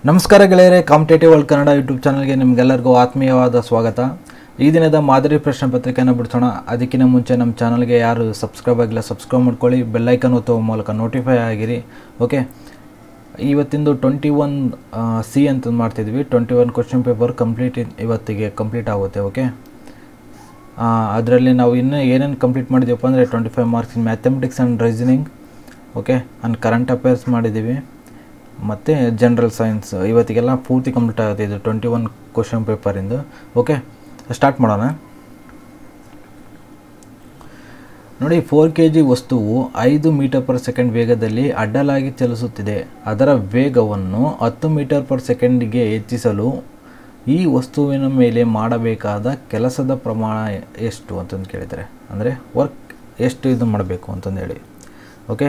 ನಮಸ್ಕಾರ ಗೆಳೆಯರೆ competitive world Kannada YouTube ಚಾನಲ್ಗೆ ನಿಮಗೆಲ್ಲರಿಗೂ ಆತ್ಮೀಯವಾದ ಸ್ವಾಗತ ಈ ದಿನದ ಮಾದರಿ ಪ್ರಶ್ನೆ ಪತ್ರಿಕೆಯನ್ನು ಬಿಡಿಸೋಣ ಅದಕ್ಕಿಂತ ಮುಂಚೆ ನಮ್ಮ ಚಾನಲ್ಗೆ ಯಾರು ಸಬ್ಸ್ಕ್ರೈಬ್ ಆಗಿಲ್ಲ ಸಬ್ಸ್ಕ್ರೈಬ್ ಮಾಡ್ಕೊಳ್ಳಿ ಬೆಲ್ಲೈಕನ್ ಒತ್ತುವ ಮೂಲಕ ನೋಟಿಫೈ ಆಗಿರಿ ಓಕೆ ಇವತ್ತಿಂದು ಟ್ವೆಂಟಿ ಒನ್ ಸಿ ಅಂತ ಮಾಡ್ತಿದ್ವಿ twenty one question paper complete ಇವತ್ತಿಗೆ ಕಂಪ್ಲೀಟ್ ಆಗುತ್ತೆ ಓಕೆ ಅದರಲ್ಲಿ ನಾವು ಇನ್ನೂ ಏನೇನು ಕಂಪ್ಲೀಟ್ ಮಾಡಿದ್ದೀವಪ್ಪ ಅಂದರೆ twenty five marks in mathematics and reasoning okay and current affairs ಮಾಡಿದ್ದೀವಿ ಮತ್ತು ಜನರಲ್ ಸೈನ್ಸ್ ಇವತ್ತಿಗೆಲ್ಲ ಪೂರ್ತಿ ಕಂಪ್ಲೀಟ್ ಆಗುತ್ತೆ ಇದು ಟ್ವೆಂಟಿ ಒನ್ ಕ್ವಶನ್ ಪೇಪರಿಂದ ಓಕೆ ಸ್ಟಾರ್ಟ್ ಮಾಡೋಣ ನೋಡಿ ಫೋರ್ ಕೆ ಜಿ ವಸ್ತುವು ಐದು ಮೀಟರ್ ಪರ್ ಸೆಕೆಂಡ್ ವೇಗದಲ್ಲಿ ಅಡ್ಡಲಾಗಿ ಚಲಿಸುತ್ತಿದೆ ಅದರ ವೇಗವನ್ನು ಹತ್ತು ಮೀಟರ್ ಪರ್ ಸೆಕೆಂಡಿಗೆ ಹೆಚ್ಚಿಸಲು ಈ ವಸ್ತುವಿನ ಮೇಲೆ ಮಾಡಬೇಕಾದ ಕೆಲಸದ ಪ್ರಮಾಣ ಎಷ್ಟು ಅಂತಂದು ಕೇಳಿದ್ದಾರೆ ಅಂದರೆ ವರ್ಕ್ ಎಷ್ಟು ಇದು ಮಾಡಬೇಕು ಅಂತಂದು ಹೇಳಿ ಓಕೆ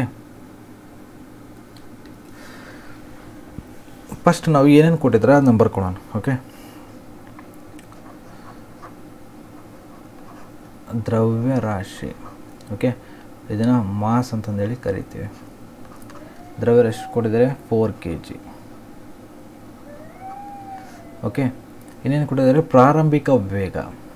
ಫಸ್ಟ್ ನಾವು ಏನೇನು ಕೊಟ್ಟಿದ್ರೆ ಅದನ್ನ ಬರ್ಕೊಳ್ಳೋಣ ಓಕೆ ದ್ರವ್ಯ ರಾಶಿ ಓಕೆ ಇದನ್ನು ಮಾಸ್ ಅಂತಂದೇಳಿ ಕರಿತೀವಿ ದ್ರವ್ಯ ರಾಶಿ ಕೊಟ್ಟಿದ್ದಾರೆ ಫೋರ್ ಕೆ ಜಿ ಓಕೆ ಇನ್ನೇನು ಕೊಟ್ಟಿದ್ದಾರೆ ಪ್ರಾರಂಭಿಕ ವೇಗ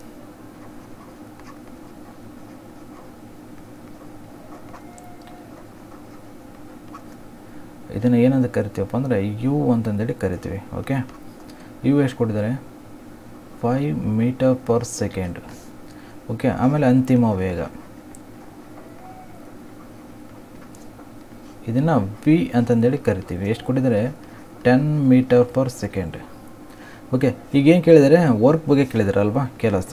ಇದನ್ನು ಏನಂತ ಕರಿತೀವಪ್ಪ ಅಂದರೆ ಯು ಅಂತಂದೇಳಿ ಕರಿತೀವಿ ಓಕೆ ಯು ಎಷ್ಟು ಕೊಟ್ಟಿದ್ದಾರೆ five metre per second okay ಆಮೇಲೆ ಅಂತಿಮ ವೇಗ ಇದನ್ನು ವಿ ಅಂತಂದೇಳಿ ಕರಿತೀವಿ ಎಷ್ಟು ಕೊಟ್ಟಿದ್ದಾರೆ ten metre per second okay ಈಗೇನು ಕೇಳಿದರೆ ವರ್ಕ್ ಬಗ್ಗೆ ಕೇಳಿದ್ದಾರೆ ಅಲ್ವಾ ಕೆಲಸ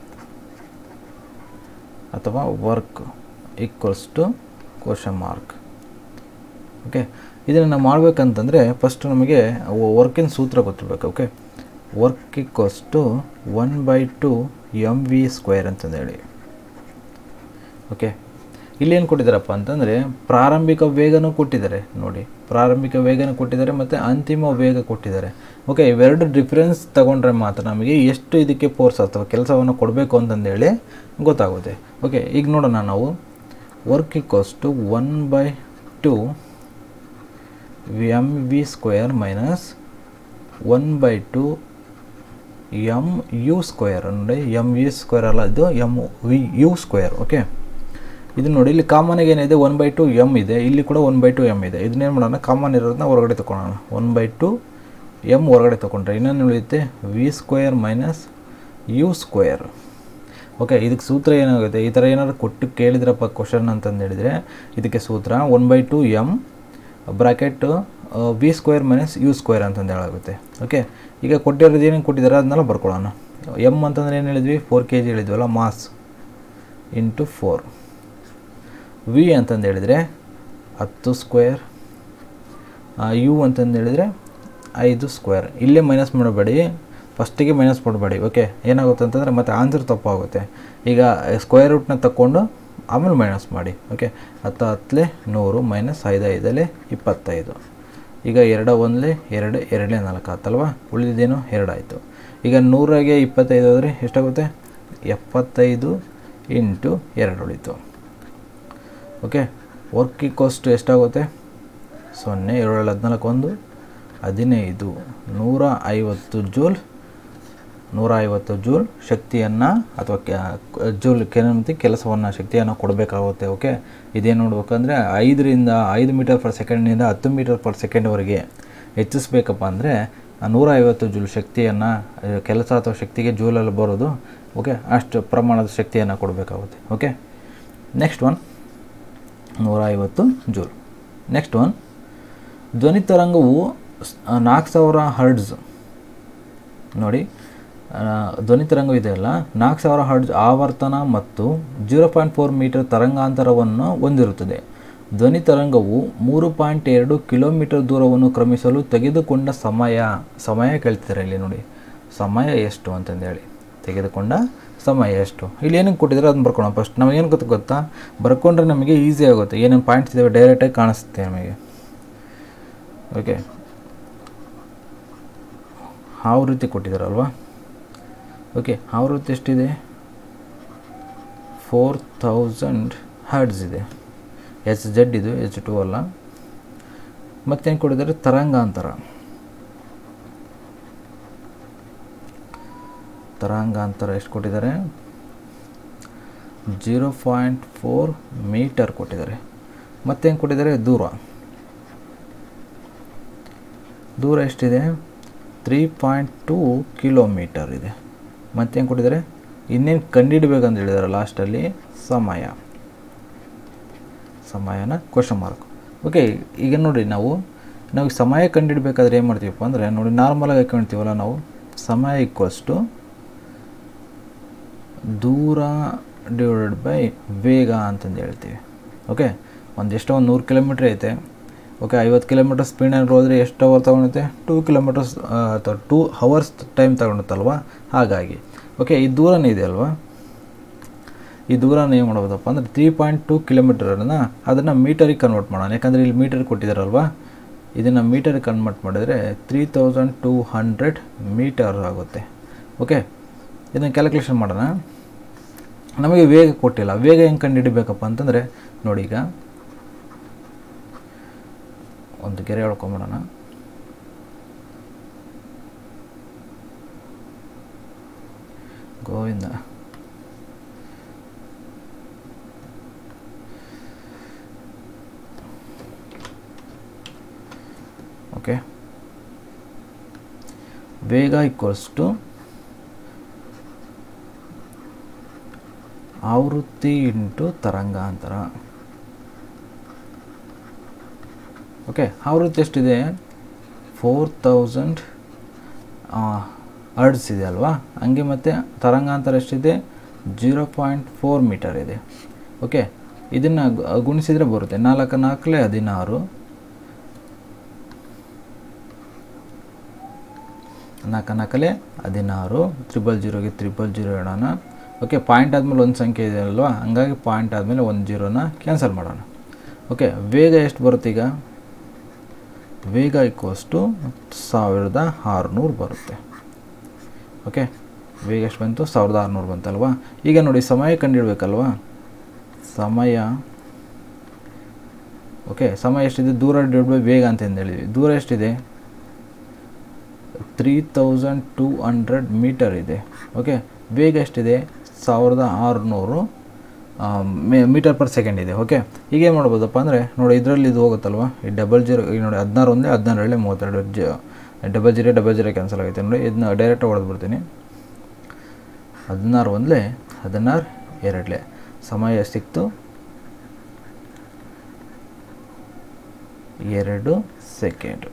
ಅಥವಾ work equals to question mark okay ಇದನ್ನು ನಾವು ಮಾಡಬೇಕಂತಂದರೆ ಫಸ್ಟ್ ನಮಗೆ ವರ್ಕಿನ ಸೂತ್ರ ಗೊತ್ತಿರಬೇಕು okay work equals to one by two M V square ಅಂತಂದೇಳಿ ಓಕೆ ಇಲ್ಲೇನು ಕೊಟ್ಟಿದ್ದಾರಪ್ಪ ಅಂತಂದರೆ ಪ್ರಾರಂಭಿಕ ವೇಗನೂ ಕೊಟ್ಟಿದ್ದಾರೆ ನೋಡಿ ಪ್ರಾರಂಭಿಕ ವೇಗನೂ ಕೊಟ್ಟಿದ್ದಾರೆ ಮತ್ತು ಅಂತಿಮ ವೇಗ ಕೊಟ್ಟಿದ್ದಾರೆ ಓಕೆ ಇವೆರಡು ಡಿಫ್ರೆನ್ಸ್ ತಗೊಂಡ್ರೆ ಮಾತ್ರ ನಮಗೆ ಎಷ್ಟು ಇದಕ್ಕೆ ಫೋರ್ಸ್ ಅಥವಾ ಕೆಲಸವನ್ನು ಕೊಡಬೇಕು ಅಂತಂದೇಳಿ ಗೊತ್ತಾಗುತ್ತೆ ಓಕೆ ಈಗ ನೋಡೋಣ ನಾವು work equals to one by two M V square minus one by two M U square ನೋಡಿ ಎಮ್ ವಿ ಸ್ಕ್ವೇರ್ ಅಲ್ಲ ಇದು M V U square okay ಇದು ನೋಡಿ ಇಲ್ಲಿ ಕಾಮನಾಗಿ ಏನಿದೆ ಒನ್ ಬೈ ಟು ಎಮ್ ಇದೆ ಇಲ್ಲಿ ಕೂಡ ಒನ್ ಬೈ ಟು ಎಮ್ ಇದೆ ಇದನ್ನೇನು ಮಾಡೋಣ ಕಾಮನ್ ಇರೋದನ್ನ ಹೊರಗಡೆ ತೊಗೊಳೋಣ ಒನ್ ಬೈ ಟು ಎಮ್ ಹೊರಗಡೆ ತೊಗೊಂಡ್ರೆ ಇನ್ನೇನು ಉಳಿಯುತ್ತೆ V square minus U square okay ಇದಕ್ಕೆ ಸೂತ್ರ ಏನಾಗುತ್ತೆ ಈ ಥರ ಏನಾದ್ರು ಕೊಟ್ಟು ಕೇಳಿದ್ರಪ್ಪ ಕ್ವಶನ್ ಅಂತಂದು ಹೇಳಿದರೆ ಇದಕ್ಕೆ ಸೂತ್ರ one by two M bracket V square minus U square ಅಂತಂದು ಹೇಳಾಗುತ್ತೆ ಓಕೆ ಈಗ ಕೊಟ್ಟಿರೋದು ಏನೇನು ಕೊಟ್ಟಿದ್ದಾರೆ ಅದನ್ನೆಲ್ಲ ಬರ್ಕೊಳ್ಳೋಣ ಎಮ್ ಅಂತಂದ್ರೆ ಏನು ಹೇಳಿದ್ವಿ ಫೋರ್ ಕೆ ಜಿ ಹೇಳಿದ್ವಲ್ಲ ಮಾಸ್ ಇಂಟು ಫೋರ್ ವಿ ಅಂತಂದು ಹೇಳಿದರೆ ಹತ್ತು ಸ್ಕ್ವೇರ್ ಯು ಅಂತಂದು ಹೇಳಿದರೆ ಐದು ಸ್ಕ್ವೇರ್ ಇಲ್ಲೇ ಮೈನಸ್ ಮಾಡಬೇಡಿ ಫಸ್ಟಿಗೆ ಮೈನಸ್ ಮಾಡಬೇಡಿ ಓಕೆ ಏನಾಗುತ್ತೆ ಅಂತಂದರೆ ಮತ್ತೆ ಆನ್ಸರ್ ತಪ್ಪಾಗುತ್ತೆ ಈಗ ಸ್ಕ್ವೇರ್ ರೂಟ್ನ ತಕ್ಕೊಂಡು ಆಮೇಲೆ ಮೈನಸ್ ಮಾಡಿ ಓಕೆ ಹತ್ತು ಹತ್ತಲೇ ನೂರು ಮೈನಸ್ ಐದು ಐದಲೇ ಇಪ್ಪತ್ತೈದು ಈಗ ಎರಡು ಒಂದಲೇ ಎರಡು ಎರಡಲೇ ನಾಲ್ಕು ಆತಲ್ವಾ ಉಳಿದಿದ್ದೇನು ಎರಡು ಆಯಿತು ಈಗ ನೂರಾಗೆ ಇಪ್ಪತ್ತೈದು ಹೋದರೆ ಎಷ್ಟಾಗುತ್ತೆ ಎಪ್ಪತ್ತೈದು ಇಂಟು ಎರಡು ಉಳಿತು ಓಕೆ ವರ್ಕ್ ಕಾಸ್ಟ್ ಎಷ್ಟಾಗುತ್ತೆ ಸೊನ್ನೆ ಏಳು ಹದಿನಾಲ್ಕು ಒಂದು ಹದಿನೈದು ನೂರ ಐವತ್ತು ಜೂಲ್ ನೂರ ಐವತ್ತು ಜೂಲ್ ಶಕ್ತಿಯನ್ನು ಅಥವಾ ಜೂಲ್ ಏನಂತ ಕೆಲಸವನ್ನು ಶಕ್ತಿಯನ್ನು ಕೊಡಬೇಕಾಗುತ್ತೆ ಓಕೆ ಇದೇನು ನೋಡ್ಬೇಕಂದ್ರೆ ಐದರಿಂದ ಐದು ಮೀಟರ್ ಪರ್ ಸೆಕೆಂಡ್ನಿಂದ ಹತ್ತು ಮೀಟರ್ ಪರ್ ಸೆಕೆಂಡ್ವರೆಗೆ ಹೆಚ್ಚಿಸ್ಬೇಕಪ್ಪ ಅಂದರೆ ನೂರ ಐವತ್ತು ಜೂಲ್ ಶಕ್ತಿಯನ್ನು ಕೆಲಸ ಅಥವಾ ಶಕ್ತಿಗೆ ಜೂಲಲ್ಲಿ ಬರೋದು ಓಕೆ ಅಷ್ಟು ಪ್ರಮಾಣದ ಶಕ್ತಿಯನ್ನು ಕೊಡಬೇಕಾಗುತ್ತೆ ಓಕೆ ನೆಕ್ಸ್ಟ್ ಒನ್ ನೂರ ಐವತ್ತು ಜೂಲ್ ನೆಕ್ಸ್ಟ್ ಒನ್ ಧ್ವನಿ ತರಂಗವು ನಾಲ್ಕು ಸಾವಿರ ಹರ್ಡ್ಸ್ ನೋಡಿ ಧ್ವನಿ ತರಂಗ ಇದೆಯಲ್ಲ ನಾಲ್ಕು ಸಾವಿರ ಹರ್ಡ್ಸ್ ಆವರ್ತನ ಮತ್ತು ಜೀರೋ ಪಾಯಿಂಟ್ ಫೋರ್ ಮೀಟರ್ ತರಂಗಾಂತರವನ್ನು ಹೊಂದಿರುತ್ತದೆ ಧ್ವನಿ ತರಂಗವು ಮೂರು ಪಾಯಿಂಟ್ ಎರಡು ಕಿಲೋಮೀಟರ್ ದೂರವನ್ನು ಕ್ರಮಿಸಲು ತೆಗೆದುಕೊಂಡ ಸಮಯ ಸಮಯ ಕೇಳ್ತಿದ್ದಾರೆ ಇಲ್ಲಿ ನೋಡಿ ಸಮಯ ಎಷ್ಟು ಅಂತಂದೇಳಿ ತೆಗೆದುಕೊಂಡ ಸಮಯ ಎಷ್ಟು ಇಲ್ಲಿ ಏನಕ್ಕೆ ಕೊಟ್ಟಿದ್ದಾರೆ ಅದನ್ನ ಬರ್ಕೊಳ್ಳೋಣ ಫಸ್ಟ್ ನಮಗೇನು ಗೊತ್ತು ಗೊತ್ತಾ ಬರ್ಕೊಂಡ್ರೆ ನಮಗೆ ಈಸಿ ಆಗುತ್ತೆ ಏನೇನು ಪಾಯಿಂಟ್ಸ್ ಇದ್ದಾವೆ ಡೈರೆಕ್ಟಾಗಿ ಕಾಣಿಸುತ್ತೆ ನಮಗೆ ಓಕೆ ಆವೃತ್ತಿ ಕೊಟ್ಟಿದ್ದಾರಲ್ವಾ ಓಕೆ ಆವೃತ್ತಿ ಎಷ್ಟಿದೆ ಫೋರ್ ಥೌಸಂಡ್ ಹರ್ಡ್ಸ್ ಇದೆ ಎಚ್ ಜೆಡ್ ಇದು ಎಚ್ ಟು ಅಲ್ಲ ಮತ್ತೇನು ಕೊಟ್ಟಿದ್ದಾರೆ ತರಂಗಾಂತರ ತರಂಗಾಂತರ ಎಷ್ಟು ಕೊಟ್ಟಿದ್ದಾರೆ ಜೀರೋ ಪಾಯಿಂಟ್ ಫೋರ್ ಮೀಟರ್ ಕೊಟ್ಟಿದ್ದಾರೆ ಮತ್ತೇನು ಕೊಟ್ಟಿದ್ದಾರೆ ದೂರ ದೂರ ಎಷ್ಟಿದೆ ತ್ರೀ ಪಾಯಿಂಟ್ ಟೂ ಕಿಲೋಮೀಟರ್ ಇದೆ ಮತ್ತೇನು ಕೊಟ್ಟಿದ್ದಾರೆ ಇನ್ನೇನು ಕಂಡುಹಿಡಬೇಕಂತ ಹೇಳಿದ್ದಾರೆ ಲಾಸ್ಟಲ್ಲಿ ಸಮಯ ಸಮಯನ ಕ್ವಶನ್ ಮಾರ್ಕ್ ಓಕೆ ಈಗ ನೋಡಿ ನಾವು ನಾವು ಸಮಯ ಕಂಡುಹಿಡಬೇಕಾದ್ರೆ ಏನು ಮಾಡ್ತೀವಪ್ಪ ಅಂದರೆ ನೋಡಿ ನಾರ್ಮಲಾಗಿ ಹಾಕ್ಕೊಳ್ತೀವಲ್ಲ ನಾವು ಸಮಯ ಈಕ್ವಲ್ಸ್ ಟು ದೂರ ಡಿವೈಡೆಡ್ ಬೈ ವೇಗ ಅಂತಂದು ಹೇಳ್ತೀವಿ ಓಕೆ ಒಂದು ಎಷ್ಟೋ ಒಂದು ನೂರು ಕಿಲೋಮೀಟ್ರ್ ಐತೆ ಓಕೆ ಐವತ್ತು ಕಿಲೋಮೀಟರ್ ಸ್ಪೀಡಲ್ಲಿ ಹೋದರೆ ಎಷ್ಟು ಅವರ್ ತೊಗೊಳುತ್ತೆ ಟೂ ಕಿಲೋಮೀಟರ್ಸ್ ಅಥವಾ ಟೂ ಹವರ್ಸ್ ಟೈಮ್ ತಗೊಳುತ್ತಲ್ವ ಹಾಗಾಗಿ ಓಕೆ ಈ ದೂರನೇ ಇದೆ ಅಲ್ವಾ ಈ ದೂರನ ಏನು ಮಾಡ್ಬೋದಪ್ಪ ಅಂದರೆ ತ್ರೀ ಪಾಯಿಂಟ್ ಟೂ ಕಿಲೋಮೀಟರನ್ನು ಅದನ್ನು ಮೀಟರಿಗೆ ಕನ್ವರ್ಟ್ ಮಾಡೋಣ ಯಾಕಂದರೆ ಇಲ್ಲಿ ಮೀಟರ್ ಕೊಟ್ಟಿದ್ದಾರಲ್ವ ಇದನ್ನು ಮೀಟರಿಗೆ ಕನ್ವರ್ಟ್ ಮಾಡಿದರೆ three thousand two hundred metre ಆಗುತ್ತೆ ಓಕೆ ಇದನ್ನು ಕ್ಯಾಲ್ಕುಲೇಷನ್ ಮಾಡೋಣ ನಮಗೆ ವೇಗ ಕೊಟ್ಟಿಲ್ಲ ವೇಗ ಹೆಂಗೆ ಕಂಡು ಹಿಡಿಬೇಕಪ್ಪ ಅಂತಂದರೆ ನೋಡಿ ಈಗ ಒಂದು ಗೆರೆ ಹೇಳ್ಕೊಂಬಿಡೋಣ ಗೋವಿಂದ ಓಕೆ ವೇಗ ಈಕ್ವಲ್ಸ್ ಟು ಆವೃತ್ತಿ ಇಂಟು ತರಂಗಾಂತರ ಓಕೆ ಆವೃತ್ತಿ ಎಷ್ಟಿದೆ ಫೋರ್ ತೌಸಂಡ್ ಅರ್ಡ್ಸ್ ಇದೆ ಅಲ್ವಾ ಹಂಗೆ ಮತ್ತು ತರಂಗಾಂತರ ಎಷ್ಟಿದೆ ಜೀರೋ ಪಾಯಿಂಟ್ ಫೋರ್ ಮೀಟರ್ ಇದೆ ಓಕೆ ಇದನ್ನು ಗುಣಿಸಿದರೆ ಬರುತ್ತೆ ನಾಲ್ಕು ನಾಲ್ಕಲೇ ಹದಿನಾರು ನಾಲ್ಕು ನಾಲ್ಕಲೇ ಹದಿನಾರು ತ್ರಿಬಲ್ ಜೀರೋಗೆ ತ್ರಿಬಲ್ ಜೀರೋ ಇಡೋಣ ಓಕೆ ಪಾಯಿಂಟ್ ಆದಮೇಲೆ ಒಂದು ಸಂಖ್ಯೆ ಇದೆ ಅಲ್ವಾ ಹಂಗಾಗಿ ಪಾಯಿಂಟ್ ಆದಮೇಲೆ ಒಂದು ಜೀರೋನ ಕ್ಯಾನ್ಸಲ್ ಮಾಡೋಣ ಓಕೆ ವೇಗ ಎಷ್ಟು ಬರುತ್ತೆ ಈಗ ವೇಗ ಈಕ್ವಸ್ಟು ಸಾವಿರದ ಆರುನೂರು ಬರುತ್ತೆ ಓಕೆ ವೇಗ ಎಷ್ಟು ಬಂತು ಸಾವಿರದ ಆರುನೂರು ಬಂತಲ್ವಾ ಈಗ ನೋಡಿ ಸಮಯ ಕಂಡುಹಿಡ್ಬೇಕಲ್ವಾ ಸಮಯ ಓಕೆ ಸಮಯ ಎಷ್ಟಿದೆ ದೂರ ಡಿವೈಡ್ ಬೈ ವೇಗ ಅಂತ ಹೇಳಿದ್ವಿ ದೂರ ಎಷ್ಟಿದೆ three thousand two hundred metre ಇದೆ ಓಕೆ ವೇಗ ಎಷ್ಟಿದೆ ಸಾವಿರದ ಆರುನೂರು ಮೀಟರ್ ಪರ್ ಸೆಕೆಂಡ್ ಇದೆ ಓಕೆ ಈಗ ಏನು ಮಾಡ್ಬೋದಪ್ಪ ಅಂದರೆ ನೋಡಿ ಇದರಲ್ಲಿ ಇದು ಹೋಗುತ್ತಲ್ವ ಈ ಡಬಲ್ ಜೀರೋ ಈಗ ನೋಡಿ ಹದಿನಾರು ಒಂದೇ ಹದಿನಾರು ಹೇಳಿ ಮೂವತ್ತೆರಡು ಜ double zero double zero cancel ಆಗೈತೆ ನೋಡಿ ಇದನ್ನ ಡೈರೆಕ್ಟಾಗಿ ಹೊಡೆದು ಬಿಡ್ತೀನಿ ಹದಿನಾರು ಒಂದಲೇ ಹದಿನಾರು ಎರಡಲೇ ಸಮಯ ಸಿಕ್ತು ಎರಡು ಸೆಕೆಂಡು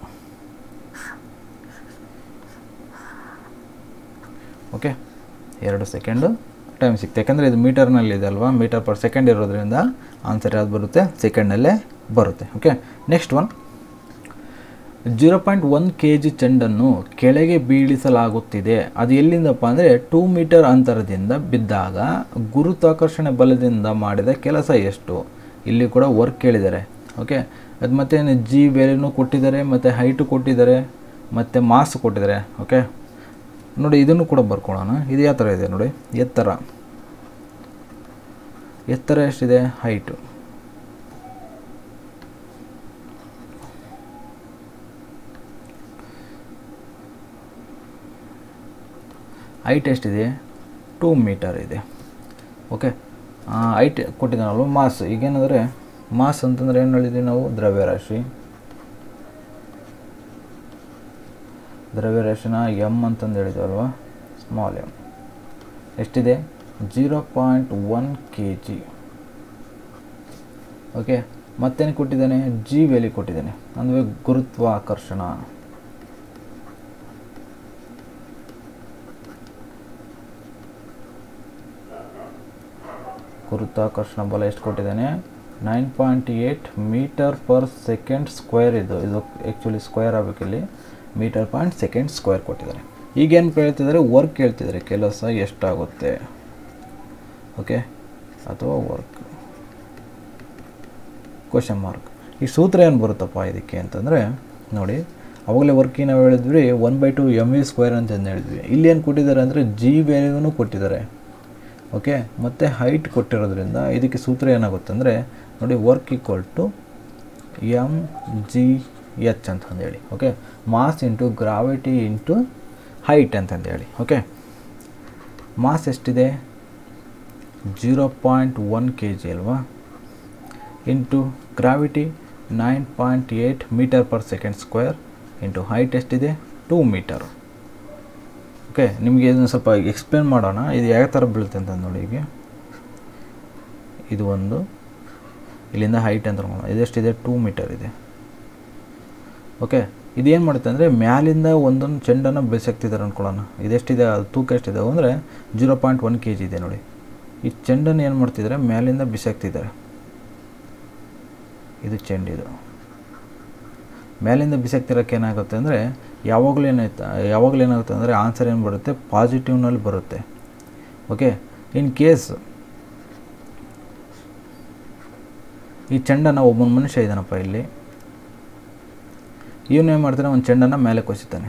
ಓಕೆ ಎರಡು ಸೆಕೆಂಡು ಟೈಮ್ ಸಿಕ್ತು ಯಾಕಂದರೆ ಇದು ಮೀಟರ್ನಲ್ಲಿ ಇದೆ ಅಲ್ವಾ ಮೀಟರ್ ಪರ್ ಸೆಕೆಂಡ್ ಇರೋದ್ರಿಂದ ಆನ್ಸರ್ ಯಾವ್ದು ಬರುತ್ತೆ ಸೆಕೆಂಡಲ್ಲೇ ಬರುತ್ತೆ okay next one zero point one K G ಚೆಂಡನ್ನು ಕೆಳಗೆ ಬೀಳಿಸಲಾಗುತ್ತಿದೆ ಅದು ಎಲ್ಲಿಂದಪ್ಪ ಅಂದರೆ ಟೂ ಮೀಟರ್ ಅಂತರದಿಂದ ಬಿದ್ದಾಗ ಗುರುತ್ವಾಕರ್ಷಣೆ ಬಲದಿಂದ ಮಾಡಿದ ಕೆಲಸ ಎಷ್ಟು ಇಲ್ಲಿ ಕೂಡ ವರ್ಕ್ ಕೇಳಿದ್ದಾರೆ ಓಕೆ ಅದು ಮತ್ತೆ ಜಿ ವ್ಯಾಲ್ಯೂನು ಕೊಟ್ಟಿದ್ದಾರೆ ಮತ್ತು ಹೈಟು ಕೊಟ್ಟಿದ್ದಾರೆ ಮತ್ತು ಮಾಸ್ ಕೊಟ್ಟಿದ್ದಾರೆ ಓಕೆ ನೋಡಿ ಇದನ್ನು ಕೂಡ ಬರ್ಕೊಳ್ಳೋಣ ಇದು ಯಾವ ಥರ ಇದೆ ನೋಡಿ ಎತ್ತರ ಎತ್ತರ ಎಷ್ಟಿದೆ ಹೈಟು ಹೈಟ್ ಎಷ್ಟಿದೆ ಟೂ ಮೀಟರ್ ಇದೆ ಓಕೆ ಹೈಟ್ ಕೊಟ್ಟಿದ್ದಾನಲ್ವ ಮಾಸ್ ಈಗೇನಂದರೆ ಮಾಸ್ ಅಂತಂದರೆ ಏನು ಹೇಳಿದ್ವಿ ನಾವು ದ್ರವ್ಯರಾಶಿ ದ್ರವ್ಯರಾಶಿನ ಎಮ್ ಅಂತಂದು ಹೇಳಿದ್ವಲ್ವ ಸ್ಮಾಲ್ ಎಮ್ ಎಷ್ಟಿದೆ zero point one K G okay ಮತ್ತೇನು ಕೊಟ್ಟಿದ್ದಾನೆ ಜಿ ವ್ಯಾಲ್ಯೂ ಕೊಟ್ಟಿದ್ದಾನೆ ಅಂದರೆ ಗುರುತ್ವಾಕರ್ಷಣ ಗುರುತ್ವಾಕರ್ಷಣ ಬಲ ಎಷ್ಟು ಕೊಟ್ಟಿದ್ದಾನೆ nine point eight metre per second square ಇದು ಇದು ಆ್ಯಕ್ಚುಲಿ ಸ್ಕ್ವೇರ್ ಆಗಬೇಕಿಲ್ಲಿ ಮೀಟರ್ ಪಾಯಿಂಟ್ ಸೆಕೆಂಡ್ ಸ್ಕ್ವೇರ್ ಕೊಟ್ಟಿದ್ದಾರೆ ಈಗೇನು ಕೇಳ್ತಿದ್ದಾರೆ ವರ್ಕ್ ಕೇಳ್ತಿದ್ದಾರೆ ಕೆಲಸ ಎಷ್ಟಾಗುತ್ತೆ ಓಕೆ ಅಥವಾ ವರ್ಕ್ ಕ್ವಶನ್ ಮಾರ್ಕ್ ಈ ಸೂತ್ರ ಏನು ಬರುತ್ತಪ್ಪ ಇದಕ್ಕೆ ಅಂತಂದರೆ ನೋಡಿ ಅವಾಗಲೇ ವರ್ಕಿಗೆ ನಾವು ಹೇಳಿದ್ವಿ one by two M V square ಅಂತ ಹೇಳಿದ್ವಿ ಇಲ್ಲಿ ಏನು ಕೊಟ್ಟಿದ್ದಾರೆ ಅಂದರೆ ಜಿ ವ್ಯಾಲ್ಯೂನು ಕೊಟ್ಟಿದ್ದಾರೆ ಓಕೆ ಮತ್ತು ಹೈಟ್ ಕೊಟ್ಟಿರೋದ್ರಿಂದ ಇದಕ್ಕೆ ಸೂತ್ರ ಏನಾಗುತ್ತೆ ಅಂದರೆ ನೋಡಿ work equal to M G H ಅಂತಂದೇಳಿ okay mass into gravity into height ಅಂತಂದೇಳಿ ಓಕೆ ಮಾಸ್ ಎಷ್ಟಿದೆ zero point one K G ಅಲ್ವಾ into gravity nine point eight metre per second square into height ಎಷ್ಟಿದೆ ಟೂ ಮೀಟರ್ ಓಕೆ ನಿಮಗೆ ಇದನ್ನು ಸ್ವಲ್ಪ explain ಮಾಡೋಣ ಇದು ಯಾವ ಥರ ಬೀಳುತ್ತೆ ಅಂತ ನೋಡಿ ಈಗ ಇದು ಒಂದು ಇಲ್ಲಿಂದ ಹೈಟ್ ಅಂತ ನೋಡೋಣ ಇದೆಷ್ಟಿದೆ ಟೂ ಮೀಟರ್ ಇದೆ ಓಕೆ ಇದೇನು ಮಾಡುತ್ತೆ ಅಂದರೆ ಮ್ಯಾಲಿಂದ ಒಂದೊಂದು ಚೆಂಡನ್ನು ಬೆಸಕ್ತಿದ್ದಾರೆ ಅಂದ್ಕೊಳ್ಳೋಣ ಇದೆಷ್ಟಿದೆ ಅದು ತೂಕ ಎಷ್ಟಿದೆ ಅಂದರೆ zero point one K G ಇದೆ ನೋಡಿ ಈ ಚೆಂಡನ್ನು ಏನು ಮಾಡ್ತಿದ್ದಾರೆ ಮ್ಯಾಲಿಂದ ಬಿಸಾಕ್ತಿದ್ದಾರೆ ಇದು ಚೆಂಡಿದು ಮೇಲಿಂದ ಬಿಸಾಕ್ತಿರೋಕ್ಕೆ ಏನಾಗುತ್ತೆ ಅಂದರೆ ಯಾವಾಗಲೂ ಏನಾಯ್ತು ಯಾವಾಗಲೂ ಏನಾಗುತ್ತೆ ಅಂದರೆ ಆನ್ಸರ್ ಏನು ಬರುತ್ತೆ ಪಾಸಿಟಿವ್ನಲ್ಲಿ ಬರುತ್ತೆ ಓಕೆ ಇನ್ ಕೇಸ್ ಈ ಚೆಂಡನ್ನು ಒಬ್ಬನ ಮನುಷ್ಯ ಇದ್ದಾನಪ್ಪ ಇಲ್ಲಿ ಇವನು ಏನು ಮಾಡ್ತಾನೆ ಒಂದು ಚೆಂಡನ್ನು ಮೇಲೆ ಕೊಸಿತಾನೆ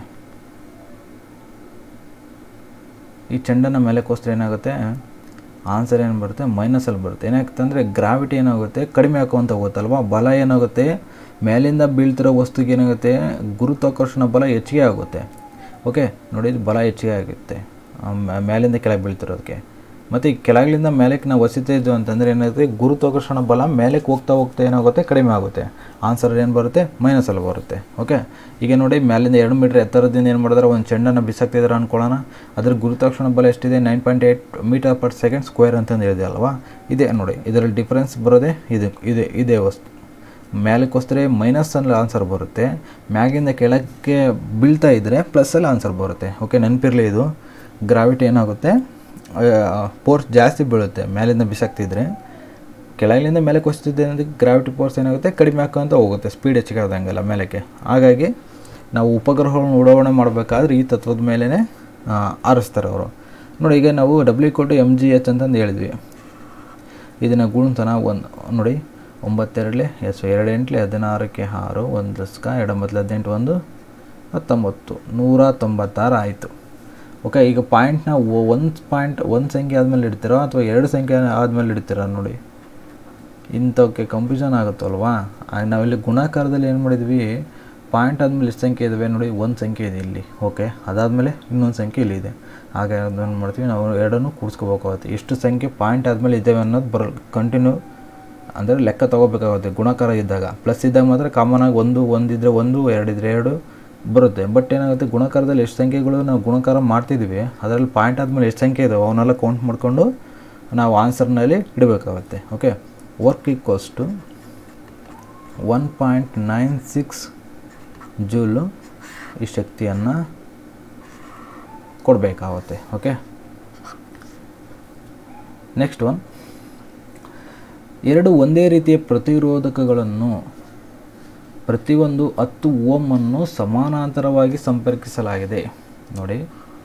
ಈ ಚೆಂಡನ್ನು ಮೇಲೆ ಕೋಸಿದ್ರೆ ಏನಾಗುತ್ತೆ ಆನ್ಸರ್ ಏನು ಬರುತ್ತೆ ಮೈನಸಲ್ಲಿ ಬರುತ್ತೆ ಏನಾಗುತ್ತೆ ಅಂದರೆ ಗ್ರಾವಿಟಿ ಏನಾಗುತ್ತೆ ಕಡಿಮೆ ಹಾಕುವಂತ ಹೋಗುತ್ತಲ್ವಾ ಬಲ ಏನಾಗುತ್ತೆ ಮೇಲಿಂದ ಬೀಳ್ತಿರೋ ವಸ್ತುಗೆ ಏನಾಗುತ್ತೆ ಗುರುತ್ವಾಕರ್ಷಣ ಬಲ ಹೆಚ್ಚಿಗೆ ಆಗುತ್ತೆ ಓಕೆ ನೋಡಿ ಇದು ಬಲ ಹೆಚ್ಚಿಗೆ ಆಗುತ್ತೆ ಆ ಮ್ಯಾ- ಮೇಲಿಂದ ಕೆಳಗೆ ಬೀಳ್ತಿರೋದಕ್ಕೆ ಮತ್ತು ಈ ಕೆಳಗಿನಿಂದ ಮೇಲಕ್ಕೆ ನಾವು ಒಸಿತಾ ಇದ್ವು ಅಂತಂದರೆ ಏನಾಗುತ್ತೆ ಗುರುತ್ವಾಕರ್ಷಣ ಬಲ ಮೇಲಕ್ಕೆ ಹೋಗ್ತಾ ಹೋಗ್ತಾ ಏನಾಗುತ್ತೆ ಕಡಿಮೆ ಆಗುತ್ತೆ ಆನ್ಸರ್ ಏನು ಬರುತ್ತೆ ಮೈನಸಲ್ಲಿ ಬರುತ್ತೆ ಓಕೆ ಈಗ ನೋಡಿ ಮೇಲಿಂದ ಎರಡು ಮೀಟ್ರ್ ಎತ್ತರದಿಂದ ಏನು ಮಾಡಿದ್ರೆ ಒಂದು ಚೆಂಡನ್ನು ಬಿಸಾಕ್ತಿದ್ದಾರೆ ಅನ್ಕೊಳ್ಳೋಣ ಅದ್ರ ಗುರುತ್ವಾಕರ್ಷಣ ಬಲ ಎಷ್ಟಿದೆ nine point eight metre per second square ಅಂತಂದು ಹೇಳಿದೆ ಅಲ್ವಾ ಇದೆ ನೋಡಿ ಇದರಲ್ಲಿ ಡಿಫ್ರೆನ್ಸ್ ಬರೋದೇ ಇದು ಇದೆ ಇದೇ ವಸ್ತು ಮೇಲಕ್ಕೋಸ್ಕರ ಮೈನಸ್ಸಲ್ಲಿ ಆನ್ಸರ್ ಬರುತ್ತೆ ಮ್ಯಾಗಿಂದ ಕೆಳಕ್ಕೆ ಬೀಳ್ತಾ ಇದ್ದರೆ ಪ್ಲಸ್ಸಲ್ಲಿ ಆನ್ಸರ್ ಬರುತ್ತೆ ಓಕೆ ನೆನಪಿರಲಿ ಇದು ಗ್ರಾವಿಟಿ ಏನಾಗುತ್ತೆ ಫೋರ್ಸ್ ಜಾಸ್ತಿ ಬೀಳುತ್ತೆ ಮೇಲಿಂದ ಬಿಸಾಕ್ತಿದ್ರೆ ಕೆಳಗಿನಿಂದ ಮೇಲೆ ಕೊಸ್ತಿದ್ದೆ ಅನ್ನೋದಕ್ಕೆ ಗ್ರಾವಿಟಿ ಫೋರ್ಸ್ ಏನಾಗುತ್ತೆ ಕಡಿಮೆ ಹಾಕೋಂತ ಹೋಗುತ್ತೆ ಸ್ಪೀಡ್ ಹೆಚ್ಚಿಗೆ ಆದಂಗೆಲ್ಲ ಮೇಲಕ್ಕೆ ಹಾಗಾಗಿ ನಾವು ಉಪಗ್ರಹಗಳನ್ನು ಉಡಾವಣೆ ಮಾಡಬೇಕಾದ್ರೆ ಈ ತತ್ವದ ಮೇಲೇ ಆರಿಸ್ತಾರೆ ಅವರು ನೋಡಿ ಈಗ ನಾವು ಡಬ್ಲ್ಯೂ ಕೊಟ್ಟು ಎಮ್ ಜಿ ಎಚ್ ಅಂತಂದು ಹೇಳಿದ್ವಿ ಇದನ್ನು ಗುಣತನ ಒಂದು ನೋಡಿ ಒಂಬತ್ತೆರಡಲೆ ಎಸ್ ಎರಡು ಎಂಟ್ಲೆ ಹದಿನಾರಕ್ಕೆ ಆರು ಒಂದು ದಸ್ಕ ಎರಡು ಮೊದಲು ಹದಿನೆಂಟು ಒಂದು ಹತ್ತೊಂಬತ್ತು ನೂರ ತೊಂಬತ್ತಾರು ಆಯಿತು ಓಕೆ ಈಗ ಪಾಯಿಂಟ್ನ ಒಂದು ಪಾಯಿಂಟ್ ಒಂದು ಸಂಖ್ಯೆ ಆದಮೇಲೆ ಇಡ್ತೀರೋ ಅಥವಾ ಎರಡು ಸಂಖ್ಯೆ ಆದಮೇಲೆ ಇಡ್ತೀರಾ ನೋಡಿ ಇಂಥವಕ್ಕೆ ಕನ್ಫ್ಯೂಷನ್ ಆಗುತ್ತಲ್ವಾ ಆಗ ನಾವಿಲ್ಲಿ ಗುಣಾಕಾರದಲ್ಲಿ ಏನು ಮಾಡಿದ್ವಿ ಪಾಯಿಂಟ್ ಆದಮೇಲೆ ಎಷ್ಟು ಸಂಖ್ಯೆ ಇದಾವೆ ನೋಡಿ ಒಂದು ಸಂಖ್ಯೆ ಇದೆ ಇಲ್ಲಿ ಓಕೆ ಅದಾದಮೇಲೆ ಇನ್ನೊಂದು ಸಂಖ್ಯೆ ಇಲ್ಲಿ ಇದೆ ಆಗ ಏನು ಮಾಡ್ತೀವಿ ನಾವು ಎರಡನ್ನೂ ಕೂಡಿಸ್ಕೋಬೇಕಾಗುತ್ತೆ ಎಷ್ಟು ಸಂಖ್ಯೆ ಪಾಯಿಂಟ್ ಆದಮೇಲೆ ಇದ್ದಾವೆ ಅನ್ನೋದು ಬರ ಕಂಟಿನ್ಯೂ ಅಂದರೆ ಲೆಕ್ಕ ತೊಗೋಬೇಕಾಗುತ್ತೆ ಗುಣಾಕಾರ ಇದ್ದಾಗ ಪ್ಲಸ್ ಇದ್ದಾಗ ಮಾತ್ರ ಕಾಮನ್ ಆಗಿ ಒಂದು ಒಂದಿದ್ರೆ ಒಂದು ಎರಡಿದ್ರೆ ಎರಡು ಬರುತ್ತೆ ಬಟ್ ಏನಾಗುತ್ತೆ ಗುಣಾಕಾರದಲ್ಲಿ ಎಷ್ಟು ಸಂಖ್ಯೆಗಳು ನಾವು ಗುಣಾಕಾರ ಮಾಡ್ತಿದ್ವಿ ಅದರಲ್ಲಿ ಪಾಯಿಂಟ್ ಆದಮೇಲೆ ಎಷ್ಟು ಸಂಖ್ಯೆ ಇದಾವೆ ಅವನ್ನೆಲ್ಲ ಕೌಂಟ್ ಮಾಡಿಕೊಂಡು ನಾವು ಆನ್ಸರ್ನಲ್ಲಿ ಇಡಬೇಕಾಗುತ್ತೆ okay work equals to one point nine six joule ಈ ಶಕ್ತಿಯನ್ನು ಕೊಡಬೇಕಾಗುತ್ತೆ ಓಕೆ ನೆಕ್ಸ್ಟ್ ಒನ್ ಎರಡು ಒಂದೇ ರೀತಿಯ ಪ್ರತಿರೋಧಕಗಳನ್ನು ಪ್ರತಿಯೊಂದು ಹತ್ತು ಓಮ್ ಅನ್ನು ಸಮಾನಾಂತರವಾಗಿ ಸಂಪರ್ಕಿಸಲಾಗಿದೆ ನೋಡಿ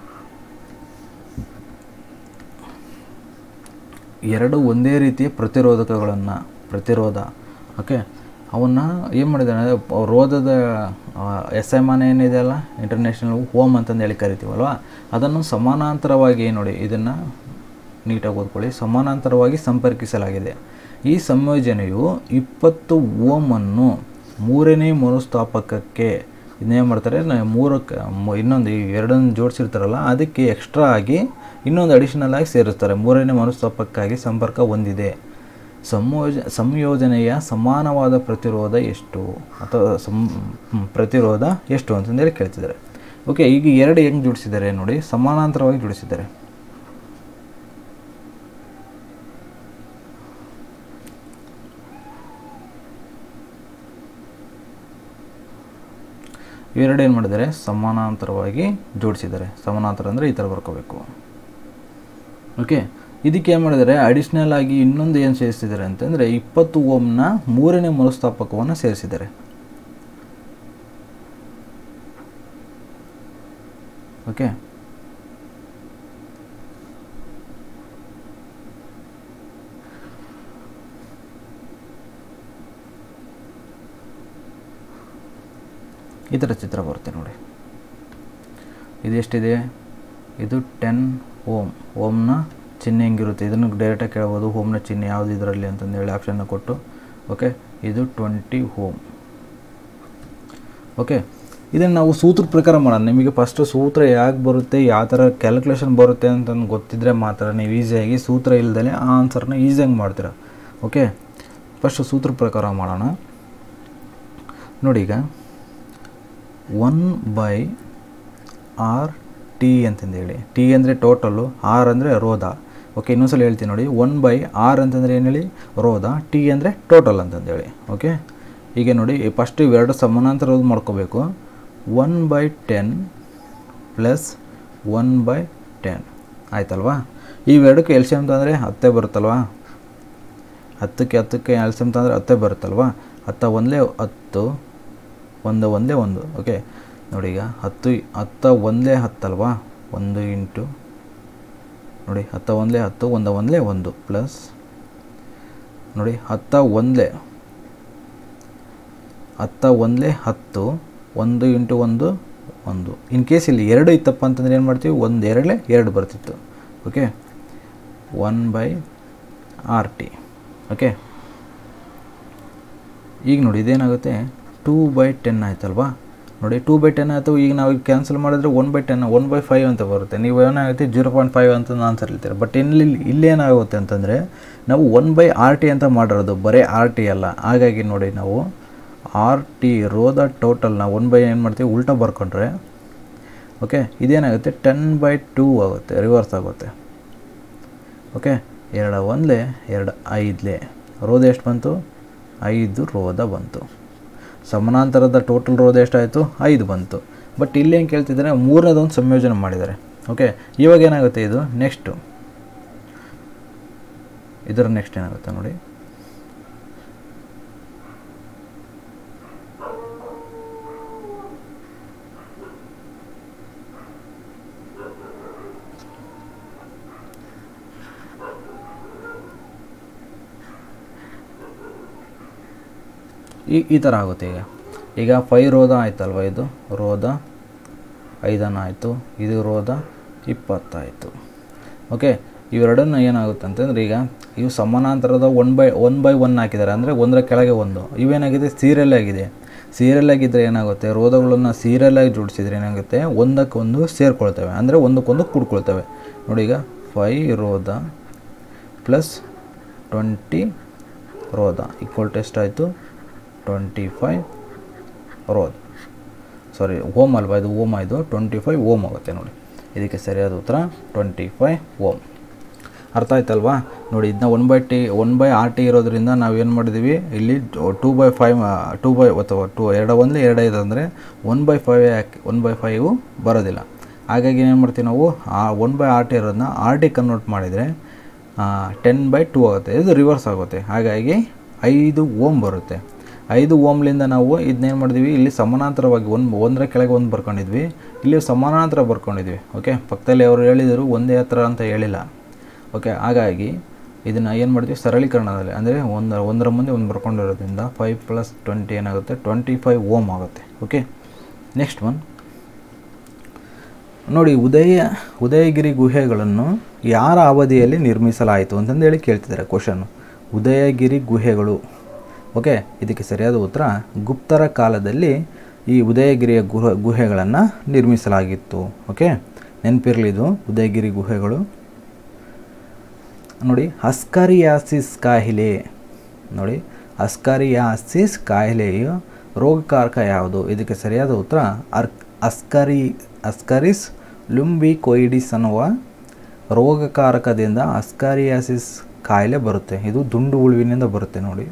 ಎರಡು ಒಂದೇ ರೀತಿಯ ಪ್ರತಿರೋಧಕಗಳನ್ನು ಪ್ರತಿರೋಧ ಓಕೆ ಅವನ್ನ ಏನು ಮಾಡಿದ್ದಾರೆ ಪ- ರೋಧದ ಎಸ್ ಎಮ್ ಅನ್ ಏನಿದೆಯಲ್ಲ ಇಂಟರ್ನ್ಯಾಷನಲ್ ಹೋಮ್ ಅಂತಂದು ಹೇಳಿ ಕರಿತೀವಲ್ವ ಅದನ್ನು ಸಮಾನಾಂತರವಾಗಿ ನೋಡಿ ಇದನ್ನು ನೀಟಾಗಿ ಓದ್ಕೊಳ್ಳಿ ಸಮಾನಾಂತರವಾಗಿ ಸಂಪರ್ಕಿಸಲಾಗಿದೆ ಈ ಸಂಯೋಜನೆಯು ಇಪ್ಪತ್ತು ಓಮನ್ನು ಮೂರನೇ ಮರುಸ್ಥಾಪಕಕ್ಕೆ ಇನ್ನೇನು ಮಾಡ್ತಾರೆ ನ- ಮೂರಕ್ಕೆ ಮು- ಇನ್ನೊಂದು ಈ ಎರಡನ್ನು ಜೋಡಿಸಿರ್ತಾರಲ್ಲ ಅದಕ್ಕೆ ಎಕ್ಸ್ಟ್ರಾ ಆಗಿ ಇನ್ನೊಂದು ಅಡಿಷನಲ್ ಆಗಿ ಸೇರಿಸ್ತಾರೆ ಮೂರನೇ ಮರುಸ್ಥಾಪಕಕ್ಕಾಗಿ ಸಂಪರ್ಕ ಹೊಂದಿದೆ ಸಂಯೋಜ ಸಂಯೋಜನೆಯ ಸಮಾನವಾದ ಪ್ರತಿರೋಧ ಎಷ್ಟು ಅಥವಾ ಸಂ ಹ್ಮ್, ಪ್ರತಿರೋಧ ಎಷ್ಟು ಅಂತಂದೇಳಿ ಕೇಳ್ತಿದ್ದಾರೆ ಓಕೆ ಈಗ ಎರಡು ಹೆಂಗೆ ಜೋಡಿಸಿದ್ದಾರೆ ನೋಡಿ ಸಮಾನಾಂತರವಾಗಿ ಜೋಡಿಸಿದ್ದಾರೆ ಇವೆರಡು ಏನು ಮಾಡಿದ್ದಾರೆ ಸಮಾನಾಂತರವಾಗಿ ಜೋಡಿಸಿದ್ದಾರೆ ಸಮಾನಾಂತರ ಅಂದರೆ ಈ ಥರ ಬರ್ಕೋಬೇಕು ಓಕೆ ಇದಕ್ಕೆ ಏನು ಮಾಡಿದ್ದಾರೆ ಅಡಿಷ್ನಲ್ ಆಗಿ ಇನ್ನೊಂದು ಏನು ಸೇರಿಸಿದ್ದಾರೆ ಅಂತಂದರೆ ಇಪ್ಪತ್ತು ಓಮ್ನ ಮೂರನೇ ಮರುಸ್ಥಾಪಕವನ್ನು ಸೇರಿಸಿದ್ದಾರೆ ಓಕೆ ಈ ಥರ ಚಿತ್ರ ಬರುತ್ತೆ ನೋಡಿ ಇದೆಷ್ಟಿದೆ ಇದು ಟೆನ್ ಓಮ್ ಓಮ್ನ ಚಿಹ್ನೆ ಹೆಂಗಿರುತ್ತೆ ಇದನ್ನು ಡೈರೆಕ್ಟಾಗಿ ಕೇಳ್ಬೋದು ಓಮ್ನ ಚಿಹ್ನೆ ಯಾವುದು ಇದರಲ್ಲಿ ಅಂತಂದೇಳಿ ಆಪ್ಷನ್ನ ಕೊಟ್ಟು ಓಕೆ ಇದು ಟ್ವೆಂಟಿ ಓಮ್ ಓಕೆ ಇದನ್ನು ನಾವು ಸೂತ್ರ ಪ್ರಕಾರ ಮಾಡೋಣ ನಿಮಗೆ ಫಸ್ಟು ಸೂತ್ರ ಯಾಕೆ ಬರುತ್ತೆ ಯಾವ ಥರ ಕ್ಯಾಲ್ಕುಲೇಷನ್ ಬರುತ್ತೆ ಅಂತ ಗೊತ್ತಿದ್ದರೆ ಮಾತ್ರ ನೀವು ಈಸಿಯಾಗಿ ಸೂತ್ರ ಇಲ್ದಲೆ ಆ ಆನ್ಸರ್ನ ಈಸಿಯಾಗಿ ಮಾಡ್ತೀರ ಓಕೆ ಫಸ್ಟು ಸೂತ್ರ ಪ್ರಕಾರ ಮಾಡೋಣ ನೋಡಿ ಈಗ ಒನ್ ಬೈ ಆರ್ ಟಿ ಅಂತಂದೇಳಿ ಟಿ ಅಂದರೆ ಟೋಟಲು ಆರ್ ಅಂದರೆ ರೋಧ ಓಕೆ ಇನ್ನೊಂದ್ಸಲ ಹೇಳ್ತೀನಿ ನೋಡಿ ಒನ್ ಬೈ ಆರ್ ಅಂತಂದರೆ ಏನು ಹೇಳಿ ರೋಧ ಟಿ ಅಂದರೆ ಟೋಟಲ್ ಅಂತಂದೇಳಿ ಓಕೆ ಈಗ ನೋಡಿ ಫಸ್ಟ್ ಇವೆರಡು ಸಮಾನಾಂತರ ಮಾಡ್ಕೋಬೇಕು one by ten plus one by ten ಆಯ್ತಲ್ವಾ ಇವೆರಡಕ್ಕೆ ಎಲ್ಸಿಯಮ್ ಅಂತಂದರೆ ಹತ್ತೇ ಬರುತ್ತಲ್ವಾ ಹತ್ತಕ್ಕೆ ಹತ್ತಕ್ಕೆ ಎಲ್ಸಿಯಮ್ ಅಂತಂದರೆ ಹತ್ತೇ ಬರುತ್ತಲ್ವಾ ಹತ್ತ ಒಂದಲೇ ಹತ್ತು ಒಂದು ಒಂದೇ ಒಂದು ಓಕೆ ನೋಡಿ ಈಗ ಹತ್ತು ಹತ್ತ ಒಂದಲೇ ಹತ್ತಲ್ವಾ ಒಂದು ಇಂಟು ನೋಡಿ ಹತ್ತ ಒಂದಲೇ ಹತ್ತು ಒಂದು ಒಂದಲೇ ಒಂದು ಪ್ಲಸ್ ನೋಡಿ ಹತ್ತ ಒಂದಲೇ ಹತ್ತ ಒಂದಲೇ ಹತ್ತು ಒಂದು ಇಂಟು ಒಂದು ಒಂದು ಇನ್ ಕೇಸ್ ಇಲ್ಲಿ ಎರಡು ಇತ್ತಪ್ಪ ಅಂತಂದ್ರೆ ಏನು ಮಾಡ್ತೀವಿ ಒಂದು ಎರಡಲೇ ಎರಡು ಬರ್ತಿತ್ತು okay one by R T okay ಈಗ ನೋಡಿ ಇದೇನಾಗುತ್ತೆ ಟೂ ಬೈ ಟೆನ್ ಆಯ್ತಲ್ವಾ ನೋಡಿ ಟೂ ಬೈ ಟೆನ್ ಆಯಿತು ಈಗ ನಾವು ಕ್ಯಾನ್ಸಲ್ ಮಾಡಿದ್ರೆ one by ten one by five ಅಂತ ಬರುತ್ತೆ ನೀವು ಏನಾಗುತ್ತೆ ಜೀರೋ ಪಾಯಿಂಟ್ ಫೈವ್ ಅಂತ ಆನ್ಸರ್ ಹೇಳ್ತೀರ ಬಟ್ ಇಲ್ಲಿ ಇಲ್ಲೇನಾಗುತ್ತೆ ಅಂತಂದರೆ ನಾವು ಒನ್ ಬೈ ಆರ್ ಟಿ ಅಂತ ಮಾಡಿರೋದು ಬರೀ ಆರ್ ಟಿ ಅಲ್ಲ ಹಾಗಾಗಿ ನೋಡಿ ನಾವು ಆರ್ ಟಿ ರೋದ ಟೋಟಲ್ನ ಒನ್ ಬೈ ಏನು ಮಾಡ್ತೀವಿ ಉಲ್ಟಾ ಬರ್ಕೊಂಡ್ರೆ ಓಕೆ ಇದೇನಾಗುತ್ತೆ ಟೆನ್ ಬೈ ಟೂ ಆಗುತ್ತೆ ರಿವರ್ಸ್ ಆಗುತ್ತೆ ಓಕೆ ಎರಡು ಒಂದಲೇ ಎರಡು ಐದಲೇ ರೋದ ಎಷ್ಟು ಬಂತು ಐದು ರೋದ ಬಂತು ಸಮಾನಾಂತರದ ಟೋಟಲ್ ರೋದ ಎಷ್ಟಾಯಿತು ಐದು ಬಂತು ಬಟ್ ಇಲ್ಲಿ ಏನು ಕೇಳ್ತಿದ್ದಾರೆ ಮೂರನೇದೊಂದು ಸಂಯೋಜನೆ ಮಾಡಿದ್ದಾರೆ ಓಕೆ ಇವಾಗ ಏನಾಗುತ್ತೆ ಇದು ನೆಕ್ಸ್ಟು ಇದರ ನೆಕ್ಸ್ಟ್ ಏನಾಗುತ್ತೆ ನೋಡಿ ಈ ಈ ಥರ ಆಗುತ್ತೆ ಈಗ ಈಗ ಫೈ ರೋದ ಆಯ್ತಲ್ವ ಇದು ರೋದ ಐದನ ಆಯಿತು ಇದು ರೋದ ಇಪ್ಪತ್ತಾಯಿತು ಓಕೆ ಇವೆರಡನ್ನ ಏನಾಗುತ್ತೆ ಅಂತಂದ್ರೆ ಈಗ ಇವು ಸಮಾನಾಂತರದ one by one by one ಹಾಕಿದ್ದಾರೆ ಅಂದರೆ ಒಂದರ ಕೆಳಗೆ ಒಂದು ಇವೇನಾಗಿದೆ ಸೀರಿಯಲ್ ಆಗಿದೆ ಸೀರಿಯಲ್ ಆಗಿದ್ದರೆ ಏನಾಗುತ್ತೆ ರೋದಗಳನ್ನು ಸೀರಿಯಲಾಗಿ ಜೋಡಿಸಿದ್ರೆ ಏನಾಗುತ್ತೆ ಒಂದಕ್ಕೊಂದು ಸೇರ್ಕೊಳ್ತವೆ ಅಂದರೆ ಒಂದಕ್ಕೊಂದು ಕೂಡ್ಕೊಳ್ತವೆ ನೋಡಿ ಈಗ ಫೈ ರೋದ ಪ್ಲಸ್ ಟ್ವೆಂಟಿ ರೋದ ಈಕ್ವಲ್ ಟು ಎಷ್ಟಾಯಿತು ಟ್ವೆಂಟಿ ಫೈವ್ ರೋದ್ ಸಾರಿ ಓಮ್ ಅಲ್ವಾ ಇದು ಓಮ್ ಇದು ಟ್ವೆಂಟಿ ಫೈವ್ ಓಮ್ ಆಗುತ್ತೆ ನೋಡಿ ಇದಕ್ಕೆ ಸರಿಯಾದ ಉತ್ತರ ಟ್ವೆಂಟಿ ಫೈವ್ ಓಮ್ ಅರ್ಥ ಆಯ್ತಲ್ವಾ ನೋಡಿ ಇದನ್ನ one by T one by R T ಇರೋದ್ರಿಂದ ನಾವು ಏನು ಮಾಡಿದ್ದೀವಿ ಇಲ್ಲಿ two by five two by ಅಥವಾ ಟು ಎರಡು ಒಂದಲೇ ಎರಡು ಐದು ಅಂದರೆ ಒನ್ ಬೈ ಫೈವ್ ಯಾಕೆ ಒನ್ ಬೈ ಫೈವು ಬರೋದಿಲ್ಲ ಹಾಗಾಗಿ ಏನು ಮಾಡ್ತೀವಿ ನಾವು ಆ ಒನ್ ಬೈ ಆರ್ ಟಿ ಇರೋದನ್ನ ಆರ್ ಟಿ ಕನ್ವರ್ಟ್ ಮಾಡಿದರೆ ಟೆನ್ ಬೈ ಟೂ ಆಗುತ್ತೆ ಇದು ರಿವರ್ಸ್ ಆಗುತ್ತೆ ಹಾಗಾಗಿ ಐದು ಓಮ್ ಬರುತ್ತೆ ಐದು ಓಮ್ಲಿಂದ ನಾವು ಇದನ್ನೇನು ಮಾಡಿದ್ವಿ ಇಲ್ಲಿ ಸಮಾನಾಂತರವಾಗಿ ಒಂದು ಒಂದರ ಕೆಳಗೆ ಒಂದು ಬರ್ಕೊಂಡಿದ್ವಿ ಇಲ್ಲಿ ಸಮಾನಾಂತರ ಬರ್ಕೊಂಡಿದ್ವಿ ಓಕೆ ಪಕ್ಕದಲ್ಲಿ ಅವರು ಹೇಳಿದರು ಒಂದೇ ಹತ್ರ ಅಂತ ಹೇಳಿಲ್ಲ ಓಕೆ ಹಾಗಾಗಿ ಇದನ್ನು ಏನು ಮಾಡ್ತೀವಿ ಸರಳೀಕರಣದಲ್ಲಿ ಅಂದರೆ ಒಂದು ಒಂದರ ಮುಂದೆ ಒಂದು ಬರ್ಕೊಂಡಿರೋದ್ರಿಂದ ಫೈವ್ ಪ್ಲಸ್ ಟ್ವೆಂಟಿ ಏನಾಗುತ್ತೆ ಟ್ವೆಂಟಿ ಫೈವ್ ಓಮ್ ಆಗುತ್ತೆ ಓಕೆ ನೆಕ್ಸ್ಟ್ ಒನ್ ನೋಡಿ ಉದಯ ಉದಯಗಿರಿ ಗುಹೆಗಳನ್ನು ಯಾರ ಅವಧಿಯಲ್ಲಿ ನಿರ್ಮಿಸಲಾಯಿತು ಅಂತಂದೇಳಿ ಕೇಳ್ತಿದ್ದಾರೆ ಕ್ವಶನ್ನು ಉದಯಗಿರಿ ಗುಹೆಗಳು ಓಕೆ ಇದಕ್ಕೆ ಸರಿಯಾದ ಉತ್ತರ ಗುಪ್ತರ ಕಾಲದಲ್ಲಿ ಈ ಉದಯಗಿರಿಯ ಗುಹ ಗುಹೆಗಳನ್ನು ನಿರ್ಮಿಸಲಾಗಿತ್ತು ಓಕೆ ನೆನಪಿರಲಿ ಇದು ಉದಯಗಿರಿ ಗುಹೆಗಳು ನೋಡಿ ಅಸ್ಕಾರಿಯಾಸಿಸ್ ಕಾಯಿಲೆ ನೋಡಿ ಅಸ್ಕಾರಿಯಾಸಿಸ್ ಕಾಯಿಲೆಯು ರೋಗಕಾರಕ ಯಾವುದು ಇದಕ್ಕೆ ಸರಿಯಾದ ಉತ್ತರ ಅರ್ ಅಸ್ಕರಿ ಅಸ್ಕರಿಸ್ ಲುಂಬಿಕೊಯಿಡಿಸ್ ಅನ್ನುವ ರೋಗಕಾರಕದಿಂದ ಅಸ್ಕಾರಿಯಾಸಿಸ್ ಕಾಯಿಲೆ ಬರುತ್ತೆ ಇದು ದುಂಡು ಹುಳುವಿನಿಂದ ಬರುತ್ತೆ ನೋಡಿ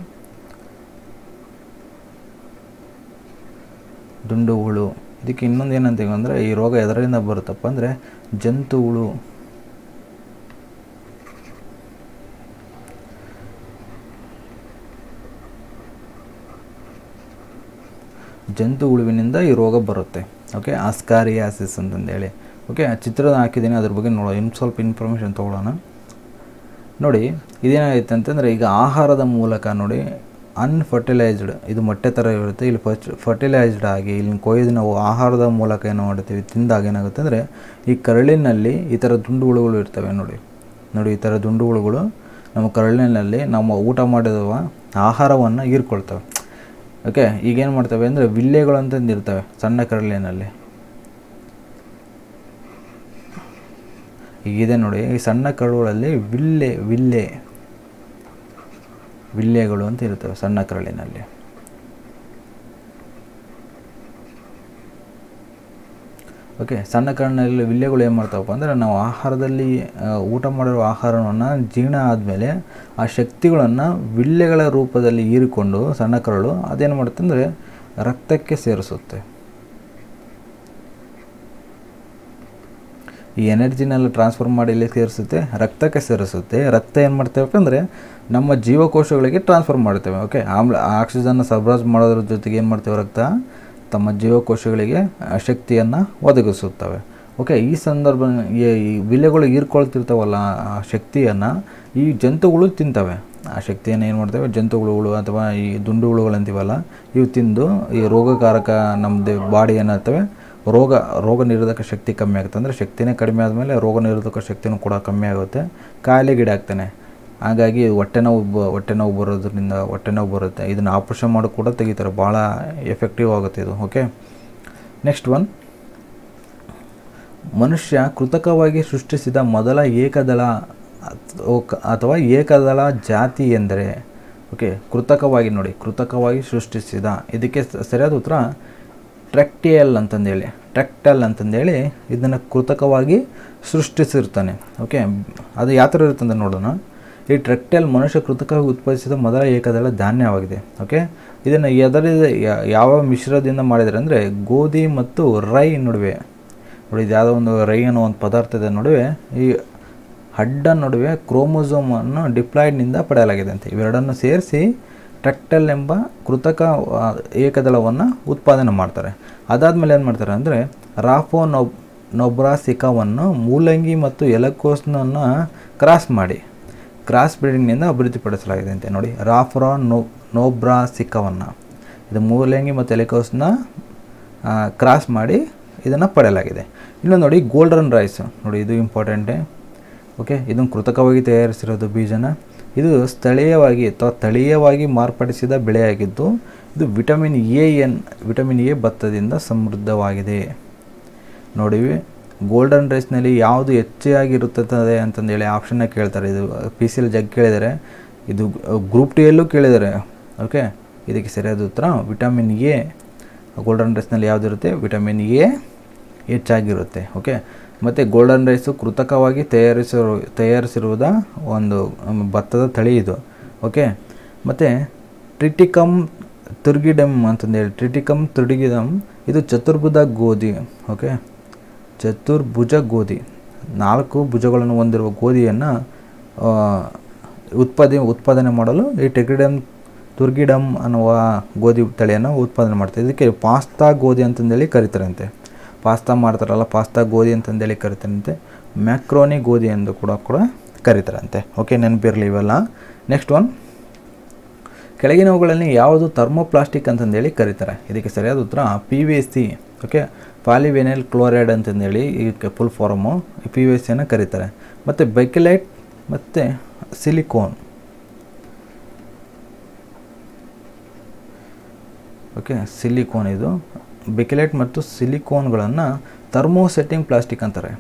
ದುಂಡು ಹುಳು ಇದಕ್ಕೆ ಇನ್ನೊಂದು ಏನಂತೀವಿ ಅಂದರೆ ಈ ರೋಗ ಎದರಿಂದ ಬರುತ್ತಪ್ಪ ಅಂದರೆ ಜಂತು ಹುಳು ಜಂತು ಹುಳುವಿನಿಂದ ಈ ರೋಗ ಬರುತ್ತೆ ಓಕೆ ಆಸ್ಕಾರಿಯಾಸಿಸ್ ಅಂತಂದೇಳಿ ಓಕೆ ಆ ಚಿತ್ರದ ಹಾಕಿದ್ದೀನಿ ಅದ್ರ ಬಗ್ಗೆ ನೋಡೋ ಇನ್ನು ಸ್ವಲ್ಪ ಇನ್ಫಾರ್ಮೇಷನ್ ತೊಗೊಳ್ಳೋಣ ನೋಡಿ ಇದೇನಾಗೈತೆ ಅಂತಂದರೆ ಈಗ ಆಹಾರದ ಮೂಲಕ ನೋಡಿ ಅನ್ಫರ್ಟಿಲೈಸ್ಡ್ ಇದು ಮೊಟ್ಟೆ ಥರ ಇರುತ್ತೆ ಇಲ್ಲಿ ಫಸ್ಟ್ ಫರ್ಟಿಲೈಸ್ಡ್ ಆಗಿ ಇಲ್ಲಿ ಕೊಯ್ದು ನಾವು ಆಹಾರದ ಮೂಲಕ ಏನು ಮಾಡ್ತೀವಿ ತಿಂದಾಗ ಏನಾಗುತ್ತೆ ಅಂದರೆ ಈ ಕರಳಿನಲ್ಲಿ ಈ ಥರ ದುಂಡು ಹುಳುಗಳು ಇರ್ತವೆ ನೋಡಿ ನೋಡಿ ಈ ಥರ ದುಂಡು ಹುಳುಗಳು ನಮ್ಮ ಕರಳಿನಲ್ಲಿ ನಮ್ಮ ಊಟ ಮಾಡಿರುವ ಆಹಾರವನ್ನು ಹೀರ್ಕೊಳ್ತವೆ ಓಕೆ ಈಗೇನು ಮಾಡ್ತವೆ ಅಂದರೆ ವಿಲ್ಲೆಗಳು ಅಂತಂದು ಇರ್ತವೆ ಸಣ್ಣ ಕರಳಿನಲ್ಲಿ ಈಗಿದೆ ನೋಡಿ ಈ ಸಣ್ಣ ಕರಳುಗಳಲ್ಲಿ ವಿಲ್ಲೆ ವಿಲ್ಲೆ ವಿಲ್ಲೆಗಳು ಅಂತ ಇರ್ತವೆ ಸಣ್ಣ ಕರಳಿನಲ್ಲಿ ಓಕೆ ಸಣ್ಣ ಕರಳಿನಲ್ಲಿ ವಿಲ್ಲೆಗಳು ಏನು ಮಾಡ್ತಾವಪ್ಪ ಅಂದರೆ ನಾವು ಆಹಾರದಲ್ಲಿ ಆ, ಊಟ ಮಾಡಿರೋ ಆಹಾರವನ್ನು ಜೀರ್ಣ ಆದಮೇಲೆ ಆ ಶಕ್ತಿಗಳನ್ನು ವಿಲ್ಲೆಗಳ ರೂಪದಲ್ಲಿ ಹೀರಿಕೊಂಡು ಸಣ್ಣ ಕರಳು ಅದೇನು ಮಾಡುತ್ತೆ ಅಂದರೆ ರಕ್ತಕ್ಕೆ ಸೇರಿಸುತ್ತೆ ಈ ಎನರ್ಜಿನೆಲ್ಲ ಟ್ರಾನ್ಸ್ಫರ್ ಮಾಡಿ ಇಲ್ಲಿ ಸೇರಿಸುತ್ತೆ ರಕ್ತಕ್ಕೆ ಸೇರಿಸುತ್ತೆ ರಕ್ತ ಏನು ಮಾಡ್ತೇವೆ ಅಂದರೆ ನಮ್ಮ ಜೀವಕೋಶಗಳಿಗೆ ಟ್ರಾನ್ಸ್ಫರ್ ಮಾಡ್ತೇವೆ ಓಕೆ ಆಮ್ಲ ಆಕ್ಸಿಜನ್ನ ಸರಬರಾಜು ಮಾಡೋದ್ರ ಜೊತೆಗೆ ಏನು ಮಾಡ್ತೇವೆ ರಕ್ತ ತಮ್ಮ ಜೀವಕೋಶಗಳಿಗೆ ಆ, ಶಕ್ತಿಯನ್ನು ಒದಗಿಸುತ್ತವೆ ಓಕೆ ಈ ಸಂದರ್ಭ ಈ ಈ ವಿಲೆಗಳು ಹೀರ್ಕೊಳ್ತಿರ್ತಾವಲ್ಲ ಆ ಶಕ್ತಿಯನ್ನು ಈ ಜಂತುಗಳು ತಿಂತವೆ ಆ ಶಕ್ತಿಯನ್ನು ಏನು ಮಾಡ್ತವೆ ಜಂತುಗಳು ಅಥವಾ ಈ ದುಂಡು ಹುಳುಗಳು ಅಂತೀವಲ್ಲ ಇವು ತಿಂದು ಈ ರೋಗಕಾರಕ ನಮ್ಮದು ಬಾಡಿ ಏನಾಗ್ತವೆ ರೋಗ ರೋಗ ನಿರೋಧಕ ಶಕ್ತಿ ಕಮ್ಮಿ ಆಗುತ್ತೆ ಅಂದರೆ ಶಕ್ತಿನೇ ಕಡಿಮೆ ಆದಮೇಲೆ ರೋಗ ನಿರೋಧಕ ಶಕ್ತಿನೂ ಕೂಡ ಕಮ್ಮಿ ಆಗುತ್ತೆ ಕಾಯಿಲೆಗೀಡಾಗ್ತಾನೆ ಹಾಗಾಗಿ ಹೊಟ್ಟೆ ನೋವು ಬ- ಹೊಟ್ಟೆ ನೋವು ಬರೋದ್ರಿಂದ ಹೊಟ್ಟೆ ನೋವು ಬರುತ್ತೆ ಇದನ್ನು ಆಪರೇಷನ್ ಮಾಡಿ ಕೂಡ ತೆಗಿತಾರೆ ಭಾಳ ಎಫೆಕ್ಟಿವ್ ಆಗುತ್ತೆ ಇದು ಓಕೆ ನೆಕ್ಸ್ಟ್ ಒನ್ ಮನುಷ್ಯ ಕೃತಕವಾಗಿ ಸೃಷ್ಟಿಸಿದ ಮೊದಲ ಏಕದಳ ಅಥ್- ಅಥವಾ ಏಕದಳ ಜಾತಿ ಎಂದರೆ ಓಕೆ ಕೃತಕವಾಗಿ ನೋಡಿ ಕೃತಕವಾಗಿ ಸೃಷ್ಟಿಸಿದ ಇದಕ್ಕೆ ಸ- ಸರಿಯಾದ ಉತ್ತರ ಟ್ರೆಕ್ಟಿಯಲ್ ಅಂತಂದೇಳಿ ಟ್ರೆಕ್ಟಲ್ ಅಂತಂದೇಳಿ ಇದನ್ನು ಕೃತಕವಾಗಿ ಸೃಷ್ಟಿಸಿರ್ತಾನೆ ಓಕೆ ಅದು ಯಾವ ಥರ ಇರುತ್ತಂತ ನೋಡೋಣ ಈ ಟ್ರೆಕ್ಟೈಲ್ ಮನುಷ್ಯ ಕೃತಕವಾಗಿ ಉತ್ಪಾದಿಸಿದ ಮೊದಲ ಏಕದಳ ಧಾನ್ಯವಾಗಿದೆ ಓಕೆ ಇದನ್ನು ಎದರಿಂದ ಯಾ- ಯಾವ ಮಿಶ್ರದಿಂದ ಮಾಡಿದರೆ ಅಂದರೆ ಗೋಧಿ ಮತ್ತು ರೈ ನಡುವೆ ನೋಡಿ ಇದು ಯಾವುದೋ ಒಂದು ರೈ ಅನ್ನೋ ಒಂದು ಪದಾರ್ಥದ ನಡುವೆ ಈ ಹಡ್ಡ ನಡುವೆ ಕ್ರೋಮೋಸೋಮನ್ನು ಡಿಪ್ಲಾಯ್ಡ್ನಿಂದ ಪಡೆಯಲಾಗಿದೆ ಅಂತ ಇವೆರಡನ್ನು ಸೇರಿಸಿ ಟ್ರೆಕ್ಟಲ್ ಎಂಬ ಕೃತಕ ಆ, ಏಕದಳವನ್ನು ಉತ್ಪಾದನೆ ಮಾಡ್ತಾರೆ ಅದಾದಮೇಲೆ ಏನು ಮಾಡ್ತಾರೆ ಅಂದರೆ ರಾಫೋ ನೊಬ್ ನೊಬ್ರಾಸಿಕಾವನ್ನು ಮೂಲಂಗಿ ಮತ್ತು ಎಲಕೋಸ್ನನ್ನು ಕ್ರಾಸ್ ಮಾಡಿ ಕ್ರಾಸ್ ಬ್ರೀಡಿಂಗ್ನಿಂದ ಅಭಿವೃದ್ಧಿಪಡಿಸಲಾಗಿದೆ ಅಂತೆ ನೋಡಿ ರಾಫ್ರಾ ನೋ ನೋಬ್ರಾಸಿಕವನ್ನು ಇದು ಮೂಲಂಗಿ ಮತ್ತು ಎಲೆಕೋಸ್ನ ಕ್ರಾಸ್ ಮಾಡಿ ಇದನ್ನು ಪಡೆಯಲಾಗಿದೆ ಇನ್ನೊಂದು ನೋಡಿ ಗೋಲ್ಡನ್ ರೈಸ್ ನೋಡಿ ಇದು ಇಂಪಾರ್ಟೆಂಟೇ ಓಕೆ ಇದನ್ನು ಕೃತಕವಾಗಿ ತಯಾರಿಸಿರೋದು ಬೀಜನ ಇದು ಸ್ಥಳೀಯವಾಗಿ ಅಥವಾ ತಳೀಯವಾಗಿ ಮಾರ್ಪಡಿಸಿದ ಬೆಳೆಯಾಗಿದ್ದು ಇದು vitamin A and vitamin A ಭತ್ತದಿಂದ ಸಮೃದ್ಧವಾಗಿದೆ ನೋಡಿ ಗೋಲ್ಡನ್ ರೈಸ್ನಲ್ಲಿ ಯಾವುದು ಹೆಚ್ಚಾಗಿರುತ್ತದೆ ಅಂತಂದೇಳಿ ಆಪ್ಷನ್ನ ಕೇಳ್ತಾರೆ ಇದು ಪಿ ಸಿ ಎಲ್ ಜಗ್ ಕೇಳಿದ್ದಾರೆ ಇದು ಗ್ರೂಪ್ ಟಿಯಲ್ಲೂ ಕೇಳಿದ್ದಾರೆ ಓಕೆ ಇದಕ್ಕೆ ಸರಿಯಾದ ಉತ್ತರ ವಿಟಮಿನ್ ಎ ಗೋಲ್ಡನ್ ರೈಸ್ನಲ್ಲಿ ಯಾವುದಿರುತ್ತೆ ವಿಟಮಿನ್ ಎ ಹೆಚ್ಚಾಗಿರುತ್ತೆ ಓಕೆ ಮತ್ತು ಗೋಲ್ಡನ್ ರೈಸು ಕೃತಕವಾಗಿ ತಯಾರಿಸಿರು ತಯಾರಿಸಿರುವುದ ಒಂದು ಮ್, ಭತ್ತದ ತಳಿ ಇದು ಓಕೆ ಮತ್ತು ಟ್ರಿಟಿಕಮ್ ತುರ್ಗಿಡಮ್ ಅಂತಂದೇಳಿ ಟ್ರಿಟಿಕಮ್ ತುರ್ಗಿಡಮ್ ಇದು ಚತುರ್ಭುಜ ಗೋಧಿ ಓಕೆ ಚತುರ್ಭುಜ ಗೋಧಿ ನಾಲ್ಕು ಭುಜಗಳನ್ನು ಹೊಂದಿರುವ ಗೋಧಿಯನ್ನು ಉತ್ಪಾದನೆ ಉತ್ಪಾದನೆ ಮಾಡಲು ಈ ಟೆಕ್ರಿಡಮ್ ತುರ್ಗಿಡಮ್ ಅನ್ನುವ ಗೋಧಿ ತಳಿಯನ್ನು ಉತ್ಪಾದನೆ ಮಾಡ್ತಾರೆ ಇದಕ್ಕೆ ಪಾಸ್ತಾ ಗೋಧಿ ಅಂತಂದೇಳಿ ಕರೀತಾರಂತೆ ಪಾಸ್ತಾ ಮಾಡ್ತಾರಲ್ಲ ಪಾಸ್ತಾ ಗೋಧಿ ಅಂತಂದೇಳಿ ಕರಿತಾರಂತೆ ಮ್ಯಾಕ್ರೋನಿ ಗೋಧಿ ಎಂದು ಕೂಡ ಕೂಡ ಕರೀತಾರಂತೆ ಓಕೆ ನೆನಪಿರಲಿ ಇವೆಲ್ಲ ನೆಕ್ಸ್ಟ್ ಒನ್ ಕೆಳಗಿನವುಗಳಲ್ಲಿ ಯಾವುದು ಥರ್ಮೋಪ್ಲಾಸ್ಟಿಕ್ ಅಂತಂದೇಳಿ ಕರೀತಾರೆ ಇದಕ್ಕೆ ಸರಿಯಾದ ಉತ್ತರ P V C okay polyvinyl chloride ಅಂತಂದೇಳಿ ಈ ಫುಲ್ ಫಾರಮು ಪಿ ವಿ ಸಿಯನ್ನು ಕರೀತಾರೆ ಮತ್ತು ಬೆಕೆಲೈಟ್ ಮತ್ತು ಸಿಲಿಕೋನ್ ಓಕೆ ಸಿಲಿಕೋನ್ ಇದು ಬೆಕೆಲೈಟ್ ಮತ್ತು ಸಿಲಿಕೋನ್ಗಳನ್ನು ಥರ್ಮೋಸೆಟ್ಟಿಂಗ್ ಪ್ಲಾಸ್ಟಿಕ್ ಅಂತಾರೆ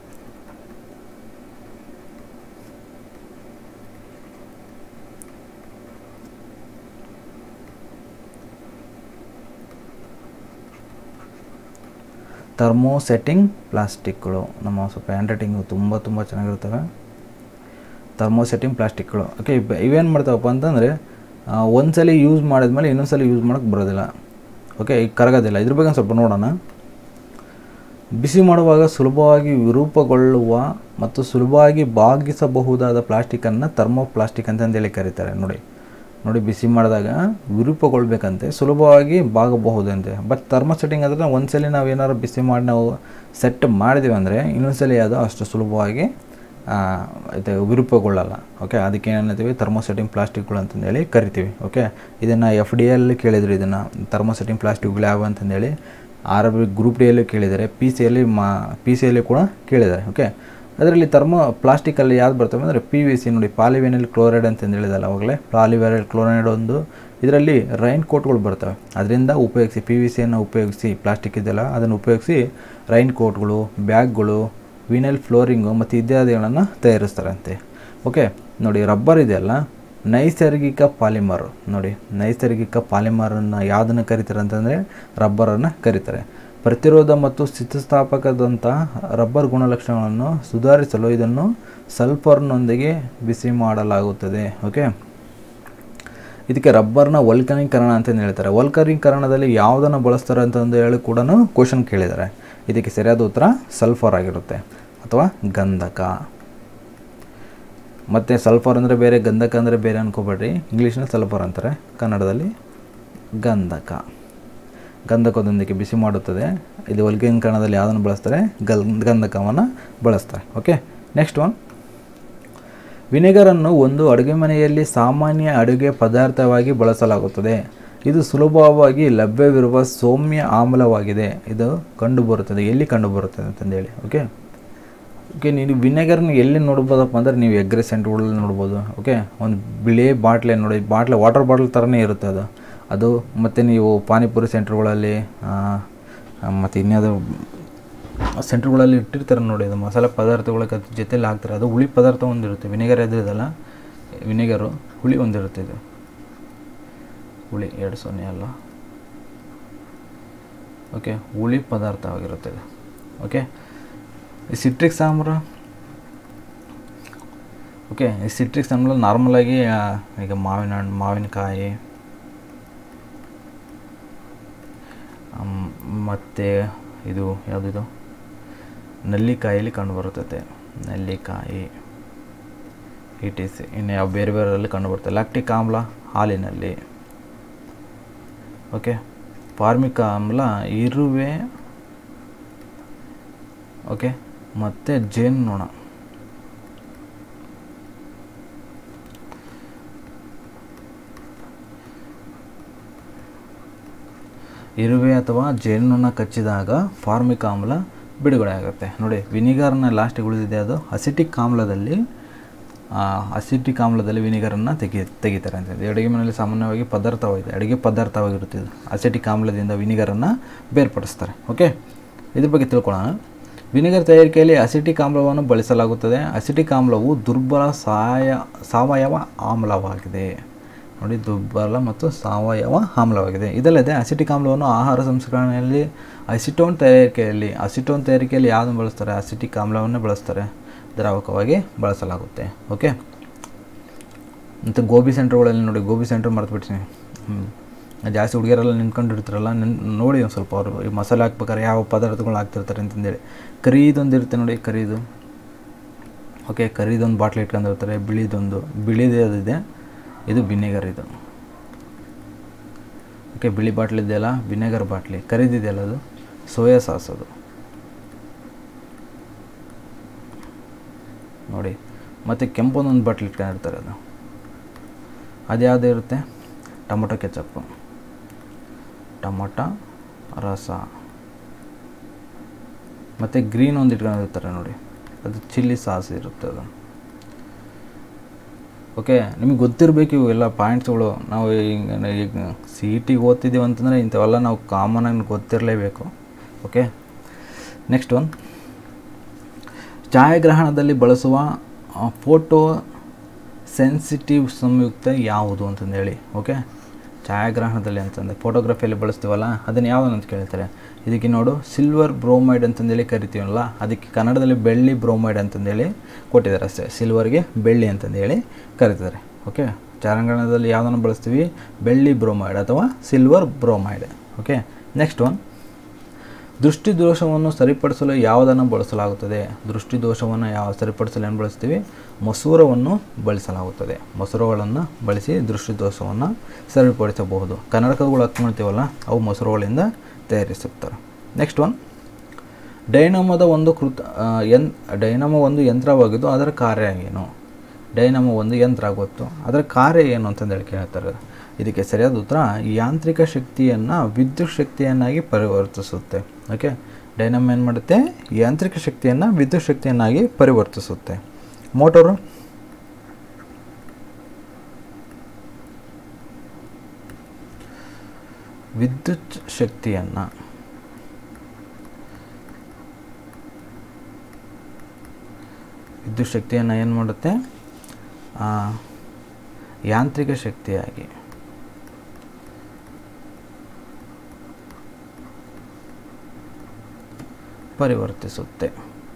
ಥರ್ಮೋಸೆಟ್ಟಿಂಗ್ ಪ್ಲಾಸ್ಟಿಕ್ಗಳು ನಮ್ಮ ಸ್ವಲ್ಪ ಹ್ಯಾಂಡ್ ರೈಟಿಂಗು ತುಂಬ ತುಂಬ ಚೆನ್ನಾಗಿರ್ತವೆ ಥರ್ಮೋಸೆಟ್ಟಿಂಗ್ ಪ್ಲಾಸ್ಟಿಕ್ಗಳು ಓಕೆ ಇವ್- ಇವೇನು ಮಾಡ್ತಾವಪ್ಪ ಅಂತಂದರೆ ಒಂದ್ಸಲ ಯೂಸ್ ಮಾಡಿದ್ಮೇಲೆ ಇನ್ನೊಂದ್ಸಲ ಯೂಸ್ ಮಾಡೋಕ್ಕೆ ಬರೋದಿಲ್ಲ ಓಕೆ ಈಗ ಕರಗೋದಿಲ್ಲ ಇದ್ರ ಬಗ್ಗೆ ಒಂದ್ ಸ್ವಲ್ಪ ನೋಡೋಣ ಬಿಸಿ ಮಾಡುವಾಗ ಸುಲಭವಾಗಿ ವಿರೂಪಗೊಳ್ಳುವ ಮತ್ತು ಸುಲಭವಾಗಿ ಬಾಗಿಸಬಹುದಾದ ಪ್ಲಾಸ್ಟಿಕ್ಕನ್ನು ಥರ್ಮೋ ಪ್ಲಾಸ್ಟಿಕ್ ಅಂತಂದೇಳಿ ಕರೀತಾರೆ ನೋಡಿ ನೋಡಿ ಬಿಸಿ ಮಾಡಿದಾಗ ವಿರೂಪಗೊಳ್ಬೇಕಂತೆ ಸುಲಭವಾಗಿ ಬಾಗಬಹುದಂತೆ ಬಟ್ ಥರ್ಮೋಸೆಟ್ಟಿಂಗ್ ಅಂದರೆ ಒಂದ್ಸಲಿ ನಾವು ಏನಾದ್ರು ಬಿಸಿ ಮಾಡಿ ನಾವು ಸೆಟ್ ಮಾಡಿದ್ದೀವಿ ಅಂದರೆ ಇನ್ನೊಂದ್ಸಲಿ ಅದು ಅಷ್ಟು ಸುಲಭವಾಗಿ ಆ, ಇದು ವಿರೂಪಗೊಳ್ಳಲ್ಲ ಓಕೆ ಅದಕ್ಕೆ ಏನಂತೀವಿ ಥರ್ಮೋಸೆಟ್ಟಿಂಗ್ ಪ್ಲಾಸ್ಟಿಕ್ಗಳು ಅಂತಂದೇಳಿ ಕರಿತೀವಿ ಓಕೆ ಇದನ್ನು ಎಫ್ ಡಿ ಎಲ್ ಕೇಳಿದ್ರು ಇದನ್ನು ಥರ್ಮೋಸೆಟ್ಟಿಂಗ್ ಪ್ಲಾಸ್ಟಿಕ್ಗಳು ಯಾವ ಅಂತಂದೇಳಿ ಆರ್ ಬಿ ಗ್ರೂಪ್ ಡಿಯಲ್ಲಿ ಕೇಳಿದ್ದಾರೆ ಪಿ ಸಿಯಲ್ಲಿ ಮಾ ಪಿ ಸಿಯಲ್ಲಿ ಕೂಡ ಕೇಳಿದ್ದಾರೆ ಓಕೆ ಅದರಲ್ಲಿ ಥರ್ಮೋ ಪ್ಲಾಸ್ಟಿಕಲ್ಲಿ ಯಾವ್ದು ಬರ್ತವೆ ಅಂದರೆ ಪಿ ವಿ ಸಿ ನೋಡಿ ಪಾಲಿವೆನಲ್ ಕ್ಲೋರೈಡ್ ಅಂತ ಹೇಳಿದಲ್ಲ ಅವಾಗಲೇ ಪಾಲಿವೆನಲ್ ಕ್ಲೋರೈಡ್ ಒಂದು ಇದರಲ್ಲಿ ರೈನ್ ಕೋಟ್ಗಳು ಬರ್ತವೆ ಅದರಿಂದ ಉಪಯೋಗಿಸಿ ಪಿ ವಿ ಸಿಯನ್ನು ಉಪಯೋಗಿಸಿ ಪ್ಲಾಸ್ಟಿಕ್ ಇದೆಯಲ್ಲ ಅದನ್ನು ಉಪಯೋಗಿಸಿ ರೈನ್ ಕೋಟ್ಗಳು ಬ್ಯಾಗ್ಗಳು ವಿನೈಲ್ ಫ್ಲೋರಿಂಗು ಮತ್ತು ಇತ್ಯಾದಿಗಳನ್ನು ತಯಾರಿಸ್ತಾರಂತೆ ಓಕೆ ನೋಡಿ ರಬ್ಬರ್ ಇದೆಯಲ್ಲ ನೈಸರ್ಗಿಕ ಪಾಲಿಮರ್ ನೋಡಿ ನೈಸರ್ಗಿಕ ಪಾಲಿಮರನ್ನು ಯಾವುದನ್ನು ಕರೀತಾರೆ ಅಂತಂದರೆ ರಬ್ಬರನ್ನು ಕರೀತಾರೆ ಪ್ರತಿರೋಧ ಮತ್ತು ಸ್ಥಿತಿಸ್ಥಾಪಕದಂತಹ ರಬ್ಬರ್ ಗುಣಲಕ್ಷಣಗಳನ್ನು ಸುಧಾರಿಸಲು ಇದನ್ನು ಸಲ್ಫರ್ನೊಂದಿಗೆ ಬಿಸಿ ಮಾಡಲಾಗುತ್ತದೆ ಓಕೆ ಇದಕ್ಕೆ ರಬ್ಬರ್ನ ವಲ್ಕನೀಕರಣ ಅಂತಂದು ಹೇಳ್ತಾರೆ ವಲ್ಕನೀಕರಣದಲ್ಲಿ ಯಾವುದನ್ನು ಬಳಸ್ತಾರೆ ಅಂತಂದು ಹೇಳಿ ಕೂಡ ಕ್ವಶನ್ ಕೇಳಿದ್ದಾರೆ ಇದಕ್ಕೆ ಸರಿಯಾದ ಉತ್ತರ ಸಲ್ಫರ್ ಆಗಿರುತ್ತೆ ಅಥವಾ ಗಂಧಕ ಮತ್ತು ಸಲ್ಫರ್ ಅಂದರೆ ಬೇರೆ ಗಂಧಕ ಅಂದರೆ ಬೇರೆ ಅನ್ಕೋಬೇಡ್ರಿ ಇಂಗ್ಲೀಷ್ನಲ್ಲಿ ಸಲ್ಫರ್ ಅಂತಾರೆ ಕನ್ನಡದಲ್ಲಿ ಗಂಧಕ ಗಂಧಕದೊಂದಿಗೆ ಬಿಸಿ ಮಾಡುತ್ತದೆ ಇದು ವಲ್ಕನೀಕರಣದಲ್ಲಿ ಯಾವುದನ್ನು ಬಳಸ್ತಾರೆ ಗಲ್ ಗಂಧಕವನ್ನು ಬಳಸ್ತಾರೆ ಓಕೆ ನೆಕ್ಸ್ಟ್ ಒನ್ ವಿನೆಗರನ್ನು ಒಂದು ಅಡುಗೆ ಮನೆಯಲ್ಲಿ ಸಾಮಾನ್ಯ ಅಡುಗೆ ಪದಾರ್ಥವಾಗಿ ಬಳಸಲಾಗುತ್ತದೆ ಇದು ಸುಲಭವಾಗಿ ಲಭ್ಯವಿರುವ ಸೌಮ್ಯ ಆಮ್ಲವಾಗಿದೆ ಇದು ಕಂಡುಬರುತ್ತದೆ ಎಲ್ಲಿ ಕಂಡುಬರುತ್ತದೆ ಅಂತಂದೇಳಿ ಓಕೆ ಓಕೆ ನೀವು ವಿನೆಗರ್ನ ಎಲ್ಲಿ ನೋಡ್ಬೋದಪ್ಪ ಅಂದರೆ ನೀವು ಎಗ್ರೆ ಸೆಂಟ್ರ್ಗಳಲ್ಲಿ ನೋಡ್ಬೋದು ಓಕೆ ಒಂದು ಬಿಳಿ ಬಾಟ್ಲೆ ನೋಡಿ ಬಾಟ್ಲೆ ವಾಟರ್ ಬಾಟ್ಲ್ ಥರನೇ ಇರುತ್ತೆ ಅದು ಅದು ಮತ್ತು ನೀವು ಪಾನಿಪುರಿ ಸೆಂಟ್ರ್ಗಳಲ್ಲಿ ಮತ್ತು ಇನ್ಯಾವುದೋ ಸೆಂಟ್ರ್ಗಳಲ್ಲಿ ಇಟ್ಟಿರ್ತಾರೆ ನೋಡಿ ಅದು ಮಸಾಲೆ ಪದಾರ್ಥಗಳ ಜೊತೆಲಿ ಹಾಕ್ತಾರೆ ಅದು ಹುಳಿ ಪದಾರ್ಥ ಒಂದಿರುತ್ತೆ ವಿನೆಗರ್ ಅದು ಇದಲ್ಲ ವಿನೆಗರು ಹುಳಿ ಒಂದಿರುತ್ತೆ ಇದು ಹುಳಿ ಎರಡು ಸೊನ್ನೆ ಅಲ್ಲ ಓಕೆ ಹುಳಿ ಪದಾರ್ಥವಾಗಿರುತ್ತೆ ಇದು ಓಕೆ ಈ ಸಿಟ್ರಿಕ್ಸ್ ಆಮ್ರ ಓಕೆ ಈ ಸಿಟ್ರಿಕ್ಸ್ ಆಮ್ಲ ನಾರ್ಮಲಾಗಿ ಈಗ ಮಾವಿನ ಹಣ್ಣು ಮಾವಿನಕಾಯಿ ಮತ್ತು ಇದು ಯಾವುದಿದು ನಲ್ಲಿಕಾಯಲ್ಲಿ ಕಂಡುಬರುತ್ತದೆ ನಲ್ಲಿಕಾಯಿ ಇಟ್ ಈಸ್ ಇನ್ನು ಯಾವ ಬೇರೆ ಬೇರೆಯಲ್ಲಿ ಕಂಡುಬರುತ್ತೆ ಲ್ಯಾಕ್ಟಿಕ್ ಆಮ್ಲ ಹಾಲಿನಲ್ಲಿ ಓಕೆ ಫಾರ್ಮಿಕ್ ಆಮ್ಲ ಇರುವೆ ಓಕೆ ಮತ್ತು ಜೇನ್ನೊಣ ಇರುವೆ ಅಥವಾ ಜೇನ್ನೊಣ ಕಚ್ಚಿದಾಗ ಫಾರ್ಮಿಕ್ ಆಮ್ಲ ಬಿಡುಗಡೆ ಆಗುತ್ತೆ ನೋಡಿ ವಿನಿಗರ್ನ ಲಾಸ್ಟಿಗೆ ಉಳಿದಿದೆ ಅದು ಅಸಿಟಿಕ್ ಆಮ್ಲದಲ್ಲಿ ಅಸಿಟಿಕ್ ಆಮ್ಲದಲ್ಲಿ ವಿನಿಗರನ್ನು ತೆಗಿ ತೆಗಿತಾರೆ ಅಂತ ಅಡುಗೆ ಮನೆಯಲ್ಲಿ ಸಾಮಾನ್ಯವಾಗಿ ಪದಾರ್ಥವಾಗಿದೆ ಅಡುಗೆ ಪದಾರ್ಥವಾಗಿರುತ್ತೆ ಇದು ಅಸಿಟಿಕ್ ಆಮ್ಲದಿಂದ ವಿನಿಗರನ್ನು ಬೇರ್ಪಡಿಸ್ತಾರೆ ಓಕೆ ಇದ್ರ ಬಗ್ಗೆ ತಿಳ್ಕೊಳ್ಳೋಣ ವಿನೆಗರ್ ತಯಾರಿಕೆಯಲ್ಲಿ ಅಸಿಟಿಕ್ ಆಮ್ಲವನ್ನು ಬಳಸಲಾಗುತ್ತದೆ ಅಸಿಟಿಕ್ ಆಮ್ಲವು ದುರ್ಬಲ ಸಾಯ ಸಾವಯವ ಆಮ್ಲವಾಗಿದೆ ನೋಡಿ ದುರ್ಬಲ ಮತ್ತು ಸಾವಯವ ಆಮ್ಲವಾಗಿದೆ ಇದಲ್ಲದೆ ಅಸಿಟಿಕ್ ಆಮ್ಲವನ್ನು ಆಹಾರ ಸಂಸ್ಕರಣೆಯಲ್ಲಿ ಅಸಿಟೋನ್ ತಯಾರಿಕೆಯಲ್ಲಿ ಅಸಿಟೋನ್ ತಯಾರಿಕೆಯಲ್ಲಿ ಯಾವುದನ್ನು ಬಳಸ್ತಾರೆ ಅಸಿಟಿಕ್ ಆಮ್ಲವನ್ನೇ ಬಳಸ್ತಾರೆ ದ್ರಾವಕವಾಗಿ ಬಳಸಲಾಗುತ್ತೆ ಓಕೆ ಮತ್ತು ಗೋಬಿ ಸೆಂಟ್ರ್ಗಳಲ್ಲಿ ನೋಡಿ ಗೋಬಿ ಸೆಂಟ್ರ್ ಮರೆತುಬಿಡ್ತೀನಿ ಹ್ಞೂ ಜಾಸ್ತಿ ಹುಡುಗಿಯರೆಲ್ಲ ನಿಂತ್ಕೊಂಡಿರ್ತಾರಲ್ಲ ನಿನ್ ನೋಡಿ ಒಂದು ಸ್ವಲ್ಪ ಅವರು ಈ ಮಸಾಲೆ ಹಾಕ್ಬೇಕಾದ್ರೆ ಯಾವ ಪದಾರ್ಥಗಳು ಹಾಕ್ತಿರ್ತಾರೆ ಅಂತಂದೇಳಿ ಕರಿದೊಂದು ಇರುತ್ತೆ ನೋಡಿ ಕರಿದು ಓಕೆ ಕರಿದೊಂದು ಬಾಟ್ಲಿ ಇಟ್ಕೊಂಡಿರ್ತಾರೆ ಬಿಳಿದೊಂದು ಬಿಳಿದೇ ಅದಿದೆ ಇದು ವಿನೆಗರ್ ಇದು ಓಕೆ ಬಿಳಿ ಬಾಟ್ಲಿ ಇದೆಯಲ್ಲ ವಿನೆಗರ್ ಬಾಟ್ಲಿ ಕರಿದಿದೆಯಲ್ಲ ಅದು ಸೋಯಾ ಸಾಸ್ ಅದು ನೋಡಿ ಮತ್ತು ಕೆಂಪೊಂದೊಂದು ಬಾಟ್ಲಿ ಇಟ್ಕೊಂಡಿರ್ತಾರೆ ಅದು ಅದು ಯಾವುದೇ ಇರುತ್ತೆ ಟೊಮೊಟೊ ಕೆಚಪ್ಪು ಟೊಮೊಟೊ ರಸ ಮತ್ತು ಗ್ರೀನ್ ಒಂದು ಇಟ್ಕೊಂಡಿರ್ತಾರೆ ನೋಡಿ ಅದು ಚಿಲ್ಲಿ ಸಾಸ್ ಇರುತ್ತೆ ಅದು ಓಕೆ ನಿಮಗೆ ಗೊತ್ತಿರಬೇಕು ಇವೆಲ್ಲ ಪಾಯಿಂಟ್ಸ್ಗಳು ನಾವು ಈಗ ಈಗ ಸಿ ಇ ಟಿಗೆ ಓದ್ತಿದ್ದೀವಿ ಅಂತಂದರೆ ಇಂಥವೆಲ್ಲ ನಾವು ಕಾಮನಾಗಿ ಗೊತ್ತಿರಲೇಬೇಕು ಓಕೆ ನೆಕ್ಸ್ಟ್ ಒನ್ ಛಾಯಾಗ್ರಹಣದಲ್ಲಿ ಬಳಸುವ ಫೋಟೋ ಸೆನ್ಸಿಟಿವ್ ಸಂಯುಕ್ತ ಯಾವುದು ಅಂತಂದೇಳಿ ಓಕೆ ಛಾಯಾಗ್ರಹಣದಲ್ಲಿ ಅಂತಂದರೆ ಫೋಟೋಗ್ರಫಿಯಲ್ಲಿ ಬಳಸ್ತೀವಲ್ಲ ಅದನ್ನು ಯಾವುದು ಅಂತ ಕೇಳ್ತಾರೆ ಇದಕ್ಕೆ ನೋಡು ಸಿಲ್ವರ್ ಬ್ರೋಮೈಡ್ ಅಂತಂದೇಳಿ ಕರಿತೀವಲ್ಲ ಅದಕ್ಕೆ ಕನ್ನಡದಲ್ಲಿ ಬೆಳ್ಳಿ ಬ್ರೋಮೈಡ್ ಅಂತಂದೇಳಿ ಕೊಟ್ಟಿದ್ದಾರೆ ಅಷ್ಟೇ ಸಿಲ್ವರ್ಗೆ ಬೆಳ್ಳಿ ಅಂತಂದೇಳಿ ಕರೀತಾರೆ ಓಕೆ ಛಾಯಾಗ್ರಹಣದಲ್ಲಿ ಯಾವುದನ್ನು ಬಳಸ್ತೀವಿ ಬೆಳ್ಳಿ ಬ್ರೋಮೈಡ್ ಅಥವಾ silver bromide okay next one ದೃಷ್ಟಿ ದೋಷವನ್ನು ಸರಿಪಡಿಸಲು ಯಾವುದನ್ನು ಬಳಸಲಾಗುತ್ತದೆ ದೃಷ್ಟಿ ದೋಷವನ್ನು ಯಾವ ಸರಿಪಡಿಸಲು ಏನು ಬಳಸ್ತೀವಿ ಮಸೂರವನ್ನು ಬಳಸಲಾಗುತ್ತದೆ ಮಸೂರಗಳನ್ನು ಬಳಸಿ ದೃಷ್ಟಿ ದೋಷವನ್ನು ಸರಿಪಡಿಸಬಹುದು ಕನ್ನಡಕಗಳು ಹಾಕ್ಕೊಳ್ತೀವಲ್ಲ ಅವು ಮಸೂರಗಳಿಂದ ತಯಾರಿಸುತ್ತಾರೆ ನೆಕ್ಸ್ಟ್ ಒನ್ ಡೈನಮೋದ ಒಂದು ಕೃತ ಯನ್ ಡೈನಮೋ ಒಂದು ಯಂತ್ರವಾಗಿದ್ದು ಅದರ ಕಾರ್ಯ ಏನು ಡೈನಮೋ ಒಂದು ಯಂತ್ರ ಗೊತ್ತು ಅದರ ಕಾರ್ಯ ಏನು ಅಂತಂದೇಳಿ ಕೇಳ್ತಾರೆ ಇದಕ್ಕೆ ಸರಿಯಾದ ಉತ್ತರ ಯಾಂತ್ರಿಕ ಶಕ್ತಿಯನ್ನು ವಿದ್ಯುತ್ ಶಕ್ತಿಯನ್ನಾಗಿ ಪರಿವರ್ತಿಸುತ್ತೆ ಓಕೆ ಡೈನಮ್ ಏನು ಮಾಡುತ್ತೆ ಯಾಂತ್ರಿಕ ಶಕ್ತಿಯನ್ನು ವಿದ್ಯುತ್ ಶಕ್ತಿಯನ್ನಾಗಿ ಪರಿವರ್ತಿಸುತ್ತೆ ಮೋಟರು ವಿದ್ಯುತ್ ಶಕ್ತಿಯನ್ನು ವಿದ್ಯುತ್ ಶಕ್ತಿಯನ್ನು ಏನು ಮಾಡುತ್ತೆ ಆ, ಯಾಂತ್ರಿಕ ಶಕ್ತಿಯಾಗಿ ಪರಿವರ್ತಿಸುತ್ತೆ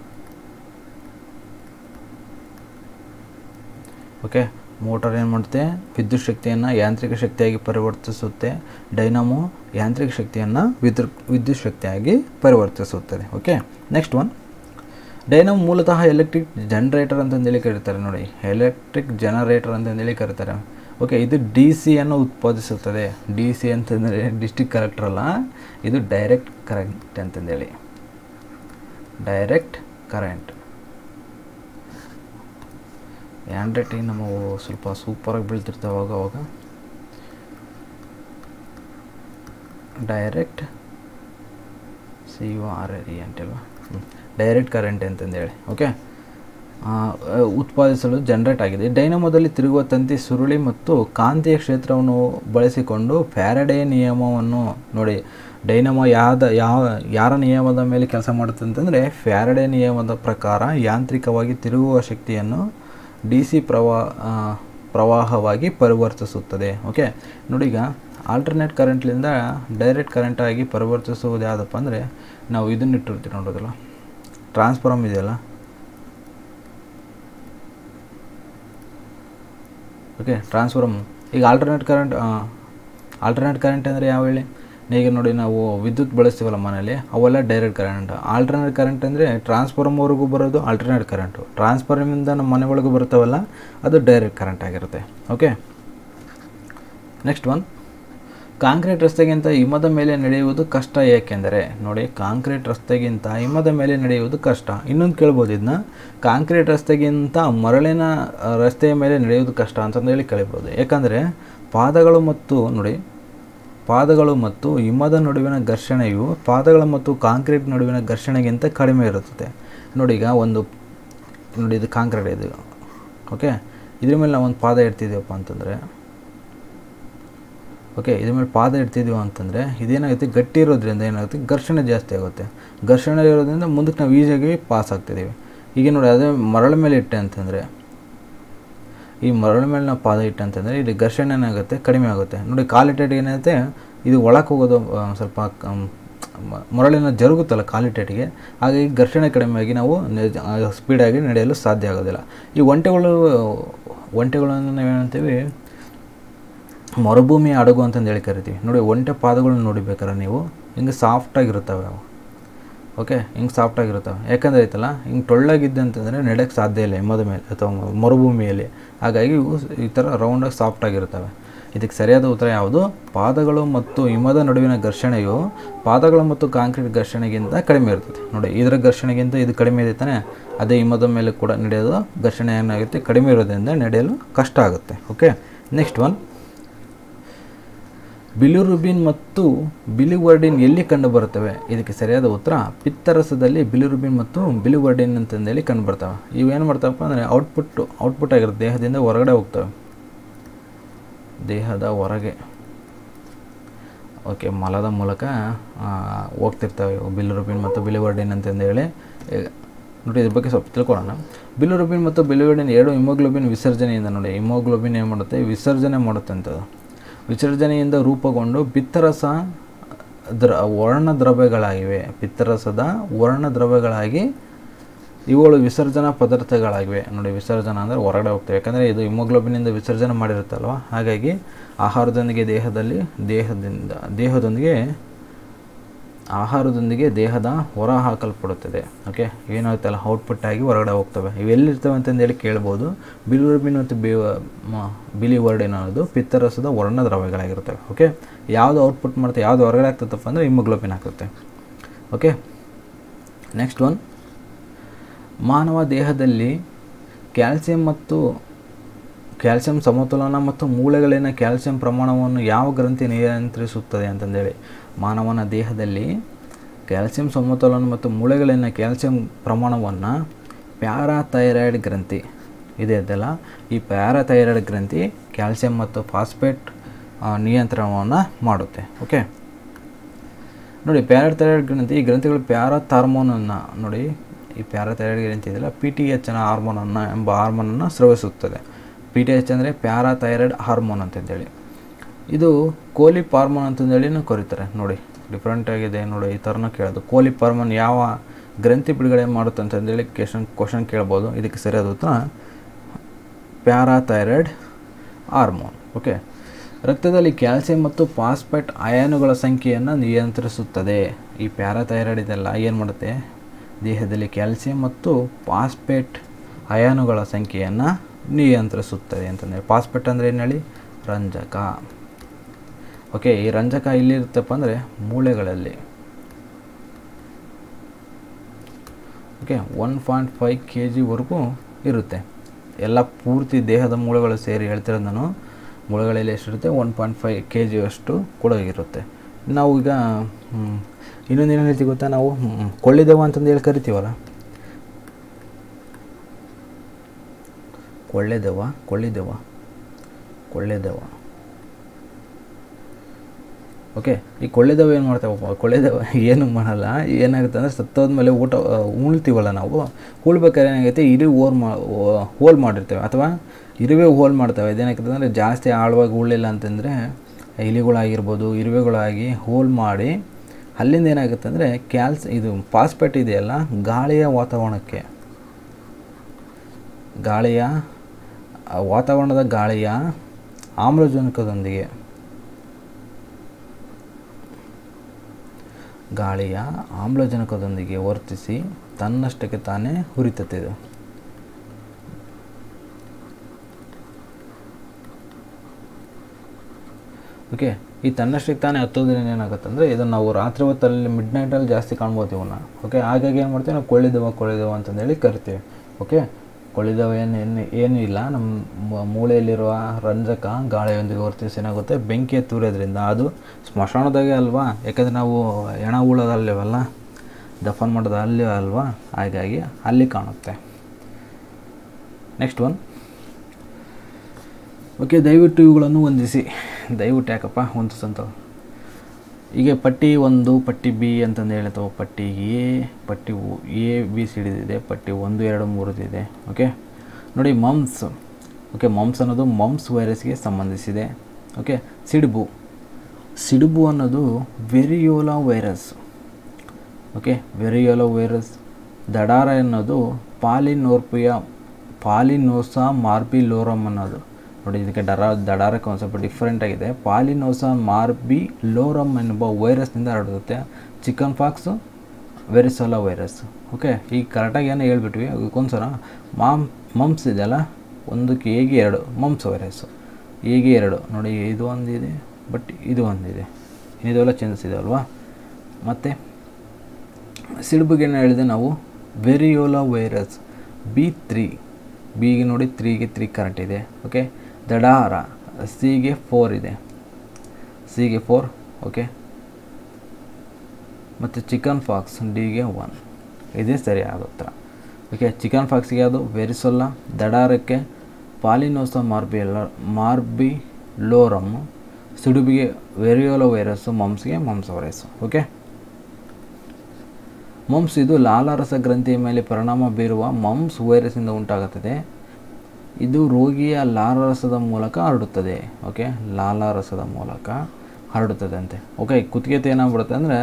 ಓಕೆ ಮೋಟಾರ್ ಏನು ಮಾಡುತ್ತೆ ವಿದ್ಯುತ್ ಶಕ್ತಿಯನ್ನು ಯಾಂತ್ರಿಕ ಶಕ್ತಿಯಾಗಿ ಪರಿವರ್ತಿಸುತ್ತೆ ಡೈನಮೋ ಯಾಂತ್ರಿಕ ಶಕ್ತಿಯನ್ನು ವಿದ್ಯುತ್ ವಿದ್ಯುತ್ ಶಕ್ತಿಯಾಗಿ ಪರಿವರ್ತಿಸುತ್ತದೆ ಓಕೆ ನೆಕ್ಸ್ಟ್ ಒನ್ ಡೈನಮೋ ಮೂಲತಃ ಎಲೆಕ್ಟ್ರಿಕ್ ಜನರೇಟರ್ ಅಂತಂದೇಳಿ ಕರೀತಾರೆ ನೋಡಿ ಎಲೆಕ್ಟ್ರಿಕ್ ಜನರೇಟರ್ ಅಂತಂದೇಳಿ ಕರೀತಾರೆ ಓಕೆ ಇದು ಡಿ ಸಿಯನ್ನು ಉತ್ಪಾದಿಸುತ್ತದೆ ಡಿ ಸಿ ಅಂತಂದರೆ ಡಿಸ್ಟಿಕ್ ಕರೆಕ್ಟರ್ ಅಲ್ಲ ಇದು ಡೈರೆಕ್ಟ್ ಕರೆಂಟ್ ಅಂತಂದೇಳಿ ಡೈರೆಕ್ಟ್ ಕರೆಂಟ್ ಹ್ಯಾಂಡ್ ರೈಟಿಂಗ್ ನಮ್ಮ ಸ್ವಲ್ಪ ಸೂಪರಾಗಿ ಬೀಳ್ತಿರ್ತಾವೆ ಅವಾಗ ಅವಾಗ direct C U R A ಅಂತಲ್ವಾ ಡೈರೆಕ್ಟ್ ಕರೆಂಟ್ ಅಂತಂದೇಳಿ ಓಕೆ ಉತ್ಪಾದಿಸಲು ಜನರೇಟ್ ಆಗಿದೆ ಡೈನಮೋದಲ್ಲಿ ತಿರುಗುವ ತಂತಿ ಸುರುಳಿ ಮತ್ತು ಕಾಂತೀಯ ಕ್ಷೇತ್ರವನ್ನು ಬಳಸಿಕೊಂಡು ಫ್ಯಾರಡೆ ನಿಯಮವನ್ನು ನೋಡಿ ಡೈನಮೋ ಯಾವ್ದ ಯಾವ ಯಾರ ನಿಯಮದ ಮೇಲೆ ಕೆಲಸ ಮಾಡುತ್ತೆ ಅಂತಂದರೆ ಫ್ಯಾರಡೆ ನಿಯಮದ ಪ್ರಕಾರ ಯಾಂತ್ರಿಕವಾಗಿ ತಿರುಗುವ ಶಕ್ತಿಯನ್ನು ಡಿ ಸಿ ಪ್ರವಾ ಆ, ಪ್ರವಾಹವಾಗಿ ಪರಿವರ್ತಿಸುತ್ತದೆ ಓಕೆ ನೋಡಿ ಈಗ ಆಲ್ಟರ್ನೇಟ್ ಕರೆಂಟ್ಲಿಂದ ಡೈರೆಕ್ಟ್ ಕರೆಂಟಾಗಿ ಪರಿವರ್ತಿಸುವುದು ಯಾವುದಪ್ಪ ಅಂದರೆ ನಾವು ಇದನ್ನ ಇಟ್ಟಿರ್ತೀವಿ ನೋಡೋದಲ್ಲ ಟ್ರಾನ್ಸ್ಫಾರ್ಮ್ ಇದೆಯಲ್ಲ ಓಕೆ ಟ್ರಾನ್ಸ್ಫಾರ್ಮ್ ಈಗ ಆಲ್ಟರ್ನೇಟ್ ಕರೆಂಟ್ ಆಲ್ಟರ್ನೇಟ್ ಕರೆಂಟ್ ಅಂದರೆ ಯಾವ ಹೇಳಿ ಈಗ ನೋಡಿ ನಾವು ವಿದ್ಯುತ್ ಬಳಸ್ತೀವಲ್ಲ ಮನೇಲಿ ಅವೆಲ್ಲ ಡೈರೆಕ್ಟ್ ಕರೆಂಟ್ ಆಲ್ಟರ್ನೇಟ್ ಕರೆಂಟ್ ಅಂದರೆ ಟ್ರಾನ್ಸ್ಫಾರ್ಮರ್ವರೆಗೂ ಬರೋದು ಆಲ್ಟರ್ನೇಟ್ ಕರೆಂಟು ಟ್ರಾನ್ಸ್ಫಾರ್ಮಿಂದ ನಮ್ಮ ಮನೆ ಒಳಗೂ ಬರುತ್ತವಲ್ಲ ಅದು ಡೈರೆಕ್ಟ್ ಕರೆಂಟ್ ಆಗಿರುತ್ತೆ ಓಕೆ ನೆಕ್ಸ್ಟ್ ಒನ್ ಕಾಂಕ್ರೀಟ್ ರಸ್ತೆಗಿಂತ ಹಿಮದ ಮೇಲೆ ನಡೆಯುವುದು ಕಷ್ಟ ಏಕೆಂದರೆ ನೋಡಿ ಕಾಂಕ್ರೀಟ್ ರಸ್ತೆಗಿಂತ ಹಿಮದ ಮೇಲೆ ನಡೆಯುವುದು ಕಷ್ಟ ಇನ್ನೊಂದು ಕೇಳ್ಬೋದು ಇದನ್ನ ಕಾಂಕ್ರೀಟ್ ರಸ್ತೆಗಿಂತ ಮರಳಿನ ಆ, ರಸ್ತೆಯ ಮೇಲೆ ನಡೆಯುವುದು ಕಷ್ಟ ಅಂತಂದೇಳಿ ಕೇಳ್ಬೋದು ಯಾಕಂದರೆ ಪಾದಗಳು ಮತ್ತು ನೋಡಿ ಪಾದಗಳು ಮತ್ತು ಹಿಮದ ನಡುವಿನ ಘರ್ಷಣೆಯು ಪಾದಗಳ ಮತ್ತು ಕಾಂಕ್ರೀಟ್ ನಡುವಿನ ಘರ್ಷಣೆಗಿಂತ ಕಡಿಮೆ ಇರುತ್ತದೆ ನೋಡಿ ಈಗ ಒಂದು ನೋಡಿ ಇದು ಕಾಂಕ್ರೀಟ್ ಇದು ಓಕೆ ಇದ್ರ ಮೇಲೆ ನಾವು ಒಂದು ಪಾದ ಇಡ್ತಿದ್ದೀವಪ್ಪ ಅಂತಂದರೆ ಓಕೆ ಇದ್ರ ಮೇಲೆ ಪಾದ ಇಡ್ತಿದ್ದೀವಿ ಅಂತಂದರೆ ಇದೇನಾಗುತ್ತೆ ಗಟ್ಟಿ ಇರೋದ್ರಿಂದ ಏನಾಗುತ್ತೆ ಘರ್ಷಣೆ ಜಾಸ್ತಿ ಆಗುತ್ತೆ ಘರ್ಷಣೆ ಇರೋದ್ರಿಂದ ಮುಂದಕ್ಕೆ ನಾವು ಈಸಿಯಾಗಿ ಪಾಸ್ ಆಗ್ತಿದ್ದೀವಿ ಈಗ ನೋಡಿ ಅದೇ ಮರಳ ಮೇಲೆ ಇಟ್ಟೆ ಅಂತಂದರೆ ಈ ಮರಳ ಮೇಲೆ ನಾವು ಪಾದ ಇಟ್ಟೆ ಅಂತಂದರೆ ಇಲ್ಲಿ ಘರ್ಷಣೆ ಏನಾಗುತ್ತೆ ಕಡಿಮೆ ಆಗುತ್ತೆ ನೋಡಿ ಕಾಲಿಟೇಟ್ ಏನಾಗುತ್ತೆ ಇದು ಒಳಕ್ಕೆ ಹೋಗೋದು ಆ, ಸ್ವಲ್ಪ ಕಮ್- ಮ- ಮರಳಿನ ಜರುಗುತ್ತಲ್ಲ ಕಾಲಿಟೇಟಿಗೆ ಹಾಗಾಗಿ ಘರ್ಷಣೆ ಕಡಿಮೆಯಾಗಿ ನಾವು ಸ್ಪೀಡಾಗಿ ನಡೆಯಲು ಸಾಧ್ಯ ಆಗೋದಿಲ್ಲ ಈ ಒಂಟೆಗಳು ಒಂಟೆಗಳನ್ನು ನಾವೇನಂತೀವಿ ಮರುಭೂಮಿ ಹಡಗು ಅಂತಂದು ಹೇಳಿ ಕರಿತೀವಿ ನೋಡಿ ಒಂಟೆ ಪಾದಗಳನ್ನ ನೋಡಿಬೇಕಾರೆ ನೀವು ಹಿಂಗೆ ಸಾಫ್ಟಾಗಿರುತ್ತವೆ ಅವು ಓಕೆ ಹಿಂಗೆ ಸಾಫ್ಟಾಗಿರುತ್ತವೆ ಯಾಕಂದರೆ ಐತಲ್ಲ ಹಿಂಗೆ ಟೊಳ್ಳಾಗಿದ್ದೆ ಅಂತಂದರೆ ನಡೆಯೋಕ್ಕೆ ಸಾಧ್ಯ ಇಲ್ಲ ಹಿಮದ ಮೇಲೆ ಅಥವಾ ಮ- ಮರುಭೂಮಿಯಲ್ಲಿ ಹಾಗಾಗಿ ಇವು ಸ್- ಈ ಥರ ರೌಂಡಾಗಿ ಸಾಫ್ಟಾಗಿರುತ್ತವೆ ಇದಕ್ಕೆ ಸರಿಯಾದ ಉತ್ತರ ಯಾವುದು ಪಾದಗಳು ಮತ್ತು ಹಿಮದ ನಡುವಿನ ಘರ್ಷಣೆಯು ಪಾದಗಳು ಮತ್ತು ಕಾಂಕ್ರೀಟ್ ಘರ್ಷಣೆಗಿಂತ ಕಡಿಮೆ ಇರ್ತದೆ ನೋಡಿ ಇದರ ಘರ್ಷಣೆಗಿಂತ ಇದು ಕಡಿಮೆ ಇದೆ ತಾನೆ ಅದೇ ಹಿಮದ ಮೇಲೆ ಕೂಡ ನಡೆಯೋದು ಘರ್ಷಣೆ ಏನಾಗುತ್ತೆ ಕಡಿಮೆ ಇರೋದ್ರಿಂದ ನಡೆಯಲು ಕಷ್ಟ ಆಗುತ್ತೆ ಓಕೆ ನೆಕ್ಸ್ಟ್ ಒನ್ ಬಿಲಿರುಬಿನ್ ಮತ್ತು ಬಿಲಿವರ್ಡಿನ್ ಎಲ್ಲಿ ಕಂಡುಬರುತ್ತವೆ ಇದಕ್ಕೆ ಸರಿಯಾದ ಉತ್ತರ ಪಿತ್ತರಸದಲ್ಲಿ ಬಿಲಿರುಬಿನ್ ಮತ್ತು ಬಿಲಿವರ್ಡಿನ್ ಅಂತಂದೇಳಿ ಕಂಡುಬರ್ತವೆ ಇವೇನು ಮಾಡ್ತವಪ್ಪ ಅಂದರೆ ಔಟ್ಪುಟ್ ಔಟ್ಪುಟ್ ಆಗಿರುತ್ತೆ ದೇಹದಿಂದ ಹೊರಗಡೆ ಹೋಗ್ತವೆ ದೇಹದ ಹೊರಗೆ ಓಕೆ ಮಲದ ಮೂಲಕ ಆ, ಹೋಗ್ತಿರ್ತವೆ ಇವು ಬಿಲಿರುಬಿನ್ ಮತ್ತು ಬಿಲಿವರ್ಡಿನ್ ಅಂತಂದೇಳಿ ಈಗ ನೋಡಿ ಇದ್ರ ಬಗ್ಗೆ ಸ್ವಲ್ಪ ತಿಳ್ಕೊಳ್ಳೋಣ ಬಿಲಿರುಬಿನ್ ಮತ್ತು ಬಿಲಿವರ್ಡಿನ್ ಎರಡು ಹಿಮೋಗ್ಲೋಬಿನ್ ವಿಸರ್ಜನೆಯಿಂದ ನೋಡಿ ಹಿಮೋಗ್ಲೋಬಿನ್ ಏನು ಮಾಡುತ್ತೆ ವಿಸರ್ಜನೆ ಮಾಡುತ್ತೆ ಅಂತದು ವಿಸರ್ಜನೆಯಿಂದ ರೂಪುಗೊಂಡು ಪಿತ್ತರಸ ದ್ರ ವರ್ಣ ದ್ರವ್ಯಗಳಾಗಿವೆ ಪಿತ್ತರಸದ ವರ್ಣ ದ್ರವ್ಯಗಳಾಗಿ ಇವುಗಳು ವಿಸರ್ಜನಾ ಪದಾರ್ಥಗಳಾಗಿವೆ ನೋಡಿ ವಿಸರ್ಜನಾ ಅಂದರೆ ಹೊರಗಡೆ ಹೋಗ್ತವೆ ಯಾಕಂದರೆ ಇದು ಹಿಮೋಗ್ಲೋಬಿನಿಂದ ವಿಸರ್ಜನೆ ಮಾಡಿರುತ್ತಲ್ವ ಹಾಗಾಗಿ ಆಹಾರದೊಂದಿಗೆ ದೇಹದಲ್ಲಿ ದೇಹದಿಂದ ದೇಹದೊಂದಿಗೆ ಆಹಾರದೊಂದಿಗೆ ದೇಹದ ಹೊರ ಹಾಕಲ್ಪಡುತ್ತದೆ ಓಕೆ ಏನಾಗುತ್ತಲ್ಲ ಔಟ್ಪುಟ್ ಆಗಿ ಹೊರಗಡೆ ಹೋಗ್ತವೆ ಇವೆಲ್ಲಿರ್ತವೆ ಅಂತಂದೇಳಿ ಕೇಳ್ಬೋದು ಬಿಲಿರುಬಿನ್ ಮತ್ತು ಬಿ ಮ- ಬಿಲಿವರ್ಡಿನ್ ಅನ್ನೋದು ಪಿತ್ತರಸದ ವರ್ಣ ದ್ರವ್ಯಗಳಾಗಿರ್ತವೆ ಓಕೆ ಯಾವುದು ಔಟ್ಪುಟ್ ಮಾಡುತ್ತೆ ಯಾವುದು ಹೊರಗಡೆ ಆಗ್ತದಪ್ಪ ಅಂದರೆ ಹಿಮೋಗ್ಲೋಬಿನ್ ಆಗುತ್ತೆ ಓಕೆ ನೆಕ್ಸ್ಟ್ ಒನ್ ಮಾನವ ದೇಹದಲ್ಲಿ ಕ್ಯಾಲ್ಸಿಯಂ ಮತ್ತು ಕ್ಯಾಲ್ಸಿಯಂ ಸಮತೋಲನ ಮತ್ತು ಮೂಳೆಗಳಲ್ಲಿನ ಕ್ಯಾಲ್ಸಿಯಂ ಪ್ರಮಾಣವನ್ನು ಯಾವ ಗ್ರಂಥಿ ನಿಯಂತ್ರಿಸುತ್ತದೆ ಅಂತಂದೇಳಿ ಮಾನವನ ದೇಹದಲ್ಲಿ ಕ್ಯಾಲ್ಸಿಯಂ ಸಮತೋಲನ ಮತ್ತು ಮೂಳೆಗಳಲ್ಲಿನ ಕ್ಯಾಲ್ಸಿಯಂ ಪ್ರಮಾಣವನ್ನು ಪ್ಯಾರಾಥೈರಾಯ್ಡ್ ಗ್ರಂಥಿ ಇದೆ ಅದಲ್ಲ ಈ ಪ್ಯಾರಾಥೈರಾಯ್ಡ್ ಗ್ರಂಥಿ ಕ್ಯಾಲ್ಸಿಯಂ ಮತ್ತು ಫಾಸ್ಫೇಟ್ ಆ, ನಿಯಂತ್ರಣವನ್ನು ಮಾಡುತ್ತೆ ಓಕೆ ನೋಡಿ ಪ್ಯಾರಾಥೈರಾಯ್ಡ್ ಗ್ರಂಥಿ ಈ ಗ್ರಂಥಿಗಳು ಪ್ಯಾರಾಥಾರ್ಮೋನನ್ನು ನೋಡಿ ಈ ಪ್ಯಾರಾಥೈರಾಯ್ಡ್ ಗ್ರಂಥಿ ಇದೆಯಲ್ಲ ಪಿ ಟಿ ಎಚ್ ಅನ್ನೋ ಹಾರ್ಮೋನನ್ನು ಎಂಬ ಹಾರ್ಮೋನನ್ನು ಸ್ರವಿಸುತ್ತದೆ ಪಿ ಟಿ ಎಚ್ ಅಂದರೆ ಪ್ಯಾರಾಥೈರಾಯ್ಡ್ ಹಾರ್ಮೋನ್ ಅಂತಂದೇಳಿ ಇದು ಕೋಲಿಪ್ ಹಾರ್ಮೋನ್ ಅಂತಂದೇಳಿನೂ ಕರೀತಾರೆ ನೋಡಿ ಡಿಫ್ರೆಂಟ್ ಆಗಿದೆ ನೋಡಿ ಈ ಥರನೂ ಕೇಳೋದು ಕೋಲಿಪ್ ಹಾರ್ಮೋನ್ ಯಾವ ಗ್ರಂಥಿ ಬಿಡುಗಡೆ ಮಾಡುತ್ತೆ ಅಂತಂದೇಳಿ ಕ್ವೆಶನ್ ಕ್ವಶನ್ ಕೇಳ್ಬೋದು ಇದಕ್ಕೆ ಸರಿಯಾದ ಉತ್ತರ ಪ್ಯಾರಾಥೈರಾಯ್ಡ್ ಹಾರ್ಮೋನ್ ಓಕೆ ರಕ್ತದಲ್ಲಿ ಕ್ಯಾಲ್ಸಿಯಂ ಮತ್ತು ಫಾಸ್ಫೇಟ್ ಅಯಾನುಗಳ ಸಂಖ್ಯೆಯನ್ನು ನಿಯಂತ್ರಿಸುತ್ತದೆ ಈ ಪ್ಯಾರಾಥೈರಾಯ್ಡ್ ಇದೆಲ್ಲ ಏನು ಮಾಡುತ್ತೆ ದೇಹದಲ್ಲಿ ಕ್ಯಾಲ್ಸಿಯಂ ಮತ್ತು ಫಾಸ್ಫೇಟ್ ಅಯಾನುಗಳ ಸಂಖ್ಯೆಯನ್ನು ನಿಯಂತ್ರಿಸುತ್ತದೆ ಅಂತಂದರೆ ಫಾಸ್ಫೇಟ್ ಅಂದರೆ ಏನು ಹೇಳಿ ರಂಜಕ ಓಕೆ ಈ ರಂಜಕ ಎಲ್ಲಿರುತ್ತಪ್ಪ ಅಂದರೆ ಮೂಳೆಗಳಲ್ಲಿ okay one point five K ಜಿವರೆಗೂ ಇರುತ್ತೆ ಎಲ್ಲ ಪೂರ್ತಿ ದೇಹದ ಮೂಳೆಗಳು ಸೇರಿ ಹೇಳ್ತಿರೋದು ನಾನು ಮೂಳೆಗಳಲ್ಲಿ ಎಷ್ಟಿರುತ್ತೆ ಒನ್ ಪಾಯಿಂಟ್ ಫೈವ್ ಕೆ ಜಿಯಷ್ಟು ಕೂಡ ಇರುತ್ತೆ ನಾವು ಈಗ ಇನ್ನೊಂದು ಏನು ಹೇಳ್ತೀವಿ ಗೊತ್ತಾ ನಾವು ಹ್ಮ್, ಕೊಳ್ಳಿದೆವು ಅಂತಂದು ಹೇಳಿ ಕರಿತೀವಲ್ಲ ಕೊಳ್ಳೆದೆವ ಕೊಳ್ಳಿದೆವ ಕೊಳ್ಳೆದೆವ ಓಕೆ ಈ ಕೊಳ್ಳೆದವ ಏನು ಮಾಡ್ತಾವಪ್ಪ ಕೊಳ್ಳೆದವ ಏನು ಮಾಡಲ್ಲ ಏನಾಗುತ್ತೆ ಅಂದರೆ ಸತ್ತೋದ್ಮೇಲೆ ಊಟ ಆ, ಉಣ್ತೀವಲ್ಲ ನಾವು ಉಳ್ಬೇಕಾದ್ರೆ ಏನಾಗೈತೆ ಇರಿ ಹೋಲ್ ಮಾ ಹೋಲ್ ಮಾಡಿರ್ತೇವೆ ಅಥವಾ ಇರುವೆ ಹೋಲ್ ಮಾಡ್ತವೆ ಇದೇನಾಗ್ತದೆ ಅಂದರೆ ಜಾಸ್ತಿ ಆಳವಾಗಿ ಉಳ್ಳಿಲ್ಲ ಅಂತಂದರೆ ಇಲಿಗಳಾಗಿರ್ಬೋದು ಇರುವೆಗಳಾಗಿ ಹೋಲ್ ಮಾಡಿ ಅಲ್ಲಿಂದ ಏನಾಗುತ್ತೆ ಅಂದರೆ ಕ್ಯಾಲ್ಸ್ ಇದು ಫಾಸ್ಫೇಟ್ ಇದೆಯಲ್ಲ ಗಾಳಿಯ ವಾತಾವರಣಕ್ಕೆ ಗಾಳಿಯ ಆ ವಾತಾವರಣದ ಗಾಳಿಯ ಆಮ್ಲಜನಕದೊಂದಿಗೆ ಗಾಳಿಯ ಆಮ್ಲಜನಕದೊಂದಿಗೆ ವರ್ತಿಸಿ ತನ್ನಷ್ಟಕ್ಕೆ ತಾನೇ ಹುರಿತತೆ ಇದು ಓಕೆ ಈ ತನ್ನಷ್ಟಕ್ಕೆ ತಾನೇ ಹತ್ತೋದ್ರಿಂದ ಏನಾಗುತ್ತೆ ಅಂದರೆ ಇದನ್ನು ನಾವು ರಾತ್ರಿ ಹೊತ್ತಲ್ಲಿ ಮಿಡ್ ನೈಟಲ್ಲಿ ಜಾಸ್ತಿ ಕಾಣ್ಬೋದು ಇವನ್ನ ಓಕೆ ಹಾಗಾಗಿ ಏನು ಮಾಡ್ತೀವಿ ನಾವು ಕೊಳ್ಳಿದವ ಕೊಳ್ಳಿದವ ಅಂತಂದೇಳಿ ಕರಿತೀವಿ ಓಕೆ ಕೊಳ್ಳಿದವ ಏನು ಏನು ಏನೂ ಇಲ್ಲ ನಮ್ಮ ಮ- ಮೂಳೆಯಲ್ಲಿರುವ ರಂಜಕ ಗಾಳಿಯೊಂದಿಗೆ ವರ್ತಿಸಿ ಏನಾಗುತ್ತೆ ಬೆಂಕಿ ತೂರೋದ್ರಿಂದ ಅದು ಸ್ಮಶಾನದಾಗೆ ಅಲ್ವಾ ಯಾಕಂದರೆ ನಾವು ಹೆಣ ಉಳೋದಲ್ಲೇವಲ್ಲ ದಫನ್ ಮಾಡೋದು ಅಲ್ಲಿ ಅಲ್ವಾ ಹಾಗಾಗಿ ಅಲ್ಲಿ ಕಾಣುತ್ತೆ ನೆಕ್ಸ್ಟ್ ಒನ್ ಓಕೆ ದಯವಿಟ್ಟು ಇವುಗಳನ್ನು ಹೊಂದಿಸಿ ದಯವಿಟ್ಟು ಯಾಕಪ್ಪ ಹೊಂದಿಸಂತ ಈಗ ಪಟ್ಟಿ ಒಂದು ಪಟ್ಟಿ ಬಿ ಅಂತಂದು ಹೇಳ್ತಾವೆ ಪಟ್ಟಿ ಎ ಪಟ್ಟಿ ಎ ಬಿ ಸಿ ಇದೆ ಪಟ್ಟಿ ಒಂದು ಎರಡು ಮೂರದಿದೆ ಓಕೆ ನೋಡಿ ಮಮ್ಸ್ ಓಕೆ ಮಮ್ಸ್ ಅನ್ನೋದು ಮಮ್ಸ್ ವೈರಸ್ಗೆ ಸಂಬಂಧಿಸಿದೆ ಓಕೆ ಸಿಡುಬು ಸಿಡುಬು ಅನ್ನೋದು variola virus okay variola virus ದಡಾರ ಅನ್ನೋದು ಪಾಲಿನೋರ್ಪಿಯ ಪಾಲಿನೋಸಾ ಮಾರ್ಬಿಲೋರಮ್ ಅನ್ನೋದು ನೋಡಿ ಇದಕ್ಕೆ ಡರ ದಡಾರಕ್ಕೆ ಒಂದು ಸ್ವಲ್ಪ ಡಿಫ್ರೆಂಟ್ ಆಗಿದೆ ಪಾಲಿನೋಸಾ ಮಾರ್ಬಿ ಲೋರಮ್ ಎನ್ನುವ ವೈರಸ್ನಿಂದ ಹರಡುತ್ತೆ chicken pox varicella virus okay ಈಗ ಕರೆಕ್ಟಾಗಿ ಏನೋ ಹೇಳ್ಬಿಟ್ವಿ ಅದಕ್ಕೊಂದ್ಸಲ ಮಾಮ್ ಮಮ್ಸ್ ಇದೆಯಲ್ಲ ಒಂದಕ್ಕೆ ಹೇಗೆ ಎರಡು ಮಮ್ಸ್ ವೈರಸ್ಸು ಹೇಗೆ ಎರಡು ನೋಡಿ ಇದು ಒಂದಿದೆ ಬಟ್ ಇದು ಒಂದಿದೆ ಇದೆಲ್ಲ ಚೇಂಜಸ್ ಇದೆ ಅಲ್ವಾ ಮತ್ತು ಸಿಡುಬಿಗೆ ಏನು ಹೇಳಿದೆ ನಾವು ವೆರಿಯೋಲಾ ವೈರಸ್ ಬಿ ತ್ರೀ ಬಿಗೆ ನೋಡಿ ತ್ರೀಗೆ ತ್ರೀ ಕರೆಕ್ಟ್ ಇದೆ ಓಕೆ ದಡಾರ ಸಿಗೆ ಫೋರ್ ಇದೆ ಸಿಗೆ ಫೋರ್ ಓಕೆ ಮತ್ತು ಚಿಕನ್ ಫಾಕ್ಸ್ ಡಿಗೆ ಒನ್ ಇದೇ ಸರಿ ಆಗುತ್ತರ ಓಕೆ ಚಿಕನ್ ಫಾಕ್ಸ್ಗೆ ಅದು ವೆರಿಸೊಲ್ಲ ದಡಾರಕ್ಕೆ ಪಾಲಿನೋಸ ಮಾರ್ಬಿಯಲ್ಲ ಮಾರ್ಬಿ ಲೋರಮ್ ಸಿಡುಬಿಗೆ ವೆರಿಯೋಲಾ ವೈರಸ್ಸು ಮಮ್ಸ್ಗೆ ಮಮ್ಸ್ ವೈರಸ್ಸು ಓಕೆ ಮಮ್ಸ್ ಇದು ಲಾಲಾರಸ ಗ್ರಂಥಿಯ ಮೇಲೆ ಪರಿಣಾಮ ಬೀರುವ ಮಮ್ಸ್ ವೈರಸ್ಸಿಂದ ಉಂಟಾಗುತ್ತದೆ ಇದು ರೋಗಿಯ ಲಾಲಾರಸದ ಮೂಲಕ ಹರಡುತ್ತದೆ ಓಕೆ ಲಾಲಾರಸದ ಮೂಲಕ ಹರಡುತ್ತದೆ ಅಂತೆ ಓಕೆ ಕುತ್ತಿಗೆ ಏನಾಗ್ಬಿಡುತ್ತೆ ಅಂದರೆ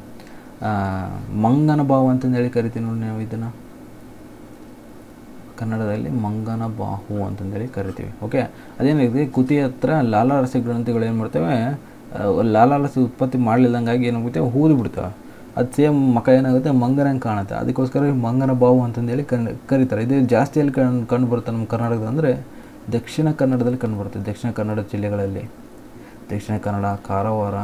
ಮಂಗನ ಬಾವು ಅಂತಂದೇಳಿ ಕರಿತೀವಿ ನೋಡಿ ನಾವು ಇದನ್ನು ಕನ್ನಡದಲ್ಲಿ ಮಂಗನ ಬಾಹು ಅಂತಂದೇಳಿ ಕರಿತೀವಿ ಓಕೆ ಅದೇನಾಗಿದೆ ಕುತಿ ಹತ್ರ ಲಾಲಾರಸ ಗ್ರಂಥಿಗಳು ಏನು ಮಾಡ್ತವೆ ಆ, ಲಾಲಾರಸ ಉತ್ಪತ್ತಿ ಮಾಡಲಿಲ್ಲಂಗಾಗಿ ಏನಾಗುತ್ತೆ ಹೂದು ಬಿಡ್ತವೆ ಅದು ಸೇಮ್ ಮಕ ಏನಾಗುತ್ತೆ ಮಂಗನಂಗೆ ಕಾಣುತ್ತೆ ಅದಕ್ಕೋಸ್ಕರ ಈ ಮಂಗನ ಬಾವು ಅಂತಂದೇಳಿ ಕಣ್ ಕರೀತಾರೆ ಇದು ಜಾಸ್ತಿ ಎಲ್ಲಿ ಕಣ್ ಕಂಡು ಬರುತ್ತೆ ನಮ್ಮ ಕರ್ನಾಟಕದ ಅಂದರೆ ದಕ್ಷಿಣ ಕನ್ನಡದಲ್ಲಿ ಕಂಡು ಬರುತ್ತೆ ದಕ್ಷಿಣ ಕನ್ನಡ ಜಿಲ್ಲೆಗಳಲ್ಲಿ ದಕ್ಷಿಣ ಕನ್ನಡ ಕಾರವಾರ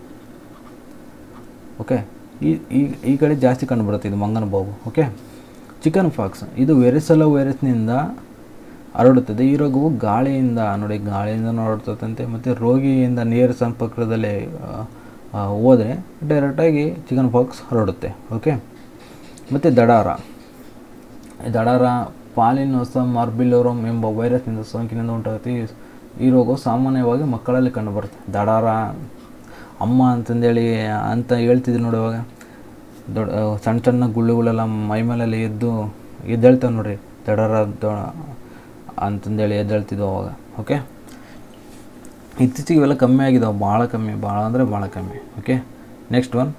ಓಕೆ ಈ ಈ ಈ ಕಡೆ ಜಾಸ್ತಿ ಕಂಡುಬರುತ್ತೆ ಇದು ಮಂಗನ ಬಾವು ಓಕೆ ಚಿಕನ್ ಫಾಕ್ಸ್ ಇದು ವೆರಿಸಲ ವೈರಸ್ನಿಂದ ಹರಡುತ್ತದೆ ಈ ರೋಗವು ಗಾಳಿಯಿಂದ ನೋಡಿ ಗಾಳಿಯಿಂದ ಹರಡುತ್ತದಂತೆ ಮತ್ತು ರೋಗಿಯಿಂದ ನೇರ ಸಂಪರ್ಕದಲ್ಲಿ ಆ, ಆ, ಹೋದರೆ ಡೈರೆಕ್ಟಾಗಿ ಚಿಕನ್ ಫಾಕ್ಸ್ ಹರಡುತ್ತೆ ಓಕೆ ಮತ್ತು ದಡಾರ ಈ ದಡಾರ ಪಾಲಿನೋಸ ಮಾರ್ಬಿಲೋರಮ್ ಎಂಬ ವೈರಸ್ನಿಂದ ಸೋಂಕಿನಿಂದ ಉಂಟಾಗುತ್ತೆ ಈ- ಈ ರೋಗವು ಸಾಮಾನ್ಯವಾಗಿ ಮಕ್ಕಳಲ್ಲಿ ಕಂಡುಬರುತ್ತೆ ದಡಾರ ಅಮ್ಮ ಅಂತಂದೇಳಿ ಅಂತ ಹೇಳ್ತಿದ್ವಿ ನೋಡಿ ಅವಾಗ ದೊಡ್ಡ ಸಣ್ಣ ಸಣ್ಣ ಗುಳ್ಳುಗಳೆಲ್ಲ ಮೈ ಮೇಲೆಲ್ಲ ಎದ್ದು ಎದ್ದೇಳ್ತಾವೆ ನೋಡ್ರಿ ದಡರ ದೊ ಅಂತಂದೇಳಿ ಎದ್ದೇಳ್ತಿದ್ವು ಅವಾಗ ಓಕೆ ಇತ್ತೀಚೆಗೆ ಇವೆಲ್ಲ ಕಮ್ಮಿ ಆಗಿದಾವೆ ಭಾಳ ಕಮ್ಮಿ ಭಾಳ ಅಂದರೆ ಭಾಳ ಕಮ್ಮಿ ಓಕೆ ನೆಕ್ಸ್ಟ್ ಒನ್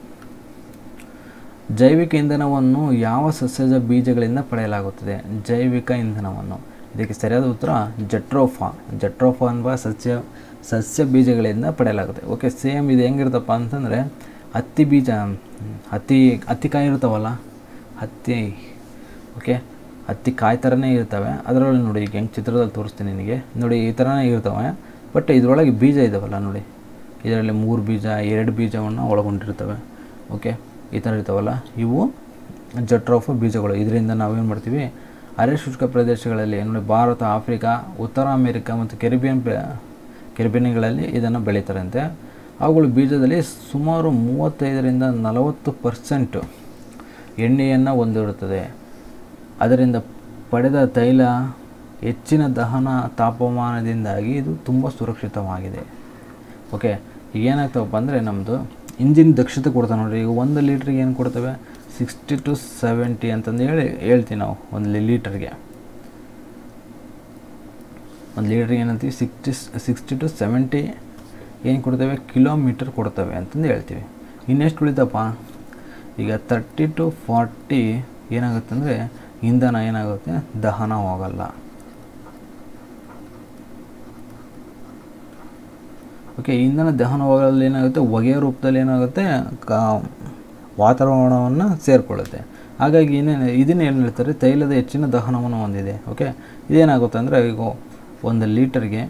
ಜೈವಿಕ ಇಂಧನವನ್ನು ಯಾವ ಸಸ್ಯದ ಬೀಜಗಳಿಂದ ಪಡೆಯಲಾಗುತ್ತದೆ ಜೈವಿಕ ಇಂಧನವನ್ನು ಇದಕ್ಕೆ ಸರಿಯಾದ ಉತ್ತರ ಜಟ್ರೋಫಾ ಜಟ್ರೋಫಾ ಎಂಬ ಸಸ್ಯ ಸಸ್ಯ ಬೀಜಗಳಿಂದ ಪಡೆಯಲಾಗುತ್ತೆ ಓಕೆ ಸೇಮ್ ಇದು ಹೆಂಗಿರುತ್ತಪ್ಪ ಅಂತಂದರೆ ಹತ್ತಿ ಬೀಜ ಹತ್ತಿ ಹತ್ತಿ ಕಾಯಿ ಇರ್ತಾವಲ್ಲ ಹತ್ತಿ ಓಕೆ ಹತ್ತಿ ಕಾಯಿ ಥರನೇ ಇರ್ತವೆ ಅದರಲ್ಲಿ ನೋಡಿ ಈಗ ಹೆಂಗೆ ಚಿತ್ರದಲ್ಲಿ ತೋರಿಸ್ತೀನಿ ನಿನಗೆ ನೋಡಿ ಈ ಥರನೇ ಇರ್ತವೆ ಬಟ್ ಇದರೊಳಗೆ ಬೀಜ ಇದಾವಲ್ಲ ನೋಡಿ ಇದರಲ್ಲಿ ಮೂರು ಬೀಜ ಎರಡು ಬೀಜವನ್ನು ಒಳಗೊಂಡಿರ್ತವೆ ಓಕೆ ಈ ಥರ ಇರ್ತಾವಲ್ಲ ಇವು ಜಟ್ರೋಫ್ ಬೀಜಗಳು ಇದರಿಂದ ನಾವೇನು ಮಾಡ್ತೀವಿ ಅರೆ ಶುಷ್ಕ ಪ್ರದೇಶಗಳಲ್ಲಿ ನೋಡಿ ಭಾರತ ಆಫ್ರಿಕಾ ಉತ್ತರ ಅಮೇರಿಕಾ ಮತ್ತು ಕೆರಿಬಿಯನ್ ಪ್ರ ಕೆರಿಬಿಯನ್ಗಳಲ್ಲಿ ಇದನ್ನು ಬೆಳೀತಾರಂತೆ ಅವುಗಳು ಬೀಜದಲ್ಲಿ ಸುಮಾರು ಮೂವತ್ತೈದರಿಂದ ನಲವತ್ತು ಪರ್ಸೆಂಟು ಎಣ್ಣೆಯನ್ನು ಹೊಂದಿರುತ್ತದೆ ಅದರಿಂದ ಪಡೆದ ತೈಲ ಹೆಚ್ಚಿನ ದಹನ ತಾಪಮಾನದಿಂದಾಗಿ ಇದು ತುಂಬ ಸುರಕ್ಷಿತವಾಗಿದೆ ಓಕೆ ಈಗ ಏನಾಗ್ತವಪ್ಪ ಅಂದರೆ ನಮ್ಮದು ಇಂಜಿನ್ ದಕ್ಷತೆ ಕೊಡ್ತಾವೆ ನೋಡಿರಿ ಈಗ ಒಂದು ಲೀಟ್ರಿಗೆ ಏನು ಕೊಡ್ತೇವೆ ಸಿಕ್ಸ್ಟಿ ಟು ಸೆವೆಂಟಿ ಅಂತಂದು ಹೇಳಿ ಹೇಳ್ತೀವಿ ನಾವು ಒಂದು ಲೀಟರ್ಗೆ ಒಂದು ಲೀಟ್ರಿಗೆ ಏನಂತೀವಿ ಸಿಕ್ಸ್ಟಿ ಸಿಕ್ಸ್ಟಿ ಟು ಸೆವೆಂಟಿ ಏನು ಕೊಡ್ತೇವೆ ಕಿಲೋಮೀಟರ್ ಕೊಡ್ತವೆ ಅಂತಂದು ಹೇಳ್ತೀವಿ ಇನ್ನೆಷ್ಟು ಉಳಿತಪ್ಪ ಈಗ ತರ್ಟಿ ಟು ಫಾರ್ಟಿ ಏನಾಗುತ್ತೆ ಅಂದರೆ ಇಂಧನ ಏನಾಗುತ್ತೆ ದಹನ ಹೋಗಲ್ಲ ಓಕೆ ಇಂಧನ ದಹನ ಹೋಗಲ್ಲ ಏನಾಗುತ್ತೆ ಹೊಗೆ ರೂಪದಲ್ಲಿ ಏನಾಗುತ್ತೆ ಕಾ ವಾತಾವರಣವನ್ನು ಸೇರಿಕೊಳ್ಳುತ್ತೆ ಹಾಗಾಗಿ ಏನೇನು ಇದನ್ನ ಏನು ಹೇಳ್ತಾರೆ ತೈಲದ ಹೆಚ್ಚಿನ ದಹನವನ್ನು ಹೊಂದಿದೆ ಓಕೆ ಇದೇನಾಗುತ್ತೆ ಅಂದರೆ ಈಗ ಒಂದು ಲೀಟರ್ಗೆ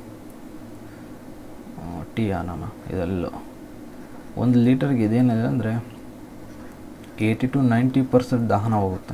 ಟೀ ಆನನ ಇದೆಲ್ಲೋ ಒಂದು ಲೀಟರ್ಗೆ ಇದೇನಿದೆ ಅಂದರೆ ಏಯ್ಟಿ ಟು ನೈಂಟಿ ಪರ್ಸೆಂಟ್ ದಹನ ಹೋಗುತ್ತೆ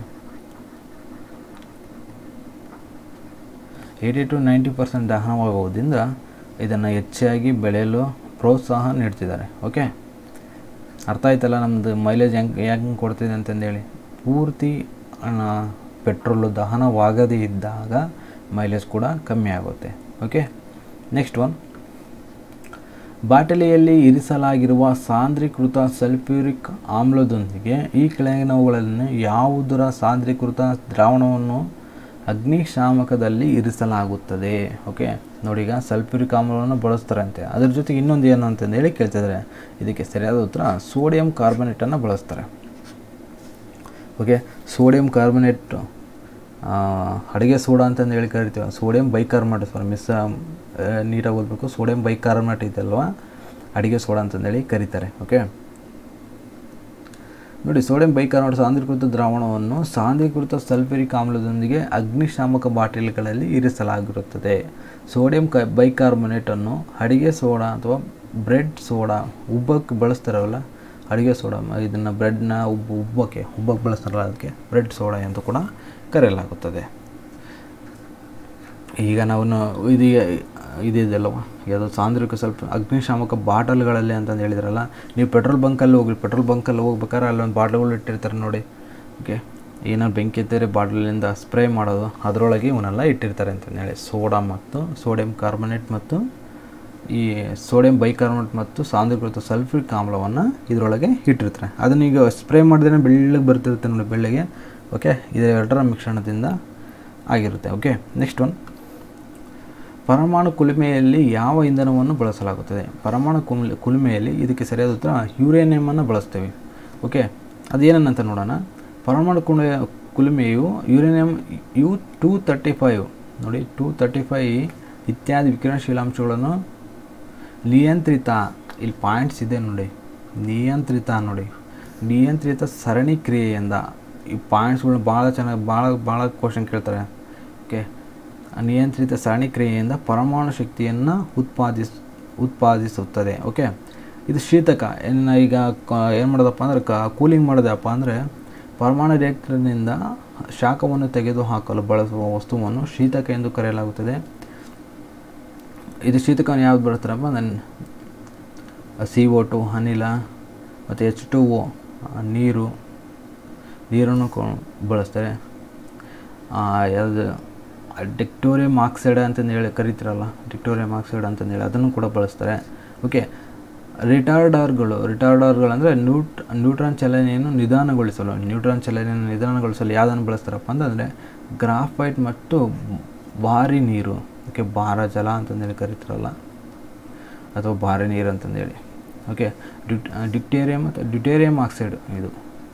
ಏಯ್ಟಿ ಟು ನೈಂಟಿ ಪರ್ಸೆಂಟ್ ದಹನವಾಗುವುದರಿಂದ ಇದನ್ನು ಹೆಚ್ಚಾಗಿ ಬೆಳೆಯಲು ಪ್ರೋತ್ಸಾಹ ನೀಡ್ತಿದ್ದಾರೆ ಓಕೆ ಅರ್ಥ ಆಯ್ತಲ್ಲ ನಮ್ಮದು ಮೈಲೇಜ್ ಹೆಂಗೆ ಹೆಂಗೆ ಕೊಡ್ತಿದೆ ಅಂತಂದೇಳಿ ಪೂರ್ತಿ ಪೆಟ್ರೋಲು ದಹನವಾಗದೇ ಇದ್ದಾಗ ಮೈಲೇಜ್ ಕೂಡ ಕಮ್ಮಿ ಆಗುತ್ತೆ ಓಕೆ ನೆಕ್ಸ್ಟ್ ಒನ್ ಬಾಟಲಿಯಲ್ಲಿ ಇರಿಸಲಾಗಿರುವ ಸಾಂದ್ರೀಕೃತ ಸಲ್ಫ್ಯೂರಿಕ್ ಆಮ್ಲದೊಂದಿಗೆ ಈ ಕೆಳಗಿನವುಗಳನ್ನು ಯಾವುದರ ಸಾಂದ್ರೀಕೃತ ದ್ರಾವಣವನ್ನು ಅಗ್ನಿಶಾಮಕದಲ್ಲಿ ಇರಿಸಲಾಗುತ್ತದೆ ಓಕೆ ನೋಡಿ ಈಗ ಸಲ್ಫ್ಯೂರಿಕ್ ಆಮ್ಲವನ್ನು ಬಳಸ್ತಾರಂತೆ ಅದ್ರ ಜೊತೆಗೆ ಇನ್ನೊಂದು ಏನು ಅಂತಂದು ಹೇಳಿ ಕೇಳ್ತಿದ್ದಾರೆ ಇದಕ್ಕೆ ಸರಿಯಾದ ಉತ್ತರ ಸೋಡಿಯಂ ಕಾರ್ಬನೇಟನ್ನು ಬಳಸ್ತಾರೆ ಓಕೆ ಸೋಡಿಯಂ ಕಾರ್ಬನೇಟ್ ಅಡುಗೆ ಸೋಡಾ ಅಂತಂದು ಹೇಳಿ ಕರಿತೀವಿ ಸೋಡಿಯಂ ಬೈಕಾರ್ಬನೇಟ್ ಸರ್ ಮಿಸ್ ನೀಟಾಗಿ ಓದಬೇಕು ಸೋಡಿಯಂ ಬೈಕಾರ್ಬನೇಟ್ ಇದಲ್ವ ಅಡುಗೆ ಸೋಡಾ ಅಂತಂದೇಳಿ ಕರೀತಾರೆ ಓಕೆ ನೋಡಿ ಸೋಡಿಯಂ ಬೈಕಾರ್ಬನೇಟ್ ಸಾಂದ್ರೀಕೃತ ದ್ರಾವಣವನ್ನು ಸಾಂದ್ರೀಕೃತ ಸಲ್ಫ್ಯೂರಿಕ್ ಆಮ್ಲದೊಂದಿಗೆ ಅಗ್ನಿಶಾಮಕ ಬಾಟಲಿಗಳಲ್ಲಿ ಇರಿಸಲಾಗಿರುತ್ತದೆ ಸೋಡಿಯಂ ಕ ಬೈಕಾರ್ಬನೇಟನ್ನು ಅಡಿಗೆ ಸೋಡಾ ಅಥವಾ ಬ್ರೆಡ್ ಸೋಡಾ ಉಬ್ಬಕ್ಕೆ ಬಳಸ್ತಾರಲ್ಲ ಅಡುಗೆ ಸೋಡಾ ಇದನ್ನು ಬ್ರೆಡ್ನ ಉಬ್ಬು ಉಬ್ಬಕ್ಕೆ ಉಬ್ಬಕ್ಕೆ ಬಳಸ್ತಾರಲ್ಲ ಅದಕ್ಕೆ ಬ್ರೆಡ್ ಸೋಡಾ ಎಂದು ಕೂಡ ಕರೆಯಲಾಗುತ್ತದೆ ಈಗ ನಾವು ಇದು ಇದಿದೆಲ್ಲವ ಯಾವುದೋ ಸಾಂದ್ರಿಕ ಸ್ವಲ್ಪ ಅಗ್ನಿಶಾಮಕ ಬಾಟಲ್ಗಳಲ್ಲಿ ಅಂತಂದು ಹೇಳಿದ್ರಲ್ಲ ನೀವು ಪೆಟ್ರೋಲ್ ಬಂಕಲ್ಲಿ ಹೋಗ್ರಿ ಪೆಟ್ರೋಲ್ ಬಂಕಲ್ಲಿ ಹೋಗ್ಬೇಕಾದ್ರೆ ಅಲ್ಲೊಂದು ಬಾಟ್ಲ್ಗಳು ಇಟ್ಟಿರ್ತಾರೆ ನೋಡಿ ಓಕೆ ಏನೋ ಬೆಂಕಿ ಎತ್ತಿದ್ರೆ ಬಾಟ್ಲಿಂದ ಸ್ಪ್ರೇ ಮಾಡೋದು ಅದರೊಳಗೆ ಇವನ್ನೆಲ್ಲ ಇಟ್ಟಿರ್ತಾರೆ ಅಂತಂದು ಹೇಳಿ ಸೋಡಾ ಮತ್ತು ಸೋಡಿಯಂ ಕಾರ್ಬನೇಟ್ ಮತ್ತು ಈ ಸೋಡಿಯಂ ಬೈಕಾರ್ಬನೇಟ್ ಮತ್ತು ಸಾಂದ್ರೀಕೃತ ಸಲ್ಫ್ಯೂರಿಕ್ ಆಮ್ಲವನ್ನು ಇದರೊಳಗೆ ಇಟ್ಟಿರ್ತಾರೆ ಅದನ್ನ ಈಗ ಸ್ಪ್ರೇ ಮಾಡಿದ್ರೆ ಬೆಳ್ಳಗೆ ಬರ್ತಿರುತ್ತೆ ನೋಡಿ ಬೆಳ್ಳಗೆ ಓಕೆ ಇದೆರಡರ ಮಿಶ್ರಣದಿಂದ ಆಗಿರುತ್ತೆ ಓಕೆ ನೆಕ್ಸ್ಟ್ ಒನ್ ಪರಮಾಣು ಕುಲುಮೆಯಲ್ಲಿ ಯಾವ ಇಂಧನವನ್ನು ಬಳಸಲಾಗುತ್ತದೆ ಪರಮಾಣು ಕುಲ್ ಕುಲುಮೆಯಲ್ಲಿ ಇದಕ್ಕೆ ಸರಿಯಾದ ಉತ್ತರ ಯುರೇನಿಯಮನ್ನು ಬಳಸ್ತೇವೆ ಓಕೆ ಅದೇನಂತ ನೋಡೋಣ ಪರಮಾಣು ಕುಲ ಕುಲುಮೆಯು uranium U two thirty five ನೋಡಿ ಟೂ ತರ್ಟಿ ಫೈ ಇತ್ಯಾದಿ ವಿಕಿರಣಶೀಲಾಂಶಗಳನ್ನು ನಿಯಂತ್ರಿತ ಇಲ್ಲಿ ಪಾಯಿಂಟ್ಸ್ ಇದೆ ನೋಡಿ ನಿಯಂತ್ರಿತ ನೋಡಿ ನಿಯಂತ್ರಿತ ಸರಣಿ ಕ್ರಿಯೆಯಿಂದ ಈ ಪಾಯಿಂಟ್ಸ್ಗಳನ್ನ ಭಾಳ ಚೆನ್ನಾಗಿ ಭಾಳ ಭಾಳ ಕ್ವಶನ್ ಕೇಳ್ತಾರೆ ಓಕೆ ನಿಯಂತ್ರಿತ ಸರಣಿ ಕ್ರಿಯೆಯಿಂದ ಪರಮಾಣು ಶಕ್ತಿಯನ್ನು ಉತ್ಪಾದಿಸ್ ಉತ್ಪಾದಿಸುತ್ತದೆ ಓಕೆ ಇದು ಶೀತಕ ಏನು ಈಗ ಏನು ಮಾಡೋದಪ್ಪ ಅಂದರೆ ಕ ಕೂಲಿಂಗ್ ಮಾಡೋದಪ್ಪ ಅಂದರೆ ಪರಮಾಣು ರಿಯಾಕ್ಟರ್ನಿಂದ ಶಾಖವನ್ನು ತೆಗೆದುಹಾಕಲು ಬಳಸುವ ವಸ್ತುವನ್ನು ಶೀತಕ ಎಂದು ಕರೆಯಲಾಗುತ್ತದೆ ಇದು ಶೀತಕವನ್ನು ಯಾವ್ದು ಬರ್ತಾರಪ್ಪ ನನ್ನ ಸಿ ಓ ಟು ಅನಿಲ ಮತ್ತು ಎಚ್ ಟು ಓ ನೀರು ನೀರನ್ನು ಕೊ ಬಳಸ್ತಾರೆ ಯಾವುದು ಡಿಕ್ಟೋರಿಯಂ ಆಕ್ಸೈಡ್ ಅಂತಂದು ಹೇಳಿ ಕರಿತೀರಲ್ಲ ಡಿಕ್ಟೋರಿಯಂ ಆಕ್ಸೈಡ್ ಅಂತಂದೇಳಿ ಅದನ್ನು ಕೂಡ ಬಳಸ್ತಾರೆ ಓಕೆ ರಿಟಾರ್ಡರ್ಗಳು ರಿಟಾರ್ಡರ್ಗಳು ಅಂದರೆ ನ್ಯೂಟ್ ನ್ಯೂಟ್ರಾನ್ ಚಲನೆಯನ್ನು ನಿಧಾನಗೊಳಿಸಲು ನ್ಯೂಟ್ರಾನ್ ಚಲನೆಯನ್ನು ನಿಧಾನಗೊಳಿಸಲು ಯಾವುದನ್ನು ಬಳಸ್ತಾರಪ್ಪ ಅಂತಂದರೆ ಗ್ರಾಫೈಟ್ ಮತ್ತು ಭಾರಿ ನೀರು ಓಕೆ ಭಾರ ಜಲ ಅಂತಂದೇಳಿ ಕರಿತಾರಲ್ಲ ಅಥವಾ ಭಾರಿ ನೀರು ಅಂತಂದೇಳಿ ಓಕೆ ಡ್ಯೂಟ್ ಡಿಕ್ಟೇರಿಯಂ ಮತ್ತು ಡ್ಯೂಟೇರಿಯಂ ಆಕ್ಸೈಡ್ ಇದು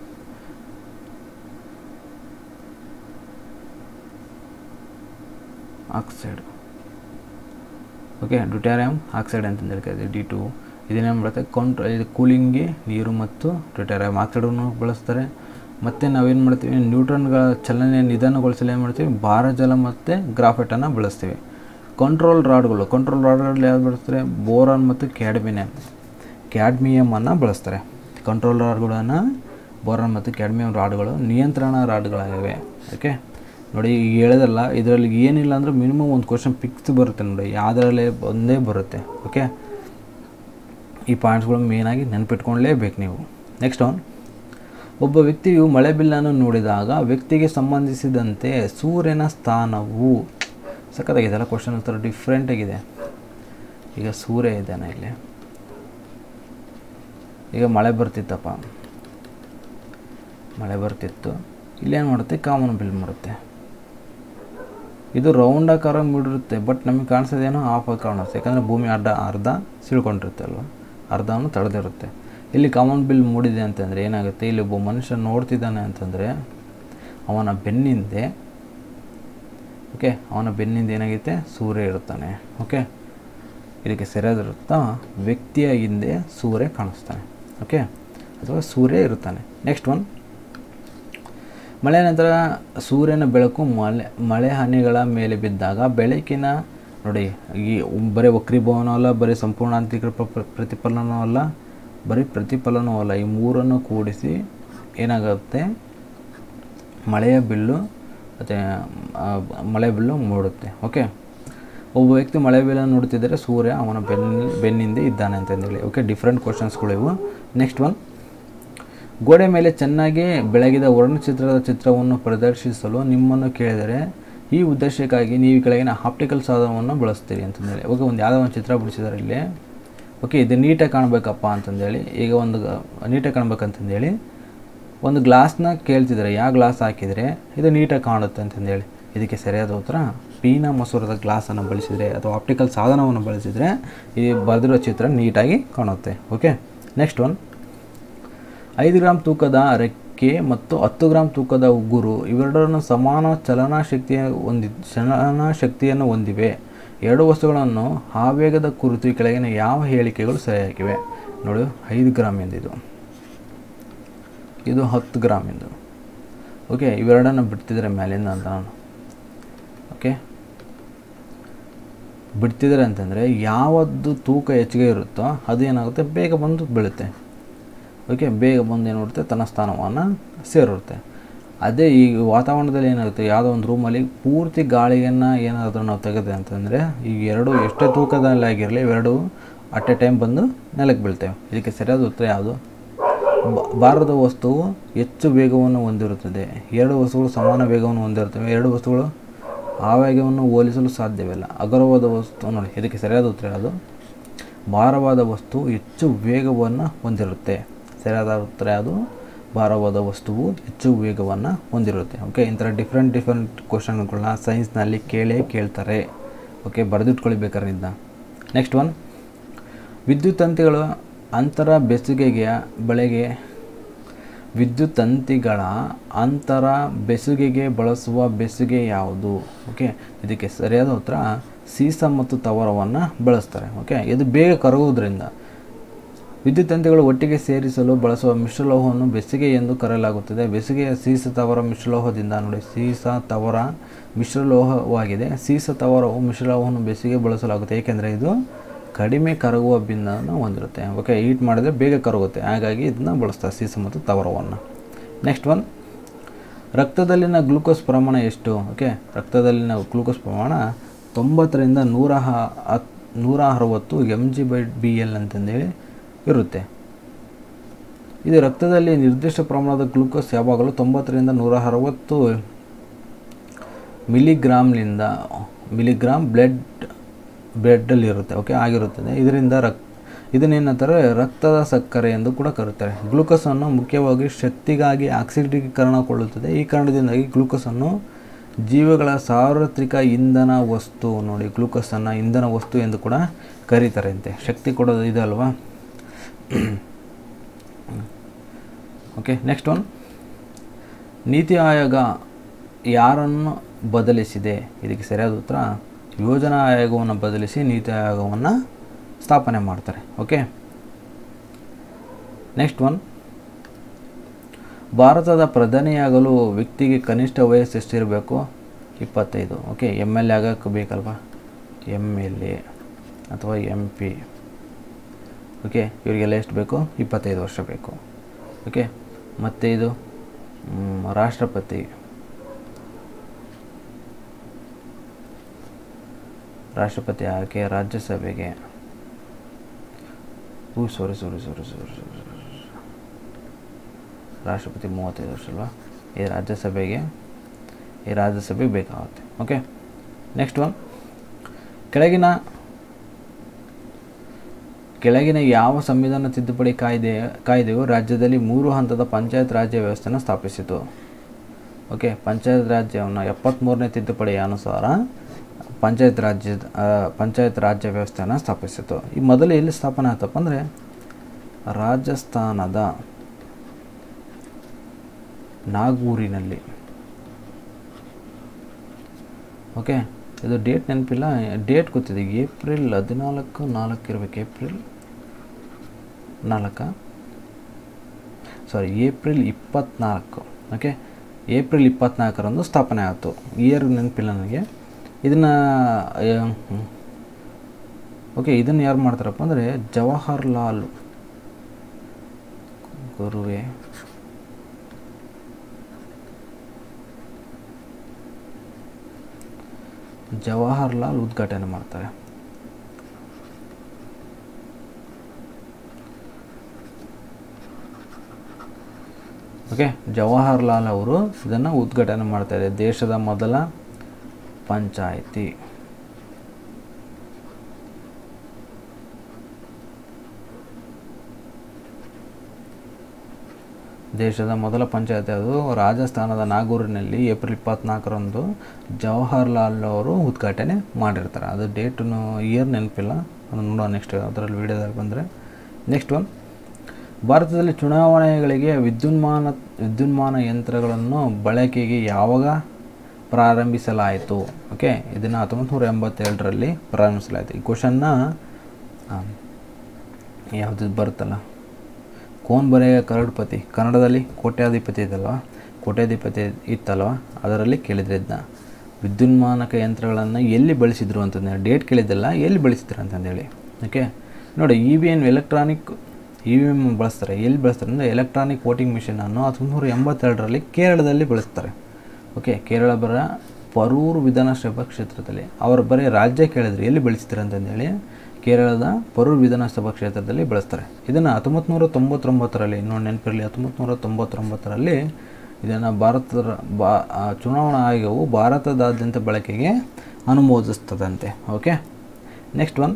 ಆಕ್ಸೈಡ್ ಓಕೆ ಡ್ಯೂಟೇರಿಯಂ ಆಕ್ಸೈಡ್ ಅಂತಂದೇಳಿ ಕರೀತೀವಿ ಡಿ ಟು ಇದನ್ನೇನು ಮಾಡುತ್ತೆ ಕೌಂಟ್ರ ಇದು ಕೂಲಿಂಗ್ಗೆ ನೀರು ಮತ್ತು ಡ್ಯೂಟೇರಿಯಂ ಆಕ್ಸೈಡನ್ನು ಬಳಸ್ತಾರೆ ಮತ್ತು ನಾವೇನು ಮಾಡ್ತೀವಿ ನ್ಯೂಟ್ರನ್ಗಳ ಚಲನೆ ನಿಧಾನಗೊಳಿಸಲು ಏನು ಮಾಡ್ತೀವಿ ಭಾರ ಜಲ ಮತ್ತು ಗ್ರಾಫೈಟನ್ನು ಬಳಸ್ತೀವಿ ಕಂಟ್ರೋಲ್ ರಾಡ್ಗಳು ಕಂಟ್ರೋಲ್ ರಾಡ್ಗಳಲ್ಲಿ ಯಾವ್ದು ಬಳಸ್ತಾರೆ ಬೋರಾನ್ ಮತ್ತು ಕ್ಯಾಡ್ಮಿನಿಯಂ ಕ್ಯಾಡ್ಮಿಯಮನ್ನು ಬಳಸ್ತಾರೆ ಕಂಟ್ರೋಲ್ ರಾಡ್ಗಳನ್ನು ಬೋರಾನ್ ಮತ್ತು ಕ್ಯಾಡ್ಮಿಯಂ ರಾಡ್ಗಳು ನಿಯಂತ್ರಣ ರಾಡ್ಗಳಾಗಿವೆ ಓಕೆ ನೋಡಿ ಈಗ ಹೇಳೋದಲ್ಲ ಇದರಲ್ಲಿ ಏನಿಲ್ಲ ಅಂದರೆ ಮಿನಿಮಮ್ ಒಂದು ಕ್ವಶನ್ ಫಿಕ್ಸ್ ಬರುತ್ತೆ ನೋಡಿ ಯಾವುದರಲ್ಲೇ ಒಂದೇ ಬರುತ್ತೆ ಓಕೆ ಈ ಪಾಯಿಂಟ್ಸ್ಗಳು ಮೇನಾಗಿ ನೆನಪಿಟ್ಕೊಳ್ಳೇಬೇಕು ನೀವು ನೆಕ್ಸ್ಟ್ ಒನ್ ಒಬ್ಬ ವ್ಯಕ್ತಿಯು ಮಳೆ ಬಿಲ್ಲನ್ನು ನೋಡಿದಾಗ ವ್ಯಕ್ತಿಗೆ ಸಂಬಂಧಿಸಿದಂತೆ ಸೂರ್ಯನ ಸ್ಥಾನವು ಸಖತ್ತಾಗಿದೆಲ್ಲ ಕ್ವಶನ್ ಒಂಥರ ಡಿಫ್ರೆಂಟ್ ಆಗಿದೆ ಈಗ ಸೂರ್ಯ ಇದ್ದಾನೆ ಇಲ್ಲಿ ಈಗ ಮಳೆ ಬರ್ತಿತ್ತಪ್ಪ ಮಳೆ ಬರ್ತಿತ್ತು ಇಲ್ಲೇನು ಮಾಡುತ್ತೆ ಕಾಮನ್ ಬಿಲ್ ಮಾಡುತ್ತೆ ಇದು ರೌಂಡ್ ಆಕಾರ ಮೂಡಿರುತ್ತೆ ಬಟ್ ನಮಗೆ ಕಾಣಿಸೋದೇನೋ ಆಫ್ ಆಗಿ ಕಾಣಿಸುತ್ತೆ ಯಾಕಂದರೆ ಭೂಮಿ ಅಡ್ಡ ಅರ್ಧ ಸಿಳ್ಕೊಂಡಿರುತ್ತೆ ಅಲ್ವ ಅರ್ಧವನ್ನು ತಡೆದಿರುತ್ತೆ ಇಲ್ಲಿ ಕಾಮನ್ ಬಿಲ್ ಮೂಡಿದೆ ಅಂತಂದರೆ ಏನಾಗುತ್ತೆ ಇಲ್ಲಿ ಒಬ್ಬ ಮನುಷ್ಯ ನೋಡ್ತಿದ್ದಾನೆ ಅಂತಂದರೆ ಅವನ ಬೆನ್ನಿಂದೆ ಓಕೆ ಅವನ ಬೆನ್ನಿಂದ ಏನಾಗುತ್ತೆ ಸೂರ್ಯ ಇರುತ್ತಾನೆ ಓಕೆ ಇದಕ್ಕೆ ಸರಿಯಾದಿರುತ್ತಾ ವ್ಯಕ್ತಿಯ ಹಿಂದೆ ಸೂರ್ಯ ಕಾಣಿಸ್ತಾನೆ ಓಕೆ ಅಥವಾ ಸೂರ್ಯ ಇರುತ್ತಾನೆ ನೆಕ್ಸ್ಟ್ ಒನ್ ಮಳೆ ನಂತರ ಸೂರ್ಯನ ಬೆಳಕು ಮಳೆ ಮಳೆ ಹನಿಗಳ ಮೇಲೆ ಬಿದ್ದಾಗ ಬೆಳಕಿನ ನೋಡಿ ಈ ಬರೀ ವಕ್ರೀಭವನೂ ಅಲ್ಲ ಬರೀ ಸಂಪೂರ್ಣ ಆಂತರಿಕ ಪ್ರ- ಪ್ರತಿಫಲನೂ ಅಲ್ಲ ಬರೀ ಪ್ರತಿಫಲನೂ ಅಲ್ಲ ಈ ಮೂರನ್ನು ಕೂಡಿಸಿ ಏನಾಗುತ್ತೆ ಮಳೆಯ ಬಿಲ್ಲು ಮತ್ತು ಮಳೆ ಬಿಲ್ಲು ಮೂಡುತ್ತೆ ಓಕೆ ಒಬ್ಬ ವ್ಯಕ್ತಿ ಮಳೆ ಬಿಲ್ಲನ್ನು ನೋಡ್ತಿದ್ದರೆ ಸೂರ್ಯ ಅವನ ಬೆನ್ನ ಬೆನ್ನಿಂದೆ ಇದ್ದಾನೆ ಅಂತಂದೇಳಿ ಓಕೆ ಡಿಫ್ರೆಂಟ್ ಕ್ವಶನ್ಸ್ಗಳು ಇವು ನೆಕ್ಸ್ಟ್ ಒನ್ ಗೋಡೆ ಮೇಲೆ ಚೆನ್ನಾಗಿ ಬೆಳಗಿದ ವರ್ಣಚಿತ್ರದ ಚಿತ್ರವನ್ನು ಪ್ರದರ್ಶಿಸಲು ನಿಮ್ಮನ್ನು ಕೇಳಿದರೆ ಈ ಉದ್ದೇಶಕ್ಕಾಗಿ ನೀವು ಈ ಕೆಳಗಿನ ಆಪ್ಟಿಕಲ್ ಸಾಧನವನ್ನು ಬಳಸ್ತೀರಿ ಅಂತಂದೇಳಿ ಓಕೆ ಒಂದು ಯಾವುದೋ ಒಂದು ಚಿತ್ರ ಬಿಡಿಸಿದ್ದಾರೆ ಇಲ್ಲಿ ಓಕೆ ಇದು ನೀಟಾಗಿ ಕಾಣಬೇಕಪ್ಪ ಅಂತಂದೇಳಿ ಈಗ ಒಂದು ನೀಟಾಗಿ ಕಾಣ್ಬೇಕಂತಂದೇಳಿ ಒಂದು ಗ್ಲಾಸ್ನ ಕೇಳ್ತಿದ್ದಾರೆ ಯಾವ ಗ್ಲಾಸ್ ಹಾಕಿದರೆ ಇದು ನೀಟಾಗಿ ಕಾಣುತ್ತೆ ಅಂತಂದೇಳಿ ಇದಕ್ಕೆ ಸರಿಯಾದ ಉತ್ತರ ಪೀನ ಮಸೂರದ ಗ್ಲಾಸನ್ನು ಬಳಸಿದರೆ ಅಥವಾ ಆಪ್ಟಿಕಲ್ ಸಾಧನವನ್ನು ಬಳಸಿದರೆ ಈ ಬರೆದಿರೋ ಚಿತ್ರ ನೀಟಾಗಿ ಕಾಣುತ್ತೆ ಓಕೆ ನೆಕ್ಸ್ಟ್ ಒನ್ ಐದು ಗ್ರಾಮ್ ತೂಕದ ರೆಕ್ಕೆ ಮತ್ತು ಹತ್ತು ಗ್ರಾಮ್ ತೂಕದ ಉಗುರು ಇವೆರಡರನ್ನು ಸಮಾನ ಚಲನಾ ಶಕ್ತಿಯ ಹೊಂದಿ ಚಲನಾ ಶಕ್ತಿಯನ್ನು ಹೊಂದಿವೆ ಎರಡು ವಸ್ತುಗಳನ್ನು ಆವೇಗದ ಕುರಿತು ಈ ಕೆಳಗಿನ ಯಾವ ಹೇಳಿಕೆಗಳು ಸರಿಯಾಗಿವೆ ನೋಡಿ ಐದು ಗ್ರಾಮ್ ಎಂದಿದು ಇದು ಹತ್ತು ಗ್ರಾಮ್ ಎಂದು ಓಕೆ ಇವೆರಡನ್ನು ಬಿಡ್ತಿದ್ದಾರೆ ಮೇಲಿಂದ ಅಂತ ನಾನು ಓಕೆ ಬಿಡ್ತಿದ್ದಾರೆ ಅಂತಂದರೆ ಯಾವದ್ದು ತೂಕ ಹೆಚ್ಚಿಗೆ ಇರುತ್ತೋ ಅದು ಏನಾಗುತ್ತೆ ಬೇಗ ಬಂದು ಬೀಳುತ್ತೆ ಓಕೆ ಬೇಗ ಬಂದು ಏನು ಮಾಡುತ್ತೆ ತನ್ನ ಸ್ಥಾನವನ್ನು ಸೇರಿರುತ್ತೆ ಅದೇ ಈ ವಾತಾವರಣದಲ್ಲಿ ಏನಾಗುತ್ತೆ ಯಾವುದೋ ಒಂದು ರೂಮಲ್ಲಿ ಪೂರ್ತಿ ಗಾಳಿಯನ್ನು ಏನಾದರೂ ನಾವು ತೆಗೆದೆ ಅಂತಂದರೆ ಈ ಎರಡು ಎಷ್ಟೇ ತೂಕದಲ್ಲಿ ಆಗಿರಲಿ ಇವೆರಡು ಅಟ್ ಎ ಟೈಮ್ ಬಂದು ನೆಲಕ್ಕೆ ಬೀಳ್ತೇವೆ ಇದಕ್ಕೆ ಸರಿಯಾದ ಉತ್ತರ ಯಾವುದು ಬ- ಭಾರತದ ವಸ್ತುವು ಹೆಚ್ಚು ವೇಗವನ್ನು ಹೊಂದಿರುತ್ತದೆ ಎರಡು ವಸ್ತುಗಳು ಸಮಾನ ವೇಗವನ್ನು ಹೊಂದಿರುತ್ತವೆ ಎರಡು ವಸ್ತುಗಳು ಆ ವೇಗವನ್ನು ಹೋಲಿಸಲು ಸಾಧ್ಯವಿಲ್ಲ ಅಗರವಾದ ವಸ್ತು ನೋಡಿ ಇದಕ್ಕೆ ಸರಿಯಾದ ಉತ್ತರ ಯಾವುದು ಭಾರವಾದ ವಸ್ತು ಹೆಚ್ಚು ವೇಗವನ್ನು ಹೊಂದಿರುತ್ತೆ ಸರಿಯಾದ ಉತ್ತರ ಯಾವುದು ಭಾರವಾದ ವಸ್ತುವು ಹೆಚ್ಚು ವೇಗವನ್ನು ಹೊಂದಿರುತ್ತೆ ಓಕೆ ಇಂಥರ ಡಿಫ್ರೆಂಟ್ ಡಿಫ್ರೆಂಟ್ ಕ್ವಶನ್ಗಳನ್ನ ಸೈನ್ಸ್ನಲ್ಲಿ ಕೇಳೇ ಕೇಳ್ತಾರೆ ಓಕೆ ಬರೆದಿಟ್ಕೊಳ್ಳಿ ಬೇಕಾದ್ರೆ ಇದನ್ನ ನೆಕ್ಸ್ಟ್ ಒನ್ ವಿದ್ಯುತ್ ತಂತಿಗಳ ಅಂತರ ಬೆಸುಗೆಯ ಬೆಳೆಗೆ ವಿದ್ಯುತ್ ತಂತಿಗಳ ಅಂತರ ಬೆಸುಗೆಗೆ ಬಳಸುವ ಬೆಸುಗೆ ಯಾವುದು ಓಕೆ ಇದಕ್ಕೆ ಸರಿಯಾದ ಉತ್ತರ ಸೀಸ ಮತ್ತು ತವರವನ್ನು ಬಳಸ್ತಾರೆ ಓಕೆ ಇದು ಬೇಗ ಕರಗುವುದರಿಂದ ವಿದ್ಯುತ್ ತಂತಿಗಳು ಒಟ್ಟಿಗೆ ಸೇರಿಸಲು ಬಳಸುವ ಮಿಶ್ರಲೋಹವನ್ನು ಬೆಸುಗೆ ಎಂದು ಕರೆಯಲಾಗುತ್ತದೆ ಬೆಸುಗೆಯ ಸೀಸ ತವರ ಮಿಶ್ರಲೋಹದಿಂದ ನೋಡಿ ಸೀಸ ತವರ ಮಿಶ್ರಲೋಹವಾಗಿದೆ ಸೀಸ ತವರವು ಮಿಶ್ರಲೋಹವನ್ನು ಬೆಸುಗೆ ಬಳಸಲಾಗುತ್ತೆ ಏಕೆಂದರೆ ಇದು ಕಡಿಮೆ ಕರಗುವ ಬಿಂದನ್ನು ಹೊಂದಿರುತ್ತೆ ಓಕೆ ಹೀಟ್ ಮಾಡಿದರೆ ಬೇಗ ಕರಗುತ್ತೆ ಹಾಗಾಗಿ ಇದನ್ನ ಬಳಸ್ತಾರೆ ಸೀಸ ಮತ್ತು ತವರವನ್ನು ನೆಕ್ಸ್ಟ್ ಒನ್ ರಕ್ತದಲ್ಲಿನ ಗ್ಲೂಕೋಸ್ ಪ್ರಮಾಣ ಎಷ್ಟು ಓಕೆ ರಕ್ತದಲ್ಲಿನ ಗ್ಲೂಕೋಸ್ ಪ್ರಮಾಣ ತೊಂಬತ್ತರಿಂದ ನೂರ ಹ- ಹತ್ ನೂರ ಅರವತ್ತು M G by B L ಅಂತಂದೇಳಿ ಇರುತ್ತೆ ಇದು ರಕ್ತದಲ್ಲಿ ನಿರ್ದಿಷ್ಟ ಪ್ರಮಾಣದ ಗ್ಲೂಕೋಸ್ ಯಾವಾಗಲೂ ತೊಂಬತ್ತರಿಂದ ನೂರ ಅರವತ್ತು ಮಿಲಿಗ್ರಾಮ್ನಿಂದ ಮಿಲಿಗ್ರಾಮ್ ಬ್ಲಡ್ ಬ್ಲಡ್ಡಲ್ಲಿ ಇರುತ್ತೆ ಓಕೆ ಆಗಿರುತ್ತದೆ ಇದರಿಂದ ರಕ್ ಇದನ್ನೇನಂತಾರೆ ರಕ್ತದ ಸಕ್ಕರೆ ಎಂದು ಕೂಡ ಕರೆಯುತ್ತಾರೆ ಗ್ಲೂಕೋಸನ್ನು ಮುಖ್ಯವಾಗಿ ಶಕ್ತಿಗಾಗಿ ಆಕ್ಸಿಡೀಕರಣಗೊಳ್ಳುತ್ತದೆ ಈ ಕಾರಣದಿಂದಾಗಿ ಗ್ಲೂಕೋಸನ್ನು ಜೀವಿಗಳ ಸಾರ್ವತ್ರಿಕ ಇಂಧನ ವಸ್ತು ನೋಡಿ ಗ್ಲೂಕೋಸನ್ನು ಇಂಧನ ವಸ್ತು ಎಂದು ಕೂಡ ಕರೀತಾರೆ ಅಂತೆ ಶಕ್ತಿ ಕೊಡೋದು ಇದೆ ಅಲ್ವಾ ಓಕೆ ನೆಕ್ಸ್ಟ್ ಒನ್ ನೀತಿ ಆಯೋಗ ಯಾರನ್ನು ಬದಲಿಸಿದೆ ಇದಕ್ಕೆ ಸರಿಯಾದ ಉತ್ತರ ಯೋಜನಾ ಆಯೋಗವನ್ನು ಬದಲಿಸಿ ನೀತಿ ಆಯೋಗವನ್ನು ಸ್ಥಾಪನೆ ಮಾಡ್ತಾರೆ ಓಕೆ ನೆಕ್ಸ್ಟ್ ಒನ್ ಭಾರತದ ಪ್ರಧಾನಿಯಾಗಲು ವ್ಯಕ್ತಿಗೆ ಕನಿಷ್ಠ ವಯಸ್ಸು ಎಷ್ಟಿರಬೇಕು ಇಪ್ಪತ್ತೈದು ಓಕೆ ಎಮ್ ಎಲ್ ಎ ಆಗೋಕ್ಕೆ ಬೇಕಲ್ವಾ ಎಮ್ ಎಲ್ ಎ ಅಥವಾ ಎಮ್ ಪಿ ಓಕೆ ಇವರಿಗೆಲ್ಲ ಎಷ್ಟು ಬೇಕು ಇಪ್ಪತ್ತೈದು ವರ್ಷ ಬೇಕು ಓಕೆ ಮತ್ತು ಇದು ಮ್, ರಾಷ್ಟ್ರಪತಿ ರಾಷ್ಟ್ರಪತಿ ಆಯ್ಕೆ ರಾಜ್ಯಸಭೆಗೆ ಹೂ ಸಾರಿ ಸಾರಿ ಸಾರಿ ಸಾರಿ ಸಾರಿ ರಾಷ್ಟ್ರಪತಿ ಮೂವತ್ತೈದು ವರ್ಷ ಅಲ್ವಾ ಈ ರಾಜ್ಯಸಭೆಗೆ ಈ ರಾಜ್ಯಸಭೆಗೆ ಬೇಕಾಗುತ್ತೆ ಓಕೆ ನೆಕ್ಸ್ಟ್ ಒನ್ ಕೆಳಗಿನ ಕೆಳಗಿನ ಯಾವ ಸಂವಿಧಾನ ತಿದ್ದುಪಡಿ ಕಾಯ್ದೆ ಕಾಯ್ದೆಯು ರಾಜ್ಯದಲ್ಲಿ ಮೂರು ಹಂತದ ಪಂಚಾಯತ್ ರಾಜ್ಯ ವ್ಯವಸ್ಥೆಯನ್ನು ಸ್ಥಾಪಿಸಿತು ಓಕೆ ಪಂಚಾಯತ್ ರಾಜ್ಯವನ್ನು ಎಪ್ಪತ್ತ್ಮೂರನೇ ತಿದ್ದುಪಡಿಯ ಅನುಸಾರ ಪಂಚಾಯತ್ ರಾಜ್ಯದ ಆ, ಪಂಚಾಯತ್ ರಾಜ್ಯ ವ್ಯವಸ್ಥೆಯನ್ನು ಸ್ಥಾಪಿಸಿತು ಈ ಮೊದಲು ಎಲ್ಲಿ ಸ್ಥಾಪನೆ ಆಯ್ತಪ್ಪ ಅಂದರೆ ರಾಜಸ್ಥಾನದ ನಾಗೂರಿನಲ್ಲಿ ಓಕೆ ಇದು ಡೇಟ್ ನೆನಪಿಲ್ಲ ಡೇಟ್ ಗೊತ್ತಿದೆ ಏಪ್ರಿಲ್ ಹದಿನಾಲ್ಕು ನಾಲ್ಕು ಇರಬೇಕು ಏಪ್ರಿಲ್ ನಾಲ್ಕ ಸಾರಿ ಏಪ್ರಿಲ್ ಇಪ್ಪತ್ತ್ನಾಲ್ಕು ಓಕೆ ಏಪ್ರಿಲ್ ಇಪ್ಪತ್ತ್ನಾಲ್ಕರಂದು ಸ್ಥಾಪನೆ ಆಯಿತು ಇಯರ್ ನೆನಪಿಲ್ಲ ನನಗೆ ಇದನ್ನು ಓಕೆ ಇದನ್ನು ಯಾರು ಮಾಡ್ತಾರಪ್ಪ ಅಂದರೆ ಜವಾಹರ್ಲಾಲ್ ಗುರುವೆ ಜವಾಹರ್ಲಾಲ್ ಉದ್ಘಾಟನೆ ಮಾಡ್ತಾರೆ ಓಕೆ ಜವಾಹರ್ಲಾಲ್ ಅವರು ಇದನ್ನು ಉದ್ಘಾಟನೆ ಮಾಡ್ತಾರೆ ದೇಶದ ಮೊದಲ ಪಂಚಾಯಿತಿ ದೇಶದ ಮೊದಲ ಪಂಚಾಯತಿ ಅದು ರಾಜಸ್ಥಾನದ ನಾಗೂರಿನಲ್ಲಿ ಏಪ್ರಿಲ್ ಇಪ್ಪತ್ನಾಲ್ಕರಂದು ಜವಾಹರ್ಲಾಲ್ ಅವರು ಉದ್ಘಾಟನೆ ಮಾಡಿರ್ತಾರೆ ಅದು ಡೇಟನ್ನು ಇಯರ್ ನೆನಪಿಲ್ಲ ಅದನ್ನು ನೋಡೋಣ ನೆಕ್ಸ್ಟ್ ಅದರಲ್ಲಿ ವೀಡಿಯೋದಾಗ ಬಂದರೆ ನೆಕ್ಸ್ಟ್ ಒನ್ ಭಾರತದಲ್ಲಿ ಚುನಾವಣೆಗಳಿಗೆ ವಿದ್ಯುನ್ಮಾನ ವಿದ್ಯುನ್ಮಾನ ಯಂತ್ರಗಳನ್ನು ಬಳಕೆಗೆ ಯಾವಾಗ ಪ್ರಾರಂಭಿಸಲಾಯಿತು ಓಕೆ ಇದನ್ನು ಹತ್ತೊಂಬತ್ತು ನೂರ ಎಂಬತ್ತೇಳರಲ್ಲಿ ಪ್ರಾರಂಭಿಸಲಾಯಿತು ಈ ಕ್ವಶನ್ನ ಯಾವುದು ಬರುತ್ತಲ್ಲ ಕೋನ್ ಬರೆಯ ಕರಡ್ಪತಿ ಕನ್ನಡದಲ್ಲಿ ಕೋಟ್ಯಾಧಿಪತಿ ಇದಲ್ವ ಕೋಟ್ಯಾಧಿಪತಿ ಇತ್ತಲ್ವ ಅದರಲ್ಲಿ ಕೇಳಿದ್ರೆ ಇದನ್ನ ವಿದ್ಯುನ್ಮಾನಕ ಯಂತ್ರಗಳನ್ನು ಎಲ್ಲಿ ಬಳಸಿದ್ರು ಅಂತಂದೇಳಿ ಡೇಟ್ ಕೇಳಿದ್ದಲ್ಲ ಎಲ್ಲಿ ಬಳಸಿದ್ರು ಅಂತಂದೇಳಿ ಓಕೆ ನೋಡಿ E V N electronic E V M ಬಳಸ್ತಾರೆ ಎಲ್ಲಿ ಬಳಸ್ತಾರೆ ಅಂದರೆ ಎಲೆಕ್ಟ್ರಾನಿಕ್ ವೋಟಿಂಗ್ ಮಿಷಿನನ್ನು ಹತ್ತೊಂಬತ್ತು ನೂರ ಎಂಬತ್ತೆರಡರಲ್ಲಿ ಕೇರಳದಲ್ಲಿ ಬಳಸ್ತಾರೆ ಓಕೆ ಕೇರಳ ಬರ ಪರೂರು ವಿಧಾನಸಭಾ ಕ್ಷೇತ್ರದಲ್ಲಿ ಅವರು ಬರೀ ರಾಜ್ಯ ಕೇಳಿದ್ರು ಎಲ್ಲಿ ಬಳಸ್ತಾರೆ ಅಂತಂದೇಳಿ ಕೇರಳದ ಪರೂರು ವಿಧಾನಸಭಾ ಕ್ಷೇತ್ರದಲ್ಲಿ ಬಳಸ್ತಾರೆ ಇದನ್ನು ಹತ್ತೊಂಬತ್ತು ನೂರ ತೊಂಬತ್ತೊಂಬತ್ತರಲ್ಲಿ ನೋಡಿ ನೆನಪಿರಲಿ ಹತ್ತೊಂಬತ್ತು ನೂರ ತೊಂಬತ್ತೊಂಬತ್ತರಲ್ಲಿ ಇದನ್ನು ಭಾರತದ ಬಾ ಆ, ಚುನಾವಣಾ ಆಯೋಗವು ಭಾರತದಾದ್ಯಂತ ಬಳಕೆಗೆ ಅನುಮೋದಿಸ್ತದಂತೆ ಓಕೆ ನೆಕ್ಸ್ಟ್ ಒನ್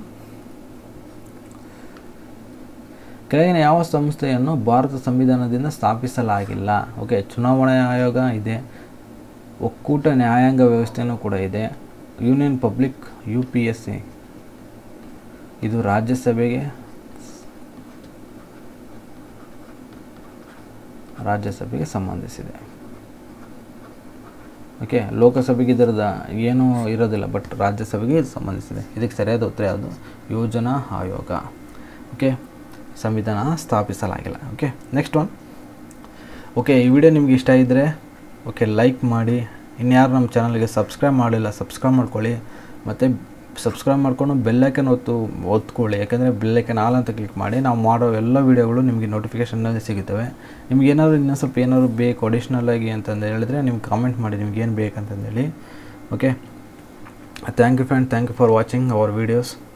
ಕೆಳಗಿನ ಯಾವ ಸಂಸ್ಥೆಯನ್ನು ಭಾರತ ಸಂವಿಧಾನದಿಂದ ಸ್ಥಾಪಿಸಲಾಗಿಲ್ಲ ಓಕೆ ಚುನಾವಣಾ ಆಯೋಗ ಇದೆ ಒಕ್ಕೂಟ ನ್ಯಾಯಾಂಗ ವ್ಯವಸ್ಥೆಯೂ ಕೂಡ ಇದೆ union public U P S C ಇದು ರಾಜ್ಯಸಭೆಗೆ ರಾಜ್ಯಸಭೆಗೆ ಸಂಬಂಧಿಸಿದೆ ಓಕೆ ಲೋಕಸಭೆಗೆ ಇದರದ ಏನೂ ಇರೋದಿಲ್ಲ ಬಟ್ ರಾಜ್ಯಸಭೆಗೆ ಇದು ಸಂಬಂಧಿಸಿದೆ ಇದಕ್ಕೆ ಸರಿಯಾದ ಉತ್ತರ ಯಾವುದು ಯೋಜನಾ ಆಯೋಗ ಓಕೆ ಸಂವಿಧಾನ ಸ್ಥಾಪಿಸಲಾಗಿಲ್ಲ ಓಕೆ ನೆಕ್ಸ್ಟ್ ಒನ್ ಓಕೆ ಈ ವಿಡಿಯೋ ನಿಮ್ಗೆ ಇಷ್ಟ ಇದ್ದರೆ ಓಕೆ ಲೈಕ್ ಮಾಡಿ ಇನ್ಯಾರು ನಮ್ಮ ಚಾನಲ್ಗೆ ಸಬ್ಸ್ಕ್ರೈಬ್ ಮಾಡಿಲ್ಲ ಸಬ್ಸ್ಕ್ರೈಬ್ ಮಾಡ್ಕೊಳ್ಳಿ ಮತ್ತು ಸಬ್ಸ್ಕ್ರೈಬ್ ಮಾಡ್ಕೊಂಡು ಬೆಲ್ಲೈಕನ್ ಒತ್ತು ಒತ್ಕೊಳ್ಳಿ ಯಾಕಂದರೆ ಬೆಲ್ಲೈಕನ್ ಆಲ್ ಅಂತ ಕ್ಲಿಕ್ ಮಾಡಿ ನಾವು ಮಾಡೋ ಎಲ್ಲ ವೀಡಿಯೋಗಳು ನಿಮಗೆ ನೋಟಿಫಿಕೇಷನ್ನಲ್ಲಿ ಸಿಗುತ್ತವೆ ನಿಮ್ಗೆ ಏನಾದ್ರು ಇನ್ನೂ ಸ್ವಲ್ಪ ಏನಾದ್ರು ಬೇಕು ಅಡಿಷ್ನಲ್ ಆಗಿ ಅಂತಂದು ಹೇಳಿದ್ರೆ ನಿಮ್ಗೆ ಕಾಮೆಂಟ್ ಮಾಡಿ ನಿಮ್ಗೆ ಏನು ಬೇಕಂತಂದೇಳಿ okay thank you friend thank you for watching our videos